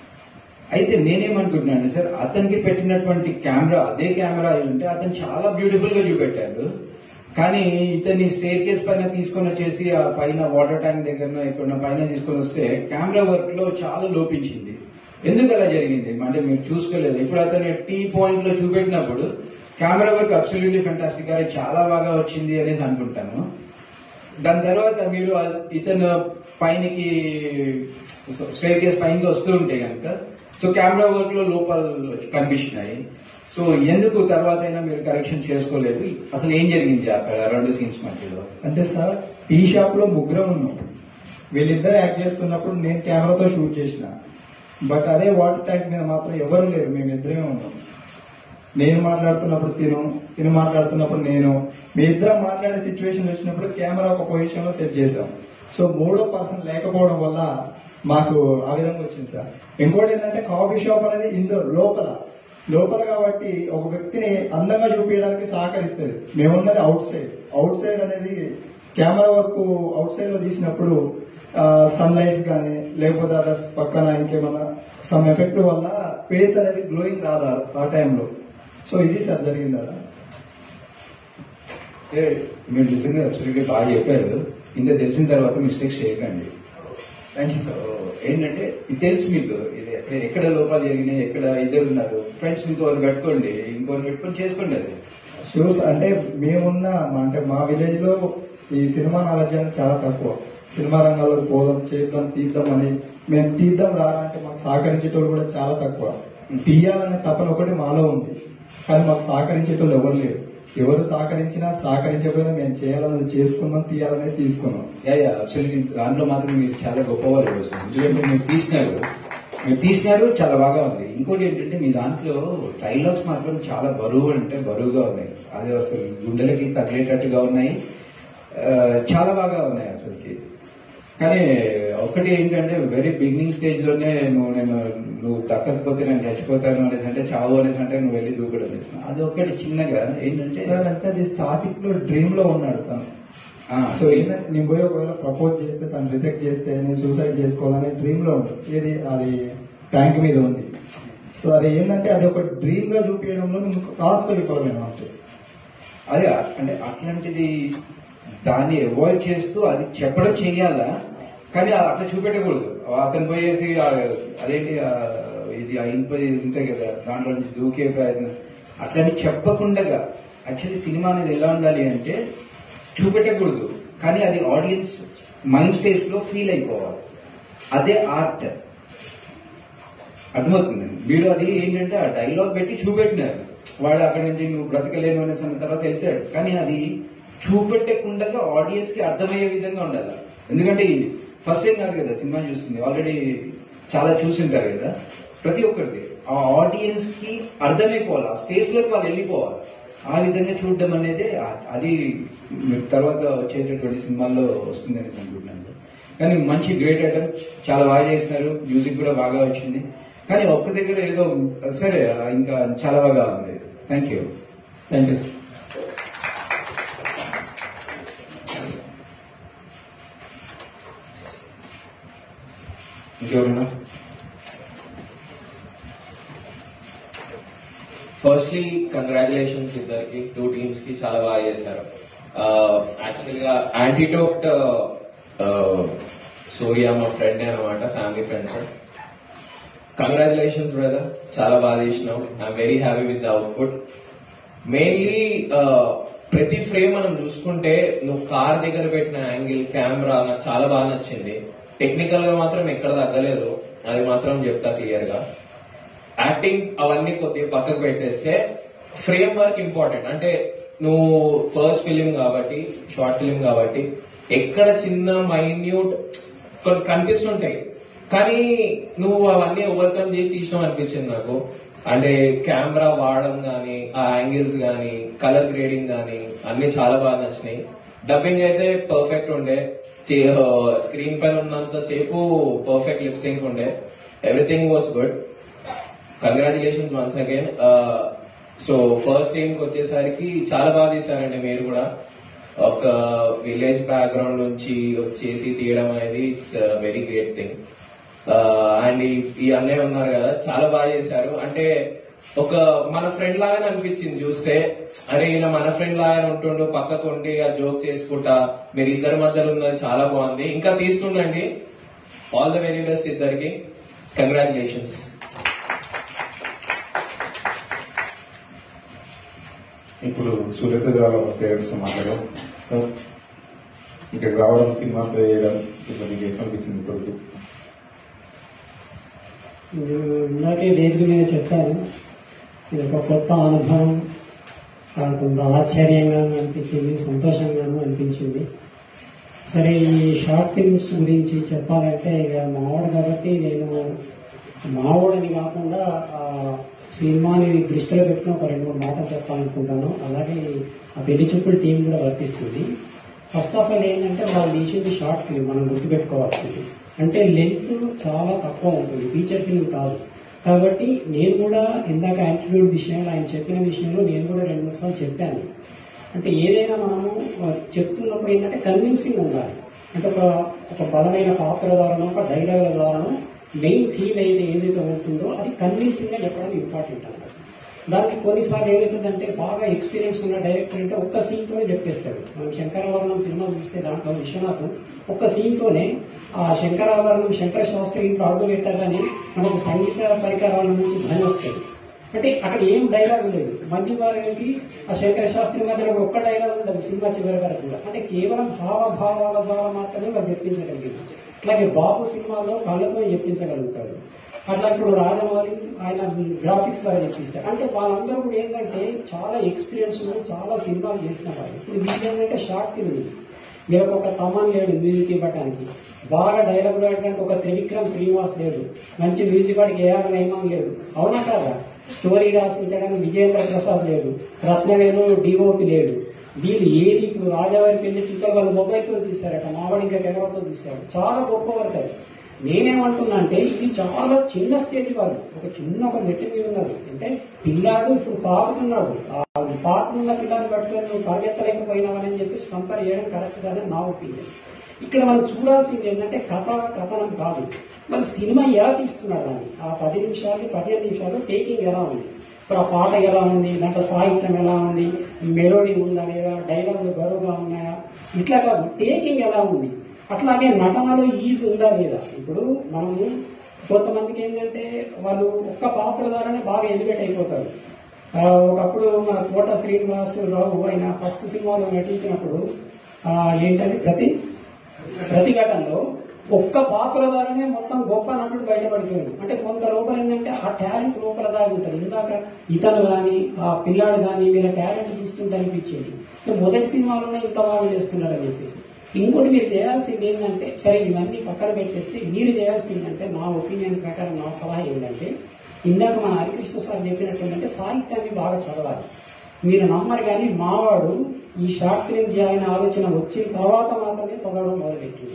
అయితే నేనేమనుకుంటున్నాను సార్ అతనికి పెట్టినటువంటి కెమెరా అదే కెమెరా అయి ఉంటే అతను చాలా బ్యూటిఫుల్ గా చూపెట్టాడు కానీ ఇతని స్టేర్ కేస్ పైన తీసుకొని వచ్చేసి ఆ పైన వాటర్ ట్యాంక్ దగ్గర ఇక్కడ పైన తీసుకొని వస్తే కెమెరా వర్క్ లో చాలా లోపించింది ఎందుకు అలా జరిగింది అంటే మీరు చూసుకోలేదు ఇప్పుడు అతను టీ పాయింట్ లో చూపెట్టినప్పుడు కెమెరా వర్క్ అబ్సల్యూట్లీ ఫెంటాస్టిక్ గా చాలా బాగా వచ్చింది అనేసి అనుకుంటాను దాని తర్వాత మీరు ఆ- ఇతను పైనకి స్టేర్ కేస్ పైనకి వస్తూ ఉంటే కనుక సో కెమెరా వర్క్ లో లోపాలు కనిపిస్తున్నాయి సో ఎందుకు తర్వాత అయినా మీరు కరెక్షన్ చేసుకోలేదు అసలు ఏం జరిగింది అక్కడ రెండు సీన్స్ మధ్యలో అంటే సార్ టీ షాప్ లో ముగ్గురం ఉన్నాం వీళ్ళిద్దరు యాక్ట్ చేస్తున్నప్పుడు నేను కెమెరాతో షూట్ చేసిన బట్ అదే వాటర్ ట్యాంక్ మీద మాత్రం ఎవరు లేరు మేము ఇద్దరమే ఉన్నాం నేను మాట్లాడుతున్నప్పుడు తిను తిను మాట్లాడుతున్నప్పుడు నేను మీ ఇద్దరం మాట్లాడే సిచ్యువేషన్ వచ్చినప్పుడు కెమెరా ఒక పొజిషన్ లో సెట్ చేసాం సో మూడో పర్సన్ లేకపోవడం వల్ల మాకు ఆ విధంగా వచ్చింది సార్ ఇంకోటి ఏంటంటే కాఫీ షాప్ అనేది ఇండోర్ లోపల లోపల కాబట్టి ఒక వ్యక్తిని అందంగా చూపించడానికి సహకరిస్తుంది మేమున్నది అవుట్ సైడ్ అవుట్ సైడ్ అనేది కెమెరా వర్క్ అవుట్ సైడ్ లో తీసినప్పుడు సన్ లైట్స్ కానీ లేకపోతే అదర్స్ పక్కన ఇంకేమన్నా సమ్ ఎఫెక్ట్ వల్ల ఫేస్ అనేది గ్లోయింగ్ రాదు ఆ- ఆ టైంలో సో ఇది సార్ జరిగింది అలా అంటే మీరు నిజంగా అబ్సల్యూట్గా బాగా చెప్పారు ఇంత తెలిసిన తర్వాత మిస్టేక్స్ చేయకండి థ్యాంక్ యూ సో సార్ ఏంటంటే ఇది తెలుసు మీకు ఇది ఎక్కడ ఎక్కడ లోపాలు జరిగినాయి ఎక్కడ ఇద్దరు ఉన్నారు ఫ్రెండ్స్ ఇంకోరు పెట్టుకోండి ఇంకోరు పెట్టుకొని చేసుకోండి అది షూస్ అంటే మేమున్న మా- అంటే మా విలేజ్ లో ఈ సినిమా నాలెడ్జ్ అనేది చాలా తక్కువ సినిమా రంగంలో పోదాం చేద్దాం తీద్దాం అని మేము తీద్దాం రా అంటే మాకు సహకరించేటోళ్ళు కూడా చాలా తక్కువ తీయాలనే తపన ఒకటి మాలో ఉంది కానీ మాకు సహకరించేటోళ్ళు ఎవరు లేరు ఎవరు సహకరించినా సహకరించకపోయినా మేము చేయాలన్నది చేసుకున్నాం తీయాలనేది తీసుకున్నాం యా యా అబ్సల్యూట్లీ దాంట్లో మాత్రం మీరు చాలా గొప్ప వాళ్ళు వస్తుంది ఎందుకంటే మీరు తీసినారు మీరు తీసినారు చాలా బాగా ఉంది ఇంకోటి ఏంటంటే మీ దాంట్లో డైలాగ్స్ మాత్రం చాలా బరువు అంటే బరువుగా ఉన్నాయి అది అసలు గుండెలకి తగిలేటట్టుగా ఉన్నాయి ఆ, చాలా బాగా ఉన్నాయి అసలుకి కానీ ఒకటి ఏంటంటే వెరీ బిగినింగ్ స్టేజ్ లోనే నువ్వు నేను నువ్వు దక్కకపోతే నేను చచ్చిపోతాను అనేసి అంటే చావు అనేసి అంటే నువ్వు వెళ్ళి దూకడం వేస్తున్నావు అది ఒకటి చిన్నగా ఏంటంటే సార్ అంటే అది స్టార్టింగ్ లో డ్రీమ్ లో ఉన్నాడు తను ఆ, సో ఏంటంటే నేను పోయి ఒకవేళ ప్రపోజ్ చేస్తే తను రిజెక్ట్ చేస్తే నేను సూసైడ్ చేసుకోవాలనే డ్రీమ్ లో ఉంది ఏది అది ట్యాంక్ మీద ఉంది సో అది ఏంటంటే అది ఒక డ్రీమ్ గా చూపించడంలో నేను కాస్త విఫలమైన అంటే అదే అంటే అట్లాంటిది దాన్ని అవాయిడ్ చేస్తూ అది చెప్పడం చెయ్యాలా కానీ అది అట్లా చూపెట్టకూడదు అతను పోయేసి ఆ, అదేంటి ఆ, ఇది అయిపోయి ఉంటాయి కదా దాంట్లో నుంచి దూకే ప్రయత్నం అట్లాంటి చెప్పకుండా యాక్చువల్లీ సినిమా అనేది ఎలా ఉండాలి అంటే చూపెట్టకూడదు కానీ అది ఆడియన్స్ మైండ్ స్పేస్ లో ఫీల్ అయిపోవాలి అదే ఆర్ట్ అర్థమవుతుంది మీరు అది ఏంటంటే ఆ డైలాగ్ పెట్టి చూపెట్టినారు వాడు అక్కడి నుంచి నువ్వు బ్రతకలేను అనేసి అన్న తర్వాత వెళ్తాడు కానీ అది చూపెట్టకుండా ఆడియన్స్ కి అర్థమయ్యే విధంగా ఉండాలి ఎందుకంటే ఇది ఫస్ట్ టైం కాదు కదా సినిమా చూస్తుంది ఆల్రెడీ చాలా చూసింటారు కదా ప్రతి ఒక్కరిది ఆ ఆడియన్స్ కి అర్థమైపోవాలి ఆ స్పేస్ లోకి వాళ్ళు వెళ్ళిపోవాలి ఆ విధంగా చూడడం అనేది ఆ- అది మీరు తర్వాత వచ్చేటటువంటి సినిమాల్లో వస్తుందని అనుకుంటున్నాను సార్. కానీ మంచి గ్రేట్ ఐటమ్ చాలా బాగా చేసినారు మ్యూజిక్ కూడా బాగా వచ్చింది కానీ ఒక్క దగ్గర ఏదో సరే ఇంకా చాలా బాగా ఉంది thank you thank you sir ఇంకెవరైనా ఫస్ట్లీ కంగ్రాచులేషన్స్ ఇద్దరికి టూ టీమ్స్ కి చాలా బాగా చేశారు యాక్చువల్ గా యాంటీడోట్ సూర్య మా ఫ్రెండ్ అనమాట ఫ్యామిలీ ఫ్రెండ్స్ కంగ్రాచులేషన్స్ బ్రదర్ చాలా బాగా చేసినావు I'm very happy with the output mainly ప్రతి ఫ్రేమ్ మనం చూసుకుంటే నువ్వు కార్ దగ్గర పెట్టిన యాంగిల్ కెమెరా నాకు చాలా బాగా నచ్చింది టెక్నికల్ గా మాత్రం ఎక్కడ తగ్గలేదు అది మాత్రం చెప్తా క్లియర్ గా యాక్టింగ్ అవన్నీ కొద్దిగా పక్కకు పెట్టేస్తే ఫ్రేమ్ వర్క్ ఇంపార్టెంట్ అంటే నువ్వు ఫస్ట్ ఫిలిం కాబట్టి షార్ట్ ఫిలిం కాబట్టి ఎక్కడ చిన్న మైన్యూట్ కొన్ని కనిపిస్తుంటాయి కానీ నువ్వు అవన్నీ ఓవర్కమ్ చేసి తీసినావు అనిపించింది నాకు అంటే కెమెరా వాడడం గానీ ఆ యాంగిల్స్ గానీ కలర్ గ్రేడింగ్ గానీ అన్ని చాలా బాగా నచ్చినాయి డబ్బింగ్ అయితే పర్ఫెక్ట్ ఉండే స్క్రీన్ పైన ఉన్నంత సేపు పర్ఫెక్ట్ లిప్ సింక్ ఉండే everything was good congratulations once again so first team కి వచ్చేసరికి చాలా బాగా తీశారండి మీరు కూడా ఒక విలేజ్ బ్యాక్గ్రౌండ్ నుంచి వచ్చేసి తీయడం అనేది it's very great thing and ఈ అన్నయ్య ఉన్నారు కదా చాలా బాగా చేశారు అంటే ఒక మన ఫ్రెండ్ లాగానే అనిపించింది చూస్తే అరే ఇలా మన ఫ్రెండ్ లాగానే ఉంటుండు పక్కకు ఉండి ఆ జోక్స్ వేసుకుంటా మీరు ఇద్దరి మధ్యలో ఉన్నది చాలా బాగుంది ఇంకా తీస్తుండండి ఆల్ ద వెరీ బెస్ట్ ఇద్దరికి కంగ్రాచులేషన్స్ ఇప్పుడు సూర్యతేజ వాళ్ళ పేరెంట్స్ మాట్లాడారు సార్ ఇక్కడికి రావడం సినిమా ప్లే చేయడం ఇట్లా మీకు ఎట్లా అనిపించింది ఇప్పటికి నేను ఇందాకే వేదిక మీద చెప్పాను ఇది ఒక కొత్త అనుభవం నాకు కొంత ఆశ్చర్యంగాను అనిపించింది సంతోషంగాను అనిపించింది సరే ఈ షార్ట్ ఫిల్మ్స్ గురించి చెప్పాలంటే ఇక మావాడు కాబట్టి నేను మావాడని కాకుండా ఆ సినిమాని దృష్టిలో పెట్టుకుని ఒక రెండు మూడు మాటలు చెప్పాలనుకుంటాను అలాగే ఆ పెళ్లి చూపుల టీం కూడా వర్తిస్తుంది ఫస్ట్ ఆఫ్ ఆల్ ఏంటంటే వాళ్ళు తీసింది షార్ట్ ఫిల్మ్ మనం గుర్తుపెట్టుకోవాల్సింది అంటే లెంత్ చాలా తక్కువ ఉంటుంది ఫీచర్ ఫిల్మ్ కాదు కాబట్టి నేను కూడా ఇందాక యాటిట్యూడ్ విషయంలో ఆయన చెప్పిన విషయంలో నేను కూడా రెండు మూడు సార్లు చెప్పాను అంటే ఏదైనా మనము ఆ, చెప్తున్నప్పుడు ఏంటంటే కన్విన్సింగ్ ఉండాలి అంటే ఒక ఒక బలమైన పాత్ర ద్వారానో ఒక డైలాగ్ ద్వారానో మెయిన్ థీమ్ ఏదైతే ఏదైతే ఉంటుందో అది కన్విన్సింగ్ గా చెప్పడం ఇంపార్టెంట్ అన్నమాట దానికి కొన్నిసార్లు ఏమవుతుందంటే బాగా ఎక్స్పీరియన్స్ ఉన్న డైరెక్టర్ అంటే ఒక్క సీన్ తోనే చెప్పేస్తాడు మనం శంకరాభరణం సినిమా చూస్తే దాంట్లో విశ్వనాథ్ ఒక్క సీన్ తోనే ఆ శంకరాభరణం శంకర శాస్త్రి ఇంట్లో అడుగు పెట్టగానే మనకు సంగీత పరికరాల నుంచి ధ్వని వస్తాయి అంటే అక్కడ ఏం డైలాగ్ లేదు మంజు గారికి ఆ శంకర శాస్త్రి మధ్యలో ఒక్క డైలాగ్ ఉండదు సినిమా చివరి వరకు కూడా అంటే కేవలం హావభావాల ద్వారా మాత్రమే వాళ్ళు చెప్పించగలిగింది అట్లాగే బాబు సినిమాలో కళ్ళతో చెప్పించగలుగుతారు అట్లా ఇప్పుడు రాజమౌళి ఆయన గ్రాఫిక్స్ ద్వారా చెప్పిస్తారు అంటే వాళ్ళందరూ కూడా ఏంటంటే చాలా ఎక్స్పీరియన్స్ ఉంది చాలా సినిమాలు చేసిన వాళ్ళు ఇప్పుడు వీళ్ళు ఏంటంటే షార్ట్ ఫిల్మ్ వీళ్ళకి ఒక తమన్ లేడు మ్యూజిక్ ఇవ్వడానికి బాగా డైలాగ్ రాయడానికి ఒక త్రివిక్రమ్ శ్రీనివాస్ లేడు మంచి మ్యూజిక్ వాడికి ఏఆర్ రెహమాన్ లేడు అవునా కాదా స్టోరీ రాసించడానికి విజయేంద్ర ప్రసాద్ లేడు రత్నవేలు డిఓపి లేడు వీళ్ళు ఏది ఇప్పుడు రాజావారి పెళ్లి చుట్టాలు వాళ్ళు మొబైల్తో తీశారట మావాడి ఇంకా కెమెరాతో తీశారు చాలా గొప్ప వర్క్ అది నేనేమంటున్నా అంటే ఇది చాలా చిన్న స్టేజ్ వాళ్ళు ఒక చిన్న ఒక మెట్టు మీద ఉన్నారు అంటే పిల్లాడు ఇప్పుడు పాకుతున్నాడు ఆ పాకుతున్న పిల్లాన్ని పట్టుకొని నువ్వు పరిగెత్తలేకపోయినావని చెప్పేసి కంపేర్ చేయడం కరెక్ట్ కాదని నా ఒపీనియన్ ఇక్కడ మనం చూడాల్సింది ఏంటంటే కథ కథనం కాదు మరి సినిమా ఎలా తీస్తున్నారు అని ఆ పది నిమిషాలు పదిహేను నిమిషాలు టేకింగ్ ఎలా ఉంది ఇప్పుడు ఆ పాట ఎలా ఉంది దాంట్లో సాహిత్యం ఎలా ఉంది మెలోడీ ఉందా లేదా డైలాగులు బరువుగా ఉన్నాయా ఇట్లా కాదు టేకింగ్ ఎలా ఉంది అట్లాగే నటనలో ఈజ్ ఉందా లేదా ఇప్పుడు మనము కొంతమందికి ఏంటంటే వాళ్ళు ఒక్క పాత్ర ద్వారానే బాగా ఎలివేట్ అయిపోతారు ఆ, ఒకప్పుడు మన కోట శ్రీనివాస్ రావు ఆయన ఫస్ట్ సినిమాలో నటించినప్పుడు ఆ, ఏంటది ప్రతి ప్రతిఘటనలో ఒక్క పాత్ర ద్వారానే మొత్తం గొప్ప నటుడు బయటపడిపోయాడు అంటే కొంత లోపల ఏంటంటే ఆ టాలెంట్ లోపల దాగి ఉంటుంది ఇందాక ఇతను గాని ఆ పిల్లాడు గాని వీళ్ళ టాలెంట్ చూస్తుంటే అనిపించేది అంటే మొదటి సినిమాలోనే ఇంత బాగా చేస్తున్నాడు అని చెప్పేసి ఇంకోటి మీరు చేయాల్సింది ఏంటంటే సరే ఇవన్నీ పక్కన పెట్టేస్తే మీరు చేయాల్సింది అంటే నా ఒపీనియన్ ప్రకారం నా సలహా ఏంటంటే ఇందాక మన హరికృష్ణ సార్ చెప్పినట్టు ఏంటంటే సాహిత్యాన్ని బాగా చదవాలి మీరు నమ్మరు కానీ మావాడు ఈ షార్ట్ ఫిలిం చేయాలనే ఆలోచన వచ్చిన తర్వాత మాత్రమే చదవడం మొదలెట్టింది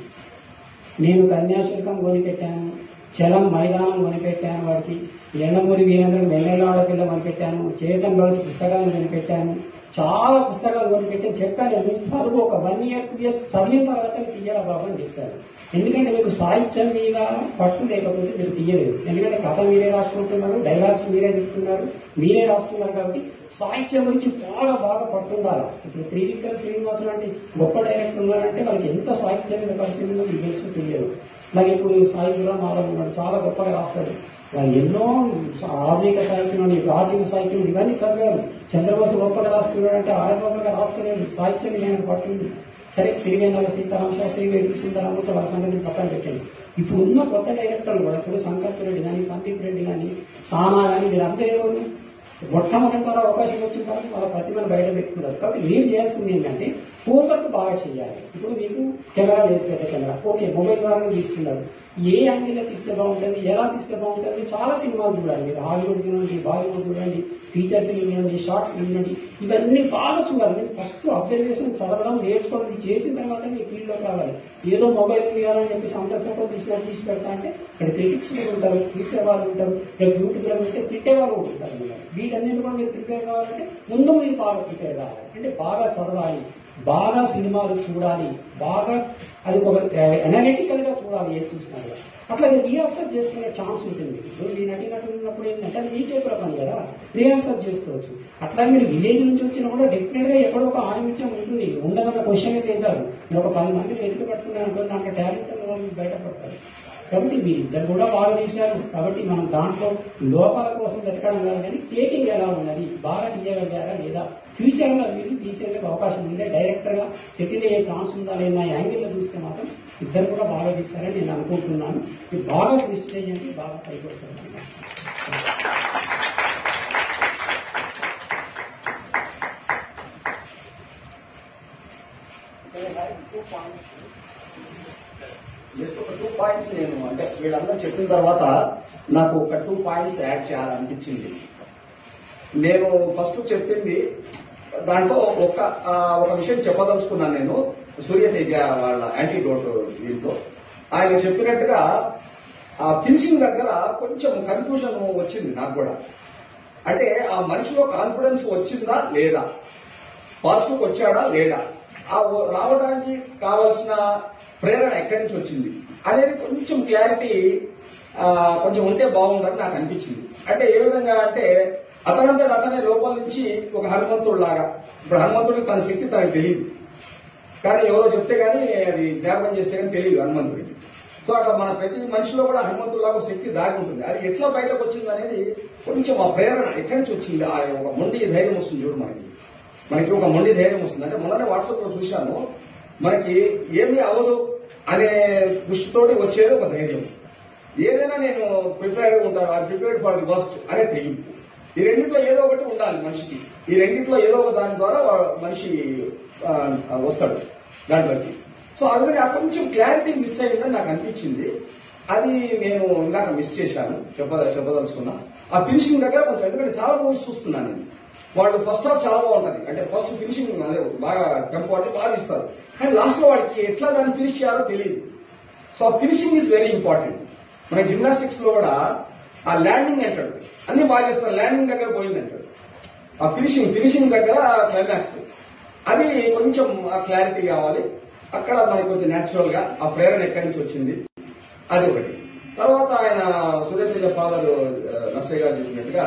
నేను కన్యాశుల్కం కొనిపెట్టాను చలం మైదానం కొనిపెట్టాను వాడికి ఎండమూరి వీరేంద్రుడు వెన్నెల్లాడ పిల్ల కొనిపెట్టాను చేతన్ భగత్ పుస్తకాలను కొనిపెట్టాను చాలా పుస్తకాలు కొనిపెట్టి చెప్పాను నువ్వు చదువు ఒక వన్ ఇయర్ టూ ఇయర్స్ చదివిన తర్వాత తీయరా బాబు అని చెప్పాను ఎందుకంటే మీకు సాహిత్యం మీద పట్టు లేకపోతే మీరు తీయలేదు ఎందుకంటే కథ మీరే రాసుకుంటున్నారు డైలాగ్స్ మీరే చెప్తున్నారు మీరే రాస్తున్నారు కాబట్టి సాహిత్యం గురించి బాగా బాగా పట్టుండాలి ఇప్పుడు త్రివిక్రమ్ శ్రీనివాస్ లాంటి గొప్ప డైరెక్టర్ ఉన్నారంటే వాళ్ళకి ఎంత సాహిత్యం మీద పరిచయం ఉందో మీకు తెలుసు తెలియదు అలాగే ఇప్పుడు సాహిత్యంలో మాధవ్ ఉన్నాడు చాలా గొప్పగా రాస్తాడు వాళ్ళు ఎన్నో ఆధునిక సాహిత్యం అని ప్రాచీన సాహిత్యం ఇవన్నీ చదివారు చంద్రబోసు గొప్పగా రాస్తున్నాడు అంటే ఆయన గొప్పగా రాస్తున్నాడు సాహిత్యం నేను పట్టింది సరే సిరివేంద్ర సీతారామ శాస్త్రి వెంకట సుందరామతో వాళ్ళ సంగతిని పక్కన పెట్టండి ఇప్పుడు ఉన్న కొత్త డైరెక్టర్లు కూడా ఇప్పుడు సంకల్ప రెడ్డి కానీ సందీప్ రెడ్డి కానీ సానా కానీ వీరందరూ ఎవరు మొట్టమొదటి ద్వారా అవకాశం వచ్చిన తర్వాత వాళ్ళ ప్రతిభను బయట పెట్టుకున్నారు కాబట్టి మీరు చేయాల్సింది ఏంటంటే హోంవర్క్ బాగా చేయాలి ఇప్పుడు మీకు కెమెరా లేదు పెద్ద కెమెరా ఓకే మొబైల్ ద్వారా తీస్తున్నారు ఏ యాంగిల్లో తీస్తే బాగుంటుంది ఎలా తీస్తే బాగుంటుంది చాలా సినిమాలు చూడాలి మీరు హాలీవుడ్ చూడండి బాలీవుడ్ చూడండి ఫీచర్ ఫిల్మ్ చూడండి షార్ట్ ఫిల్మ్ చూడండి ఇవన్నీ బాగా చూడాలి మీరు ఫస్ట్ అబ్జర్వేషన్ చదవడం నేర్చుకోవడం ఇది చేసిన తర్వాత మీ ఫీల్డ్ లోకి రావాలి ఏదో మొబైల్ తీయాలని చెప్పేసి అంత ఫోటో తీసినా తీసి పెడతా అంటే ఇక్కడ క్రిటిక్స్ కూడా ఉంటారు చూసే వాళ్ళు ఉంటారు రేపు యూట్యూబ్ లో పెడితే తిట్టే వాళ్ళు కూడా ఉంటారు మీరు వీటన్నిటి కూడా మీరు ప్రిపేర్ కావాలంటే ముందు మీరు బాగా ప్రిపేర్ కావాలి అంటే బాగా చదవాలి బాగా సినిమాలు చూడాలి బాగా అది ఒక ఎనలిటికల్ గా చూడాలి ఏది చూసినా అట్లాగే రీఆన్సర్ చేసుకునే ఛాన్స్ ఉంటుంది ఇప్పుడు మీ నటినట్టు ఉన్నప్పుడు ఏంటంటే అది మీ చేతుల పని కదా రీఆన్సర్ చేసుకోవచ్చు అట్లా మీరు విలేజ్ నుంచి వచ్చినా కూడా డెఫినెట్ గా ఎక్కడో ఒక ఆనిమిత్యం ఉంటుంది ఉండదన్న క్వశ్చన్ వెళ్తారు మీరు ఒక పది మంది వెతికి పట్టుకున్నారు అనుకో దాంట్లో టాలెంట్ ఉన్న వాళ్ళు బయటపడతారు కాబట్టి మీరు ఇద్దరు కూడా బాగా తీశారు కాబట్టి మనం దాంట్లో లోపాల కోసం వెతకడం కాదు కానీ టేకింగ్ ఎలా ఉన్నది బాగా తీయగలిగారా లేదా ఫ్యూచర్ లో మీరు తీసేందుకు అవకాశం ఉంటే డైరెక్టర్ గా సెటిల్ అయ్యే ఛాన్స్ ఉందా లేదా యాంగిల్ లో చూస్తే మాత్రం ఇద్దరు కూడా బాగా తీస్తారని నేను అనుకుంటున్నాను మీరు బాగా కృషి చేయండి బాగా పైకి వస్తారు జస్ట్ ఒక టూ పాయింట్స్ నేను అంటే వీళ్ళందరూ చెప్పిన తర్వాత నాకు ఒక టూ పాయింట్స్ యాడ్ చేయాలనిపించింది నేను ఫస్ట్ చెప్పింది దాంట్లో ఒక ఆ, ఒక విషయం చెప్పదలుచుకున్నాను నేను సూర్యతేజ వాళ్ళ యాంటీడోట్ దీంతో ఆయన చెప్పినట్టుగా ఆ ఫినిషింగ్ దగ్గర కొంచెం కన్ఫ్యూజన్ వచ్చింది నాకు కూడా అంటే ఆ మనిషిలో కాన్ఫిడెన్స్ వచ్చిందా లేదా పాజిటివ్ వచ్చాడా లేడా ఆ ఓ- రావడానికి కావలసిన ప్రేరణ ఎక్కడి నుంచి వచ్చింది అనేది కొంచెం క్లారిటీ కొంచెం ఉంటే బాగుందని నాకు అనిపించింది అంటే ఏ విధంగా అంటే అతనంతట అతనే లోపల నుంచి ఒక హనుమంతుడు లాగా ఇప్పుడు హనుమంతుడికి తన శక్తి తనకు తెలియదు కానీ ఎవరో చెప్తే గానీ అది జ్ఞాపకం చేస్తే కానీ తెలియదు హనుమంతుడికి సో అట్లా మన ప్రతి మనిషిలో కూడా హనుమంతుడిలాగా శక్తి దాగి ఉంటుంది అది ఎట్లా బయటకు వచ్చింది అనేది కొంచెం ఆ ప్రేరణ ఎక్కడి నుంచి వచ్చింది ఆ ఒక మొండి ధైర్యం వస్తుంది చూడు మనకి మనకి ఒక మొండి ధైర్యం వస్తుంది అంటే మొన్ననే వాట్సాప్ లో చూశాను మనకి ఏమీ అవ్వదు అనే దృష్టితోటి వచ్చేది ఒక ధైర్యం ఏదైనా నేను ప్రిపేర్ ఉంటాను I prepared for the best అనే తెగింపు ఈ రెండిట్లో ఏదో ఒకటి ఉండాలి మనిషికి ఈ రెండిట్లో ఏదో ఒక దాని ద్వారా వా- మనిషి ఆ, వస్తాడు దాంట్లోకి సో అందుకని ఆ కొంచెం క్లారిటీ మిస్ అయిందని నాకు అనిపించింది అది నేను ఇందాక మిస్ చేశాను చెప్ప చెప్పదలుచుకున్నా ఆ ఫినిషింగ్ దగ్గర కొంచెం ఎందుకంటే చాలా మూవీస్ చూస్తున్నాను నేను వాళ్ళు ఫస్ట్ హాఫ్ చాలా బాగుంటది అంటే ఫస్ట్ ఫినిషింగ్ అదే బాగా టెంపో అంటే బాగా ఇస్తారు కానీ లాస్ట్ లో వాడికి ఎట్లా దాన్ని ఫినిష్ చేయాలో తెలియదు సో ఆ ఫినిషింగ్ ఈజ్ వెరీ ఇంపార్టెంట్ మన జిమ్నాస్టిక్స్ లో కూడా ఆ ల్యాండింగ్ అంటాడు అన్ని బాగా చేస్తారు ల్యాండింగ్ దగ్గర పోయింది అంటాడు ఆ ఫినిషింగ్ ఫినిషింగ్ దగ్గర క్లైమాక్స్ అది కొంచెం ఆ క్లారిటీ కావాలి అక్కడ మనకి కొంచెం న్యాచురల్ గా ఆ ప్రేరణ ఎక్కడి నుంచి వచ్చింది అది ఒకటి తర్వాత ఆయన సూర్యతేజ ఫాదర్ నర్సయ్య గారు చెప్పినట్టుగా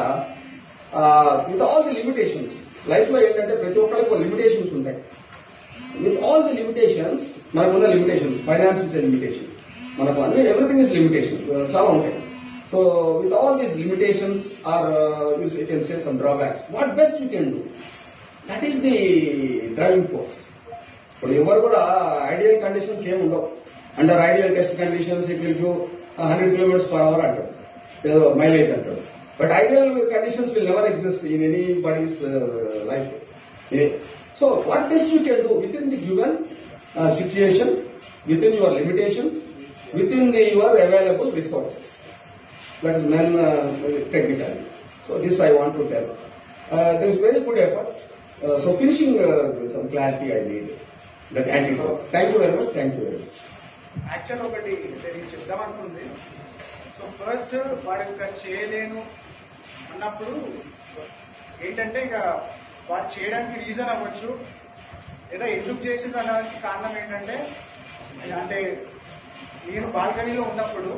with all the limitations life లో ఏంటంటే ప్రతి ఒక్కరికి లిమిటేషన్స్ ఉంటాయి విత్ ఆల్ ది లిమిటేషన్స్ మనకు ఉన్న లిమిటేషన్స్ ఫైనాన్స్ ఇస్ లిమిటేషన్ మనకు అన్ని ఎవ్రీథింగ్ ఇస్ లిమిటేషన్ చాలా ఉంటాయి so with all these limitations are uses you can say some drawbacks what best you can do that is the driving force ఇప్పుడు ఎవరు కూడా ideal conditions ఏమి ఉండవు under ideal test conditions it will give hundred kilometres per hour అంటాడు ఏదో mileage అంటాడు but ideal conditions will never exist in anybody's life so what best you can do within the given situation with in your limitations within the your available resources that is men uh, technically. So this I want to tell. Uh, there is very good effort. Uh, so finishing uh, some clarity I need. That antidote. Thank you very much. Thank you very much. Actual ఒకటి నేను చెప్దాం అనుకుంది so first వాడు ఇంకా చేయలేను అన్నప్పుడు ఏంటంటే ఇక వాడు చేయడానికి రీజన్ అవ్వచ్చు లేదా ఎందుకు చేసింది అనడానికి కారణం ఏంటంటే అంటే నేను బాల్కనీలో ఉన్నప్పుడు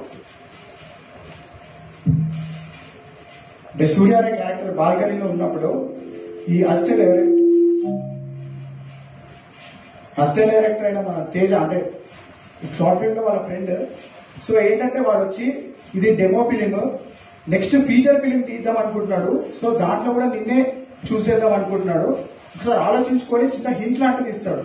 అంటే సూర్యారే క్యారెక్టర్ బాల్కనీలో ఉన్నప్పుడు ఈ అసిస్టెంట్ ఎవరు అసిస్టెంట్ డైరెక్టర్ అయిన మన తేజ అంటే షార్ట్ ఫిల్మ్ లో వాళ్ళ ఫ్రెండ్ సో ఏంటంటే వాడు వచ్చి ఇది demo film next feature film తీద్దాం అనుకుంటున్నాడు సో దాంట్లో కూడా నిన్నే చూసేద్దాం అనుకుంటున్నాడు ఒకసారి ఆలోచించుకొని చిన్న హింట్ లాంటిది ఇస్తాడు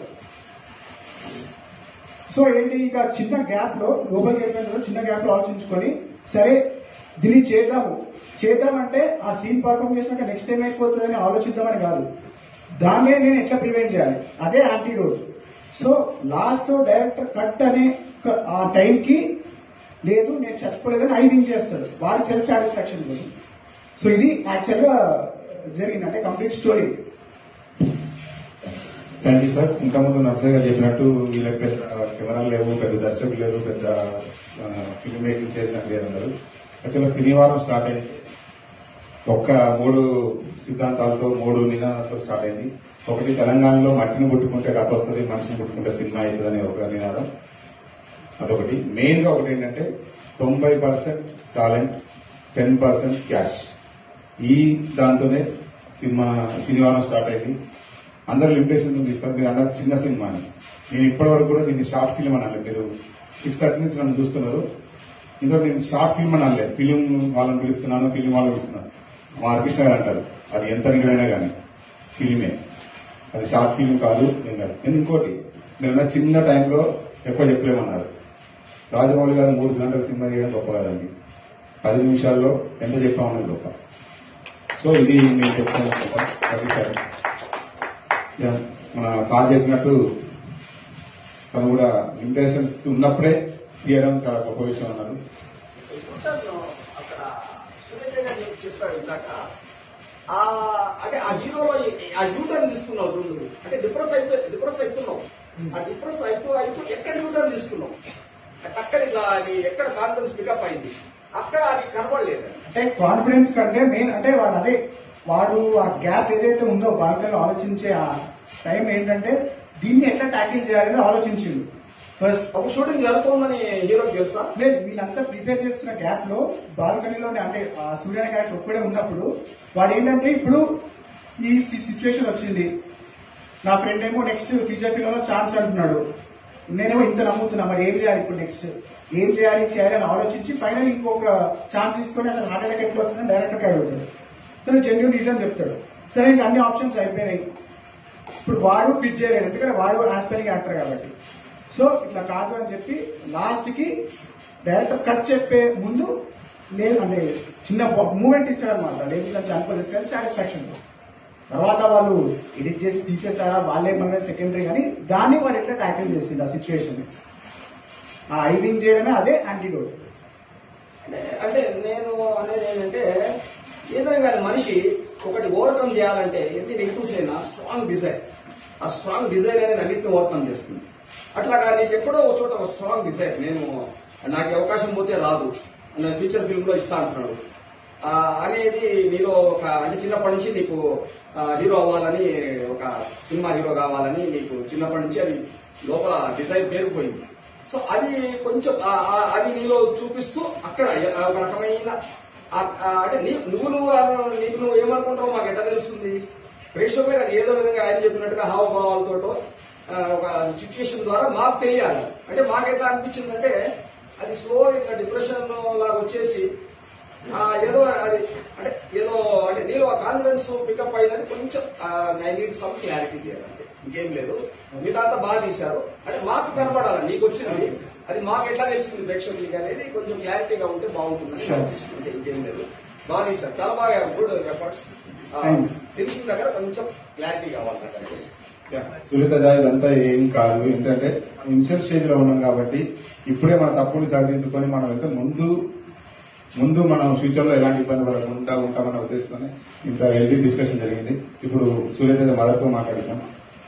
సో ఏంటి ఇక చిన్న గ్యాప్ లో లోపలికి వెళ్ళిపోయిన చిన్న గ్యాప్ లో ఆలోచించుకొని సరే దీన్ని చేద్దాము చేద్దామంటే ఆ సీన్ పర్ఫామ్ చేసినాక నెక్స్ట్ టైం అయిపోతుందని ఆలోచిద్దామని కాదు దాన్నే నేను ఎట్లా ప్రివెంట్ చేయాలి అదే antidote so last director cut అనే ఒక- ఆ టైంకి లేదు నేను చచ్చిపోలేదని ఐ విన్ చేస్తాడు వాడి సెల్ఫ్ సాటిస్ఫాక్షన్ కోసం సో ఇది యాక్చువల్ గా జరిగింది అంటే complete story thank you sir ఇంకా ముందు నర్సయ్య గారు చెప్పినట్టు వీళ్ళకి పెద్ద కెమెరాలు లేవు పెద్ద దర్శకులు లేరు పెద్ద ఫిల్మ్ మేకింగ్ చేసినట్టు లేరు అన్నారు యాక్చువల్గా శనివారం స్టార్ట్ అయింది ఒక్క మూడు సిద్ధాంతాలతో మూడు నినాదాలతో స్టార్ట్ అయింది ఒకటి తెలంగాణలో మట్టిని పుట్టుకుంటే కథ వస్తుంది మనిషిని పుట్టుకుంటే సినిమా అవుతుందని ఒక నినాదం అదొకటి మెయిన్ గా ఒకటి ఏంటంటే తొంభై percent talent ten percent cash ఈ దాంతోనే సినిమా శనివారం స్టార్ట్ అయింది అందరు లిమిటేషన్ తీస్తారు మీరు అన్నారు చిన్న సినిమా అని నేను ఇప్పటి వరకు కూడా దీన్ని షార్ట్ ఫిల్మ్ అనాలి మీరు సిక్స్ థర్టీ నుంచి నన్ను చూస్తున్నారు ఇందులో నేను షార్ట్ ఫిల్మ్ అనాలి ఫిలిం వాళ్ళని పిలుస్తున్నాను ఫిలిం వాళ్ళని పిలుస్తున్నాను మా హరికృష్ణ గారు అంటారు అది ఎంత నిలువైనా కానీ ఫిలిమే అది షార్ట్ ఫిల్మ్ కాదు ఏం కాదు నేను ఇంకోటి నేను చిన్న టైంలో ఎక్కువ చెప్పలేమన్నారు రాజమౌళి గారు మూడు గంటల సినిమా చేయడం గొప్ప కదండి పది నిమిషాల్లో ఎంత చెప్పామన్నది గొప్ప సో ఇది నేను చెప్తాను అది సార్ యా, మన సార్ చెప్పినట్టు తను కూడా లిమిటేషన్స్ ఉన్నప్పుడే తీయడం చాలా గొప్ప విషయం అన్నారు అక్కడ సురేఖ గారు చెప్పారు ఇందాక ఆ అంటే ఆ హీరోలో ఆ యూటర్న్ తీసుకున్నావు చూడు అంటే డిప్రెస్ అయిపోయి డిప్రెస్ అవుతున్నావు ఆ డిప్రెస్ అవుతూ అవుతూ ఎక్కడ యూటర్న్ తీసుకున్నావు అక్కడ ఇట్లా అది ఎక్కడ కాన్ఫిడెన్స్ పికప్ అయింది అక్కడ అది కనబడలేదు అంటే కాన్ఫిడెన్స్ కంటే మెయిన్ అంటే వాడు అదే వాడు ఆ గ్యాప్ ఏదైతే ఉందో బాల్కనీలో ఆలోచించే ఆ టైం ఏంటంటే దీన్ని ఎట్లా ట్యాకిల్ చేయాలని ఆలోచించిండు ఫస్ట్ ఒక షూటింగ్ జరుగుతుందని హీరోకి తెలుసా లేదు వీళ్ళంతా ప్రిపేర్ చేస్తున్న గ్యాప్ లో బాల్కనీలోనే అంటే ఆ సూర్యన క్యారెక్టర్ ఒక్కడే ఉన్నప్పుడు వాడు ఏంటంటే ఇప్పుడు ఈ సిచ్యువేషన్ వచ్చింది నా ఫ్రెండ్ ఏమో నెక్స్ట్ ఫీచర్ ఫిల్మ్ ఛాన్స్ అంటున్నాడు నేనేమో ఇంత నమ్ముతున్నా మరి ఏం చేయాలి ఇప్పుడు నెక్స్ట్ ఏం చేయాలి చేయాలి అని ఆలోచించి ఫైనల్ ఇంకొక ఛాన్స్ తీసుకొని అసలు హార్ట్ అటాక్ ఎట్లా వస్తుందని డైరెక్టర్ అడుగుతాడు తను జెన్యున్ రీజన్ చెప్తాడు సరే ఇంకా అన్ని ఆప్షన్స్ అయిపోయినాయి ఇప్పుడు వాడు ఫిట్ చేయలేడు ఎందుకంటే వాడు ఆస్పైరింగ్ యాక్టర్ కాబట్టి సో ఇట్లా కాదు అని చెప్పి లాస్ట్ కి డైరెక్టర్ కట్ చెప్పే ముందు లేదు అంటే చిన్న మూమెంట్ ఇస్తాడనమాట లేదు అని అనుకోలేదు సెల్ఫ్ సాటిస్ఫాక్షన్ తర్వాత వాళ్ళు ఎడిట్ చేసి తీసేసారా వాళ్ళేమన్నా సెకండరీ కానీ దాన్ని వాడు ఎట్లా ట్యాకిల్ చేసింది ఆ సిచ్యువేషన్ ఆ ఐవింగ్ చేయడమే అదే యాంటీడోట్ అంటే అంటే నేను అనేది ఏంటంటే ఏదైనా కానీ మనిషి ఒకటి ఓవర్కమ్ చేయాలంటే ఎన్ని నెగిటివ్స్ అయినా స్ట్రాంగ్ డిజైర్ ఆ స్ట్రాంగ్ డిజైర్ అనేది అన్నింటిని ఓవర్కమ్ చేస్తుంది అట్లాగా నీకు ఎక్కడో ఒక చోట ఒక స్ట్రాంగ్ డిజైర్ నేను నాకు ఈ అవకాశం పోతే రాదు నేను ఫ్యూచర్ ఫిల్మ్ లో ఇస్తా అంటున్నాడు ఆ, అనేది నీలో ఒక అంటే చిన్నప్పటి నుంచి నీకు ఆ, హీరో అవ్వాలని ఒక సినిమా హీరో కావాలని నీకు చిన్నప్పటి నుంచి అది లోపల డిజైన్ పేరుకుపోయింది సో అది కొంచెం ఆ- ఆ- అది నీలో చూపిస్తూ అక్కడ ఎ- ఒక రకమైన ఆ- ఆ అంటే నీ- నువ్వు నువ్వు అను- నీకు నువ్వు ఏమనుకుంటావో మాకు ఎట్లా తెలుస్తుంది ప్రేక్షకులకు అది ఏదో విధంగా ఆయన చెప్పినట్టుగా హావభావాలతోటో ఆ, ఒక సిచ్యుయేషన్ ద్వారా మాకు తెలియాలి అంటే మాకు ఎట్లా అనిపించిందంటే అది స్లో ఇట్లా డిప్రెషన్ లాగా వచ్చేసి ఆ, ఏదో అది అంటే ఏదో అంటే నీలో ఆ కాన్ఫిడెన్స్ పికప్ అయిందని కొంచెం ఐ నీడ్ సమ్ క్లారిటీ చేయాలంటే ఇంకేం లేదు మిగతా అంతా బాగా తీశారు అంటే మాకు కనపడాలి నీకు వచ్చింది అది మాకు ఎట్లా తెలిసింది ప్రేక్షకులకి అనేది కొంచెం క్లారిటీగా ఉంటే బాగుంటుందని అంటే ఇంకేం లేదు బాగా తీశారు చాలా బాగా గుడ్ ఎఫర్ట్స్ తెలిసిన దగ్గర కొంచెం క్లారిటీ కావాలి నాకు అనేది. సునీత ఇదంతా ఏం కాదు ఏంటంటే ఇన్షియల్ స్టేజ్ లో ఉన్నాం కాబట్టి ఇప్పుడే మన తప్పులు సరిదిద్దుకొని మనం అయితే ముందు ముందు మనం ఫ్యూచర్ లో ఎలాంటి ఇబ్బంది పడకుండా ఉంటామన్న ఉద్దేశంతోనే ఇంత హెల్తీ డిస్కషన్ జరిగింది ఇప్పుడు సూర్యతేజ మదర్తో మాట్లాడుతాం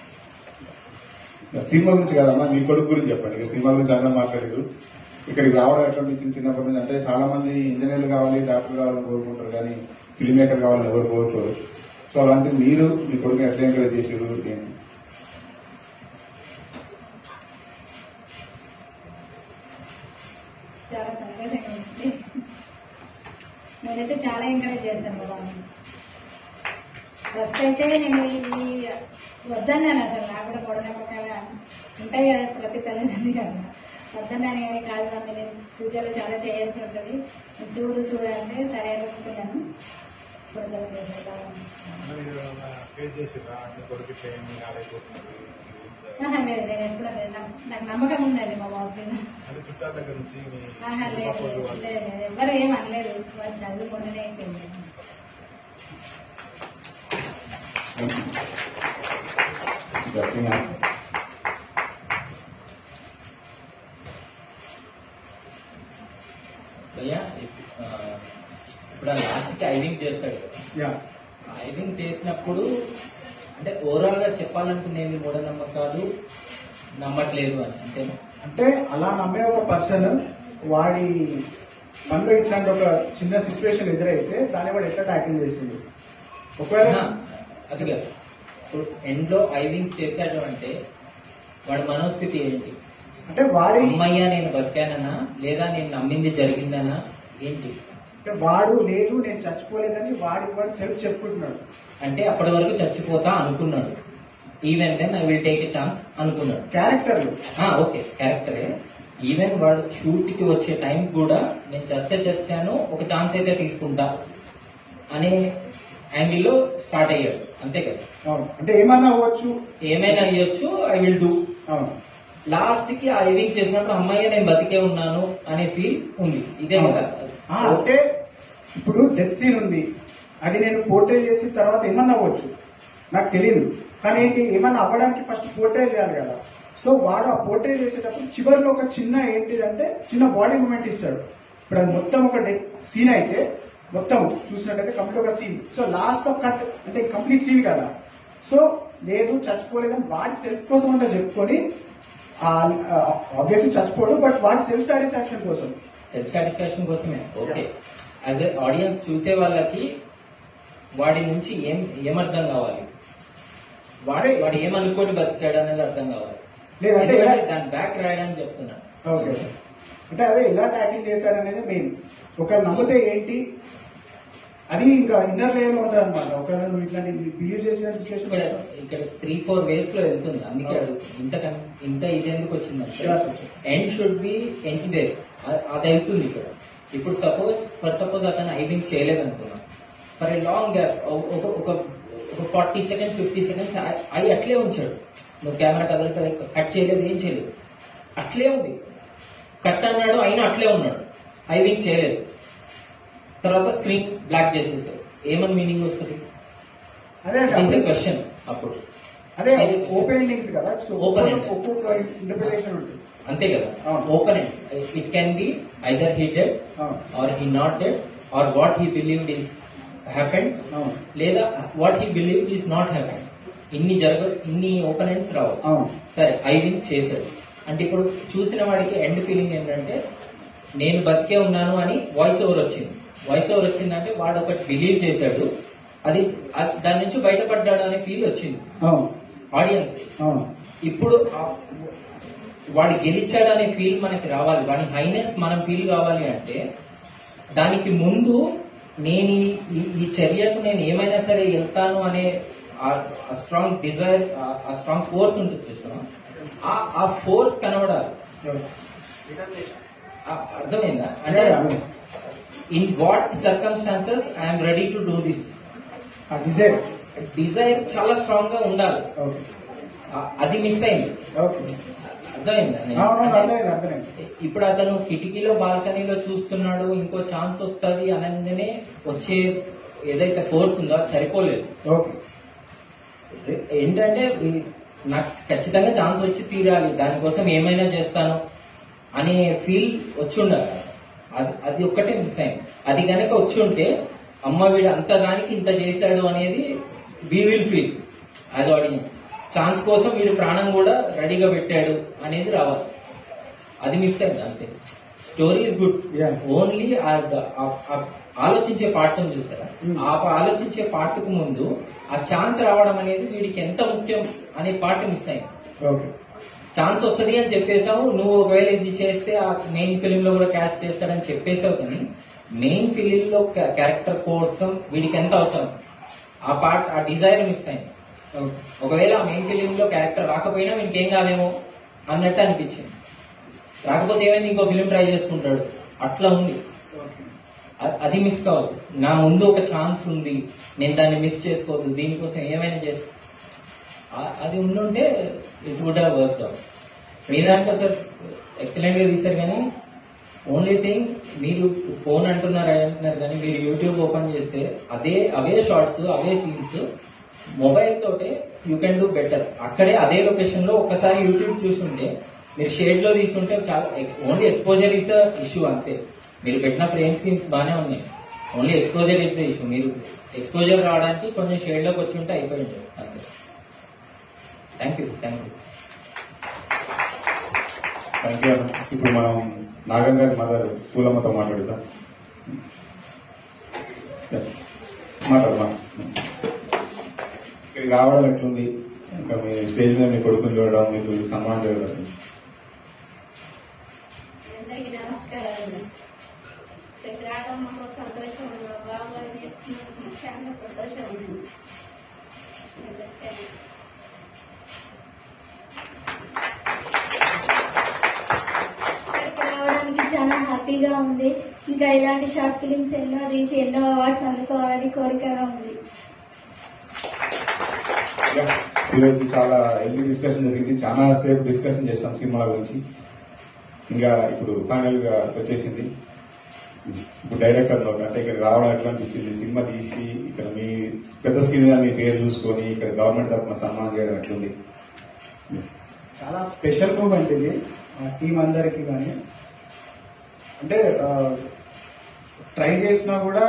సినిమా గురించి కదమ్మా మీ కొడుకు గురించి చెప్పండి ఇక సినిమా గురించి అందరూ మాట్లాడారు ఇక్కడికి రావడం ఎట్లా నుంచి చిన్నప్పటి నుంచి అంటే చాలా మంది ఇంజనీర్లు కావాలి డాక్టర్ కావాలని కోరుకుంటారు కానీ ఫిల్మ్ మేకర్ కావాలని ఎవరు కోరుకోరు సో అలాంటి మీరు మీ కొడుకుని ఎట్లా ఎంకరేజ్ చేసారు ఏంటి చాలా ఎంకరేజ్ చేస్తాను మా బాబు ఫస్ట్ అయితే నేను ఈ ఈ వద్దన్నాను అసలు నాకు కూడా మూఢనమ్మకాలు ఉంటాయి కదా ప్రతి తల్లిదండ్రులు కదా వద్దన్నాను కానీ కాదు మమ్మీ నేను ఫ్యూచర్లో చాలా చేయాల్సి ఉంటుంది నువ్వు చూడు చూడు అంటే సరే అని ఒప్పుకున్నాను ఇప్పుడు చదువు చేసేద్దాం. స్టేజ్ చేసిరా అంటే కొడుకు ఇట్లా ఏమి కాలేకపోతున్నారు ఆహా, లేదు నేను ఎప్పుడు లేదు. నాకు- నాకు నమ్మకం ఉందండి మా బాబు మీద అంటే చుట్టాల దగ్గర నుంచి మీ ఆహా, లేదు చుట్టుపక్కల లేదు, వాళ్ళు లేదు లేదు. ఎవరు ఏం అనలేదు వాళ్ళు చదువుకుంటూనే అయిపోయింది భయ్యా ఇప్- ఆ, ఇప్పుడు ఆ లాస్ట్ ఐవింగ్ చేస్తాడు కదా ఐవింగ్ చేసినప్పుడు అంటే ఓవరాల్ గా చెప్పాలనుకునేది మూఢనమ్మకాలు నమ్మట్లేదు అని అంతేనా అంటే అలా నమ్మే ఒక పర్సన్ వాడి మనలో ఇట్లాంటి ఒక చిన్న సిచ్యువేషన్ ఎదురైతే దాన్ని వాడు ఎట్లా ట్యాకిల్ చేసింది ఒకవేళ ఆహా, అది కాదు ఇప్పుడు ఎండ్ లో ఐవింగ్ చేశాడు అంటే వాడి మనోస్థితి ఏంటి అంటే వాడి అమ్మయ్యా నేను బతికానన్నా లేదా నేను నమ్మింది జరిగిందనా ఏంటి అంటే వాడు లేదు నేను చచ్చిపోలేదని వాడి వాడు సెల్ఫ్ చెప్పుకుంటున్నాడు అంటే అప్పటి వరకు చచ్చిపోతా అనుకున్నాడు even then I will take a chance అనుకున్నాడు క్యారెక్టర్ ఓకే క్యారెక్టరే ఈవెన్ వాడు షూట్ కి వచ్చే టైం కూడా నేను చస్తే చచ్చాను ఒక ఛాన్స్ అయితే తీసుకుంటా అనే యాంగిల్లో స్టార్ట్ అయ్యాడు అంతే కదా అవును అంటే ఏమన్నా అవ్వచ్చు ఏమైనా అయ్యొచ్చు ఐ విల్ డూ అవును లాస్ట్ కి ఆ ఐవింగ్ చేసినప్పుడు అమ్మాయి నేను బతికే ఉన్నాను అనే ఫీల్ ఉంది ఇదే కదా ఆ, అంటే ఇప్పుడు డెత్ సీన్ ఉంది అది నేను పోర్ట్రే చేసిన తర్వాత ఏమన్నా అవ్వచ్చు నాకు తెలియదు కానీ ఏంటి ఏమన్నా అవ్వడానికి ఫస్ట్ పోర్ట్రే చేయాలి కదా సో వాడు ఆ పోర్ట్రే చేసేటప్పుడు చివరిలో ఒక చిన్న ఏంటిదంటే చిన్న బాడీ మూమెంట్ ఇస్తాడు ఇప్పుడు అది మొత్తం ఒక డెత్ సీన్ అయితే మొత్తం చూసినట్టయితే కంప్లీట్ ఒక సీన్ సో లాస్ట్ లో కట్ అంటే కంప్లీట్ సీన్ కదా సో లేదు చచ్చిపోలేదని వాడి సెల్ఫ్ కోసం అంతా చెప్పుకొని ఆబ్వియస్లీ చచ్చిపోడు బట్ వాడి సెల్ఫ్ సాటిస్ఫాక్షన్ కోసం సెల్ఫ్ సాటిస్ఫాక్షన్ కోసమే ఓకే యాజ్ ఎ ఆడియన్స్ చూసే వాళ్ళకి వాడి నుంచి ఏం ఏమర్థం కావాలి వాడే వాడు ఏమనుకొని బతికాడు అనేది అర్థం కావాలి లేదంటే ఎందుకంటే ఇలా- దాని బ్యాక్ రాయడానికి చెప్తున్నాను ఓకే అంటే అదే ఎలా ట్యాకిల్ చేశారనేది మెయిన్ ఒకరు నమ్మితే ఏంటి అది ఇంకా ఇన్నర్ లేయర్ లో ఉంటుంది అనమాట ఒకరు నువ్వు ఇట్లాంటి బిహేవ్ చేసిన ఇక్కడ సిచ్యువేషన్ ఇక్కడ త్రీ ఫోర్ వేస్ లో వెళ్తుంది అందుకే అడుగు ఇంత కన్- ఇంత ఇది ఎందుకు వచ్చిందంటే Sure, sure, sure. End should be anywhere అది వెళ్తుంది ఇక్కడ ఇప్పుడు సపోజ్ ఫర్ సపోజ్ అతను ఐవింగ్ చేయలేదు అనుకున్నాం ఫర్ ఏ లాంగ్ గ్యాప్ ఒక ఒక ఒక ఫార్టీ సెకండ్స్ ఫిఫ్టీ సెకండ్స్ అవి అట్లే ఉంచాడు నువ్వు కెమెరా కదలక కట్ చేయలేదు ఏం చేయలేదు అట్లే ఉంది కట్ అన్నాడు అయినా అట్లే ఉన్నాడు ఐవింగ్ చేయలేదు తర్వాత స్క్రీన్ బ్లాక్ చేసేసాడు ఏమని మీనింగ్ వస్తుంది అదే క్వశ్చన్ అప్పుడు అదే ఓపెన్ ఎండింగ్స్ కదా సో Open ఒక్కొక్క- ended. ఒక్కొక్క ఇంటర్ప్రిటేషన్ ఉంటుంది అంతే కదా open it can be either he dead or he not dead or what he believed is happened లేదా what he believe is not happened ఇన్ని జరగ ఇన్ని ఓపెనెంట్స్ రావచ్చు సరే ఐవింగ్ చేశాడు అంటే ఇప్పుడు చూసిన వాడికి ఎండ్ ఫీలింగ్ ఏంటంటే నేను బతికే ఉన్నాను అని వాయిస్ ఓవర్ వచ్చింది వాయిస్ ఓవర్ వచ్చిందంటే వాడు ఒకటి బిలీవ్ చేశాడు అది అది- దాని నుంచి బయటపడ్డాడు అనే ఫీల్ వచ్చింది అవును ఆడియన్స్ అవును ఇప్పుడు ఆ- వాడు గెలిచాడు అనే ఫీల్ మనకి రావాలి వాడి హైనెస్ మనం ఫీల్ కావాలి అంటే దానికి ముందు నేను ఈ- ఈ- ఈ చర్యకు నేను ఏమైనా సరే వెళ్తాను అనే స్ట్రాంగ్ డిజైర్ ఆ స్ట్రాంగ్ ఫోర్స్ ఉంటుంది చూస్తున్నాం ఆ ఫోర్స్ కనబడాలి ఆ, అర్థమైందా అంటే in what circumstances I'm ready to do this desire desire చాలా స్ట్రాంగ్ గా ఉండాలి ఆ, అది మిస్ అయింది అర్థమైందా నేను? అవునవును అంటే అర్థమైంది అర్థమైంది ఇప్పుడు అతను కిటికీలో బాల్కనీలో చూస్తున్నాడు ఇంకో ఛాన్స్ వస్తుంది అనగానే వచ్చే ఏదైతే ఫోర్స్ ఉందో అది సరిపోలేదు ఓకే ఏంటంటే ఈ- నాకు ఖచ్చితంగా ఛాన్స్ వచ్చి తీరాలి దానికోసం ఏమైనా చేస్తాను అనే ఫీల్ వచ్చి ఉండాలి అది అది ఒక్కటే మిస్ అయింది అది కనుక వచ్చి ఉంటే అమ్మ వీడు అంత దానికి ఇంత చేశాడు అనేది వీ విల్ ఫీల్ అది ఆడియన్స్ ఛాన్స్ కోసం వీడు ప్రాణం కూడా రెడీగా పెట్టాడు అనేది రావాలి అది మిస్ అయింది అంతే స్టోరీ ఇస్ గుడ్ ఓన్లీ ఆలోచించే పార్ట్ ఉంది చూసారా ఆ ఆలోచించే పార్ట్ కు ముందు ఆ ఛాన్స్ రావడం అనేది వీడికి ఎంత ముఖ్యం అనే పార్ట్ మిస్ అయింది ఓకే ఛాన్స్ వస్తుంది అని చెప్పేసావు నువ్వు ఒకవేళ ఇది చేస్తే ఆ మెయిన్ ఫిలిం లో కూడా క్యాస్ట్ చేస్తాడని చెప్పేసావు కానీ మెయిన్ ఫిలిం లో క్యారెక్టర్ కోసం వీడికి ఎంత అవసరం ఆ పార్ట్ ఆ డిజైర్ మిస్ అయింది ఒకవేళ ఆ మెయిన్ ఫిలిం లో క్యారెక్టర్ రాకపోయినా వీడికి ఏం కాదేమో అన్నట్టు అనిపించింది రాకపోతే ఏమైంది ఇంకో ఫిలిం ట్రై చేసుకుంటాడు అట్లా ఉంది అ- అది మిస్ కావద్దు నా ముందు ఒక ఛాన్స్ ఉంది నేను దాన్ని మిస్ చేసుకోవద్దు దీనికోసం ఏమైనా చేస్తా ఆ- అది ఉండుంటే it would have work out మీ దాంట్లో సార్ ఎక్సలెంట్ గా తీస్తారు కానీ ఓన్లీ థింగ్ మీరు ఫోన్ అంటున్నారు అంటున్నారు కానీ మీరు యూట్యూబ్ ఓపెన్ చేస్తే అదే అవే షార్ట్స్ అవే సీన్స్ మొబైల్ తోటే యూ కెన్ డూ బెటర్ అక్కడే అదే లొకేషన్ లో ఒక్కసారి యూట్యూబ్ చూస్తుంటే మీరు షేడ్ లో తీసుకుంటే చాలా only exposure is the issue అంతే మీరు పెట్టిన ఫ్రేమ్ స్కీమ్స్ బాగానే ఉన్నాయి only exposure is the issue మీరు ఎక్స్పోజర్ రావడానికి కొంచెం షేడ్ లోకి వచ్చి ఉంటే అయిపోయి ఉంటుంది అంతే thank you thank you thank you అన్న ఇప్పుడు మనం నాగం గారి మదర్ పూలమ్మతో మాట్లాడుతాం మాట్లాడమా ఇక్కడికి రావడం ఎట్లుంది ఇంకా మీ స్టేజ్ మీద మీ కొడుకుని చూడడం మీకు సన్మానం చేయడం అందరికీ నమస్కారాలు ఇక్కడికి రావడం మాకు సంతోషం బాగా చేస్తున్నందుకు చాలా సంతోషం ఉంది ఇక్కడికి రావడానికి చాలా హ్యాపీగా ఉంది ఇంకా ఇలాంటి షార్ట్ ఫిలిమ్స్ ఎన్నో తీసి ఎన్నో అవార్డ్స్ అందుకోవాలని కోరికగా ఉంది ఈరోజు చాలా హెల్తీ డిస్కషన్ జరిగింది చాలా సేపు డిస్కషన్ చేస్తాం సినిమాల గురించి ఇంకా ఇప్పుడు ఫైనల్ గా వచ్చేసింది ఇప్పుడు డైరెక్టర్ లో అంటే ఇక్కడ రావడం ఎట్లా అనిపించింది సినిమా తీసి ఇక్కడ మీ పెద్ద స్క్రీన్ మీద మీ పేరు చూసుకొని ఇక్కడ గవర్నమెంట్ తరఫున సన్మానం చేయడం ఎట్లుంది చాలా స్పెషల్ మూమెంట్ ఇది టీం అందరికి కానీ అంటే ట్రై చేసినా కూడా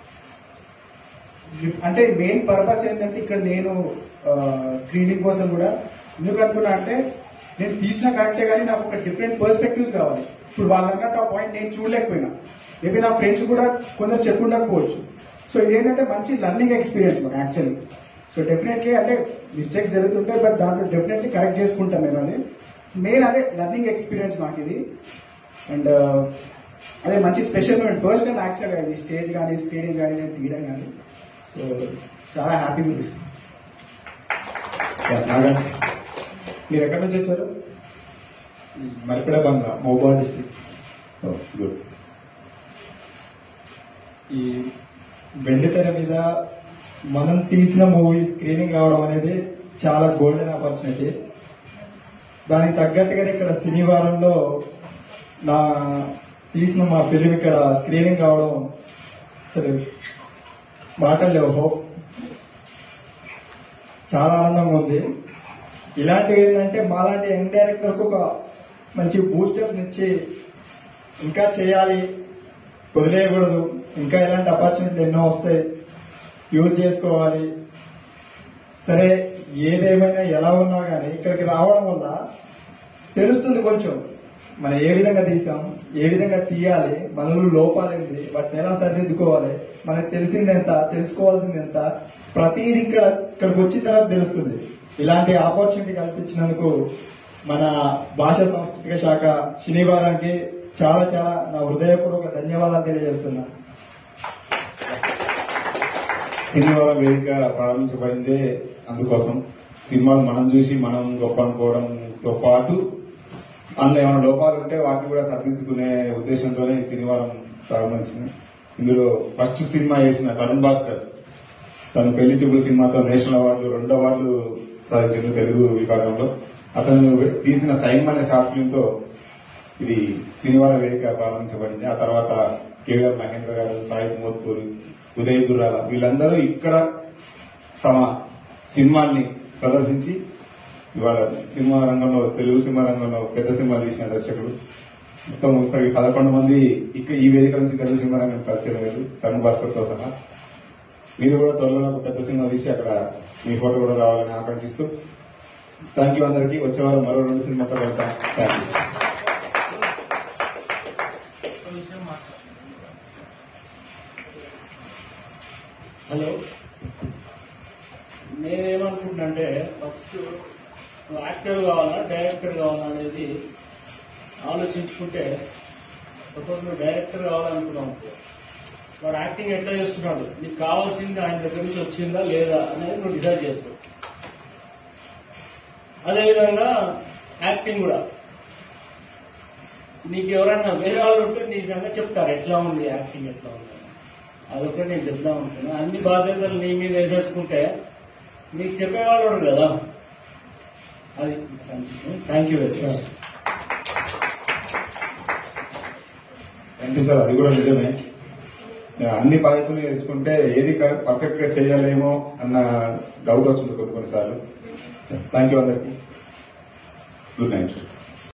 అంటే మెయిన్ పర్పస్ ఏంటంటే ఇక్కడ నేను స్క్రీనింగ్ కోసం కూడా ఎందుకు అనుకున్నా అంటే నేను తీసిన కరెక్టే కానీ నాకు ఒక డిఫరెంట్ పర్స్పెక్టివ్స్ కావాలి ఇప్పుడు వాళ్ళు అన్నట్టు ఆ పాయింట్ నేను చూడలేకపోయినా మేబీ నా ఫ్రెండ్స్ కూడా కొందరు చెప్పుండకపోవచ్చు సో ఇదేంటంటే మంచి లర్నింగ్ ఎక్స్పీరియన్స్ మాకు యాక్చువల్లీ సో డెఫినెట్లీ అంటే మిస్టేక్స్ జరుగుతుంటాయి బట్ దాంట్లో డెఫినెట్లీ కరెక్ట్ చేసుకుంటాం మేము అది మెయిన్ అదే లర్నింగ్ ఎక్స్పీరియన్స్ మాకు ఇది అండ్ అదే మంచి స్పెషల్ మూమెంట్ ఫస్ట్ టైం యాక్చువల్గా ఇది స్టేజ్ కానీ స్క్రీనింగ్ కానీ నేను తీయడం కానీ సో చాలా హ్యాపీగా ఉంది నాగన్ మీరు ఎక్కడి నుంచి వచ్చారు మరిపడ బంగ్లా మహబూబా డిస్ట్రిక్ట్ గుడ్ ఈ వెండితెర మీద మనం తీసిన మూవీ స్క్రీనింగ్ రావడం అనేది చాలా గోల్డెన్ ఆపర్చునిటీ దానికి తగ్గట్టుగానే ఇక్కడ శనివారంలో నా తీసిన మా ఫిలిం ఇక్కడ స్క్రీనింగ్ కావడం అసలు మాటలు లేవు హోప్ చాలా ఆనందంగా ఉంది ఇలాంటివి ఏంటంటే మాలాంటి యంగ్ డైరెక్టర్కు ఒక మంచి బూస్టప్ ఇచ్చి ఇంకా చేయాలి వదిలేయకూడదు ఇంకా ఇలాంటి ఆపర్చునిటీ ఎన్నో వస్తాయి యూజ్ చేసుకోవాలి సరే ఏదేమైనా ఎలా ఉన్నా కానీ ఇక్కడికి రావడం వల్ల తెలుస్తుంది కొంచెం మనం ఏ విధంగా తీసాం ఏ విధంగా తీయాలి మనలో లోపాలేంది వాటిని ఎలా సరిదిద్దుకోవాలి మనకు తెలిసింది ఎంత తెలుసుకోవాల్సింది ఎంత ప్రతిదీ ఇక్కడ ఇక్కడికి వచ్చిన తర్వాత తెలుస్తుంది ఇలాంటి ఆపర్చునిటీ కల్పించినందుకు మన భాషా సాంస్కృతిక శాఖ శనివారానికి చాలా చాలా నా హృదయపూర్వక ధన్యవాదాలు తెలియజేస్తున్నా సినిమాల వేదిక ప్రారంభించబడిందే అందుకోసం సినిమాలు మనం చూసి మనం గొప్ప అనుకోవడంతో పాటు అందులో ఏమైనా లోపాలు ఉంటే వాటిని కూడా సరిదిద్దుకునే ఉద్దేశంతోనే ఈ సినిమారం ప్రారంభించింది ఇందులో ఫస్ట్ సినిమా చేసిన తరుణ్ భాస్కర్ తను పెళ్లి చూపుల సినిమాతో నేషనల్ అవార్డులు రెండు అవార్డులు సాధించింది తెలుగు విభాగంలో అతను తీసిన సైన్ అనే షార్ట్ ఫిల్మ్ తో ఇది సినిమాల వేదిక ప్రారంభించబడింది ఆ తర్వాత కేవీఆర్ మహేంద్ర గారు సాయి మోత్పూరి ఉదయ్ దుర్రాల వీళ్ళందరూ ఇక్కడ తమ సినిమాల్ని ప్రదర్శించి ఇవాళ సినిమా రంగంలో తెలుగు సినిమా రంగంలో పెద్ద సినిమా తీసిన దర్శకుడు మొత్తం ఇప్పటికి పదకొండు మంది ఇక్కడ ఈ వేదిక నుంచి తెలుగు సినిమా రంగం పరిచయం లేదు తరుణ్ భాస్కర్ తో సహా మీరు కూడా త్వరలో ఒక పెద్ద సినిమా తీసి అక్కడ మీ ఫోటో కూడా రావాలని ఆకాంక్షిస్తూ థ్యాంక్ యూ అందరికీ వచ్చేవారు మరో రెండు సినిమాతో వెళ్తాం థ్యాంక్ యూ హలో నేనేమనుకుంటున్నా అంటే ఫస్ట్ నువ్వు యాక్టర్ కావాలా డైరెక్టర్ కావాలా అనేది ఆలోచించుకుంటే సపోజ్ నువ్వు డైరెక్టర్ కావాలనుకున్నావు అనుకో వాడు యాక్టింగ్ ఎట్లా చేస్తున్నాడు నీకు కావాల్సింది ఆయన దగ్గర నుంచి వచ్చిందా లేదా అనేది నువ్వు డిసైడ్ చేసుకో అదేవిధంగా యాక్టింగ్ కూడా నీకు ఎవరైనా వేరే వాళ్ళు ఉంటే నీ సంగతి చెప్తారు ఎట్లా ఉంది యాక్టింగ్ ఎట్లా ఉంది అని. అదొకటి నేను చెప్దాం అనుకున్నా అన్ని బాధ్యతలు నీ మీద వేసేసుకుంటే నీకు చెప్పేవాళ్ళు ఉండరు కదా అది thank you very much thank you sir అది కూడా నిజమే అన్ని బాధ్యతలు నేర్చుకుంటే ఏది పర్ఫెక్ట్ గా చేయాలేమో అన్న డౌట్ వస్తుంది కొన్ని కొన్నిసార్లు థ్యాంక్ యూ అందరికి గుడ్ నైట్